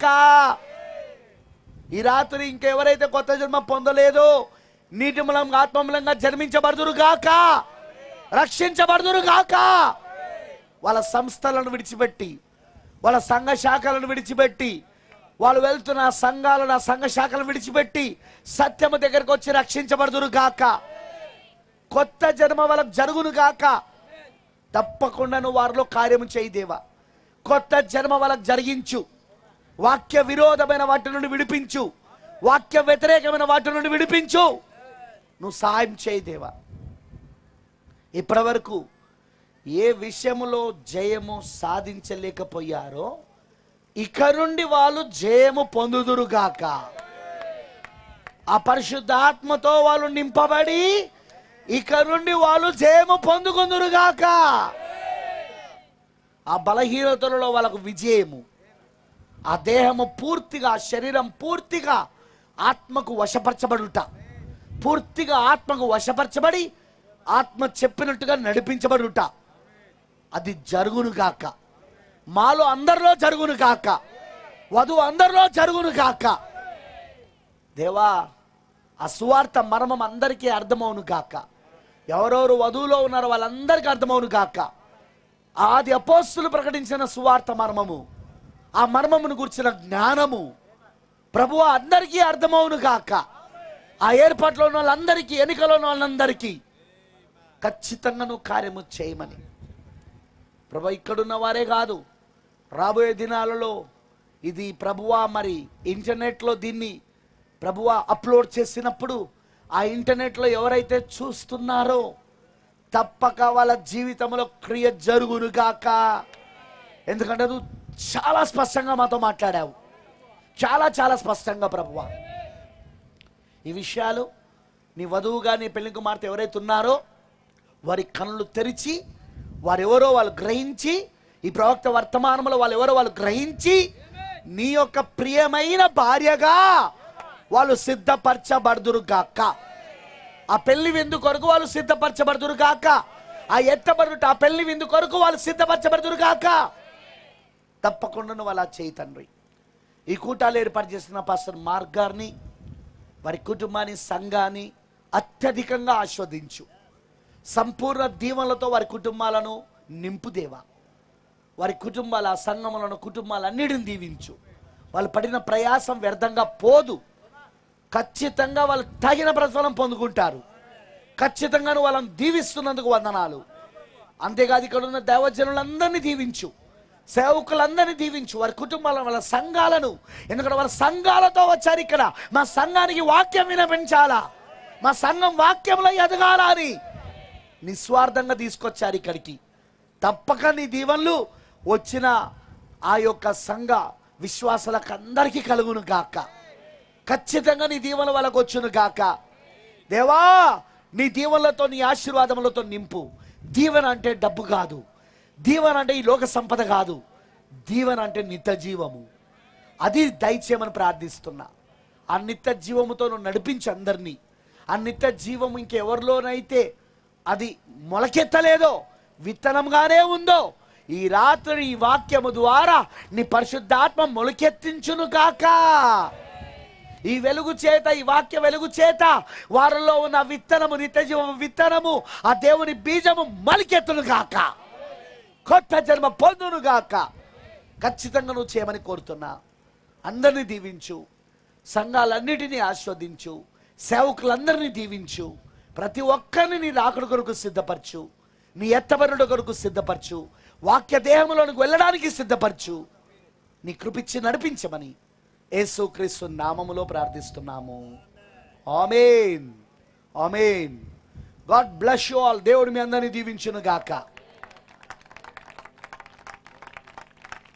ఈ రాత్రి ఇంకెవరైతే కొత్త జన్మ పొందలేదో నీటి మూలంగా ఆత్మ మూలంగా జన్మించబడుదురు గాక రక్షించబడుదురు గాక వాళ్ళ సంస్థలను విడిచిపెట్టి వాళ్ళ సంఘ శాఖలను విడిచిపెట్టి వాళ్ళు వెళ్తున్న ఆ సంఘాలను ఆ సంఘ శాఖలను విడిచిపెట్టి సత్యము దగ్గరకు వచ్చి రక్షించబడుదురు గాక కొత్త జన్మ వాళ్ళకు జరుగును గాక తప్పకుండా నువ్వు వారిలో కార్యము చేయి దేవా కొత్త జన్మ వాళ్ళకు జరిగించు వాక్య విరోధమైన వాటి నుండి విడిపించు వాక్య వ్యతిరేకమైన వాటి నుండి విడిపించు నువ్వు సహాయం చేయి దేవా ఇప్పటి వరకు ఏ విషయములో జయము సాధించలేకపోయారో ఇక నుండి వాళ్ళు జయము పొందుదురుగాక ఆ పరిశుద్ధాత్మతో వాళ్ళు నింపబడి ఇక నుండి వాళ్ళు జయము పొందుకుందురుగాక ఆ బలహీనతలలో వాళ్ళకు విజయము ఆ దేహము పూర్తిగా ఆ శరీరం పూర్తిగా ఆత్మకు వశపరచబడుట పూర్తిగా ఆత్మకు వశపరచబడి ఆత్మ చెప్పినట్టుగా నడిపించబడుట అది జరుగును గాక మాలో అందరిలో జరుగును గాక వధువు అందరిలో జరుగును గాక దేవా ఆ సువార్త మర్మం అందరికీ అర్థమవును గాక ఎవరెవరు వధువులో ఉన్నారో వాళ్ళందరికీ అర్థమవును గాక ఆది అపోస్తులు ప్రకటించిన సువార్త మర్మము ఆ మర్మమును గురించిన జ్ఞానము ప్రభు అందరికీ అర్థమవును గాక ఆ ఏర్పాట్లో ఉన్న వాళ్ళందరికీ ఎన్నికలో ఉన్న వాళ్ళందరికీ ఖచ్చితంగా నువ్వు కార్యము చేయమని ప్రభు ఇక్కడున్న వారే కాదు రాబోయే దినాలలో ఇది ప్రభువా మరి ఇంటర్నెట్లో దీన్ని ప్రభువా అప్లోడ్ చేసినప్పుడు ఆ ఇంటర్నెట్లో ఎవరైతే చూస్తున్నారో తప్పక వాళ్ళ జీవితంలో క్రియ జరుగును గాక ఎందుకంటే నువ్వు చాలా స్పష్టంగా మాతో మాట్లాడావు చాలా చాలా స్పష్టంగా ప్రభువా ఈ విషయాలు నీ వధువుగా నీ పెళ్లి కుమార్తె ఎవరైతే ఉన్నారో వారి కళ్ళు తెరిచి వారెవరో వాళ్ళు గ్రహించి ఈ ప్రవక్త వర్తమానంలో వాళ్ళు ఎవరో వాళ్ళు గ్రహించి నీ యొక్క ప్రియమైన భార్యగా వాళ్ళు సిద్ధపరచబడుదురు గాక ఆ పెళ్లి విందు కొరకు వాళ్ళు సిద్ధపరచబడుదురు గాక ఆ ఎత్తబడుట ఆ పెళ్లి విందు కొరకు వాళ్ళు సిద్ధపరచబడుదురు గాక తప్పకుండా నువ్వు అలా చేయి తండ్రి ఈ కూటాలు ఏర్పాటు చేసిన పాస్టర్ మార్క్ గారిని వారి కుటుంబాన్ని సంఘాన్ని అత్యధికంగా ఆస్వాదించు సంపూర్ణ దీవెనలతో వారి కుటుంబాలను నింపుదేవా వారి కుటుంబాల సంఘములను కుటుంబాలన్నిటిని దీవించు వాళ్ళు పడిన ప్రయాసం వ్యర్థంగా పోదు ఖచ్చితంగా వాళ్ళు తగిన ప్రతిఫలం పొందుకుంటారు ఖచ్చితంగా నువ్వు వాళ్ళని దీవిస్తున్నందుకు వందనాలు అంతేకాదు ఇక్కడ ఉన్న దేవజనులందరినీ దీవించు సేవకులందరినీ దీవించు వారి కుటుంబాలను వాళ్ళ సంఘాలను ఎందుకంటే వాళ్ళ సంఘాలతో వచ్చారు ఇక్కడ మా సంఘానికి వాక్యం వినిపించాలా మా సంఘం వాక్యంలో ఎదగాల అని నిస్వార్థంగా తీసుకొచ్చారు ఇక్కడికి తప్పక నీ దీవెనలు వచ్చిన ఆ యొక్క సంఘ విశ్వాసాలకు అందరికీ కలుగును గాక ఖచ్చితంగా నీ దీవెన వాళ్ళకు వచ్చును గాక దేవా నీ దీవెనలతో నీ ఆశీర్వాదములతో నింపు దీవెన అంటే డబ్బు కాదు దీవెన అంటే ఈ లోక సంపద కాదు దీవెన అంటే నిత్య జీవము అది దయచేయమని ప్రార్థిస్తున్నా ఆ నిత్య జీవముతో నువ్వు నడిపించు అందరినీ ఆ నిత్య జీవం ఇంకెవరిలోనైతే అది మొలకెత్తలేదో విత్తనంగానే ఉందో ఈ రాత్రి ఈ వాక్యము ద్వారా నీ పరిశుద్ధాత్మ మొలకెత్తించును కాక ఈ వెలుగు చేత ఈ వాక్య వెలుగు చేత వారిలో ఉన్న విత్తనము నిత్య జీవము విత్తనము ఆ దేవుని బీజము మొలకెత్తును గాక కొత్త జన్మ పొందును గాక ఖచ్చితంగా నువ్వు చేయమని కోరుతున్నా అందరినీ దీవించు సంఘాలన్నిటినీ ఆస్వాదించు సేవకులందరినీ దీవించు ప్రతి ఒక్కరిని నీ రాకడ కొరకు సిద్ధపరచు నీ ఎత్తబరుడు కొరకు సిద్ధపరచు వాక్య దేహంలోనికి వెళ్ళడానికి సిద్ధపరచు నీ కృపిచ్చి నడిపించమని యేసుక్రీస్తు నామములో ప్రార్థిస్తున్నాము amen amen God bless you all దేవుడు మీ అందరినీ దీవించును గాక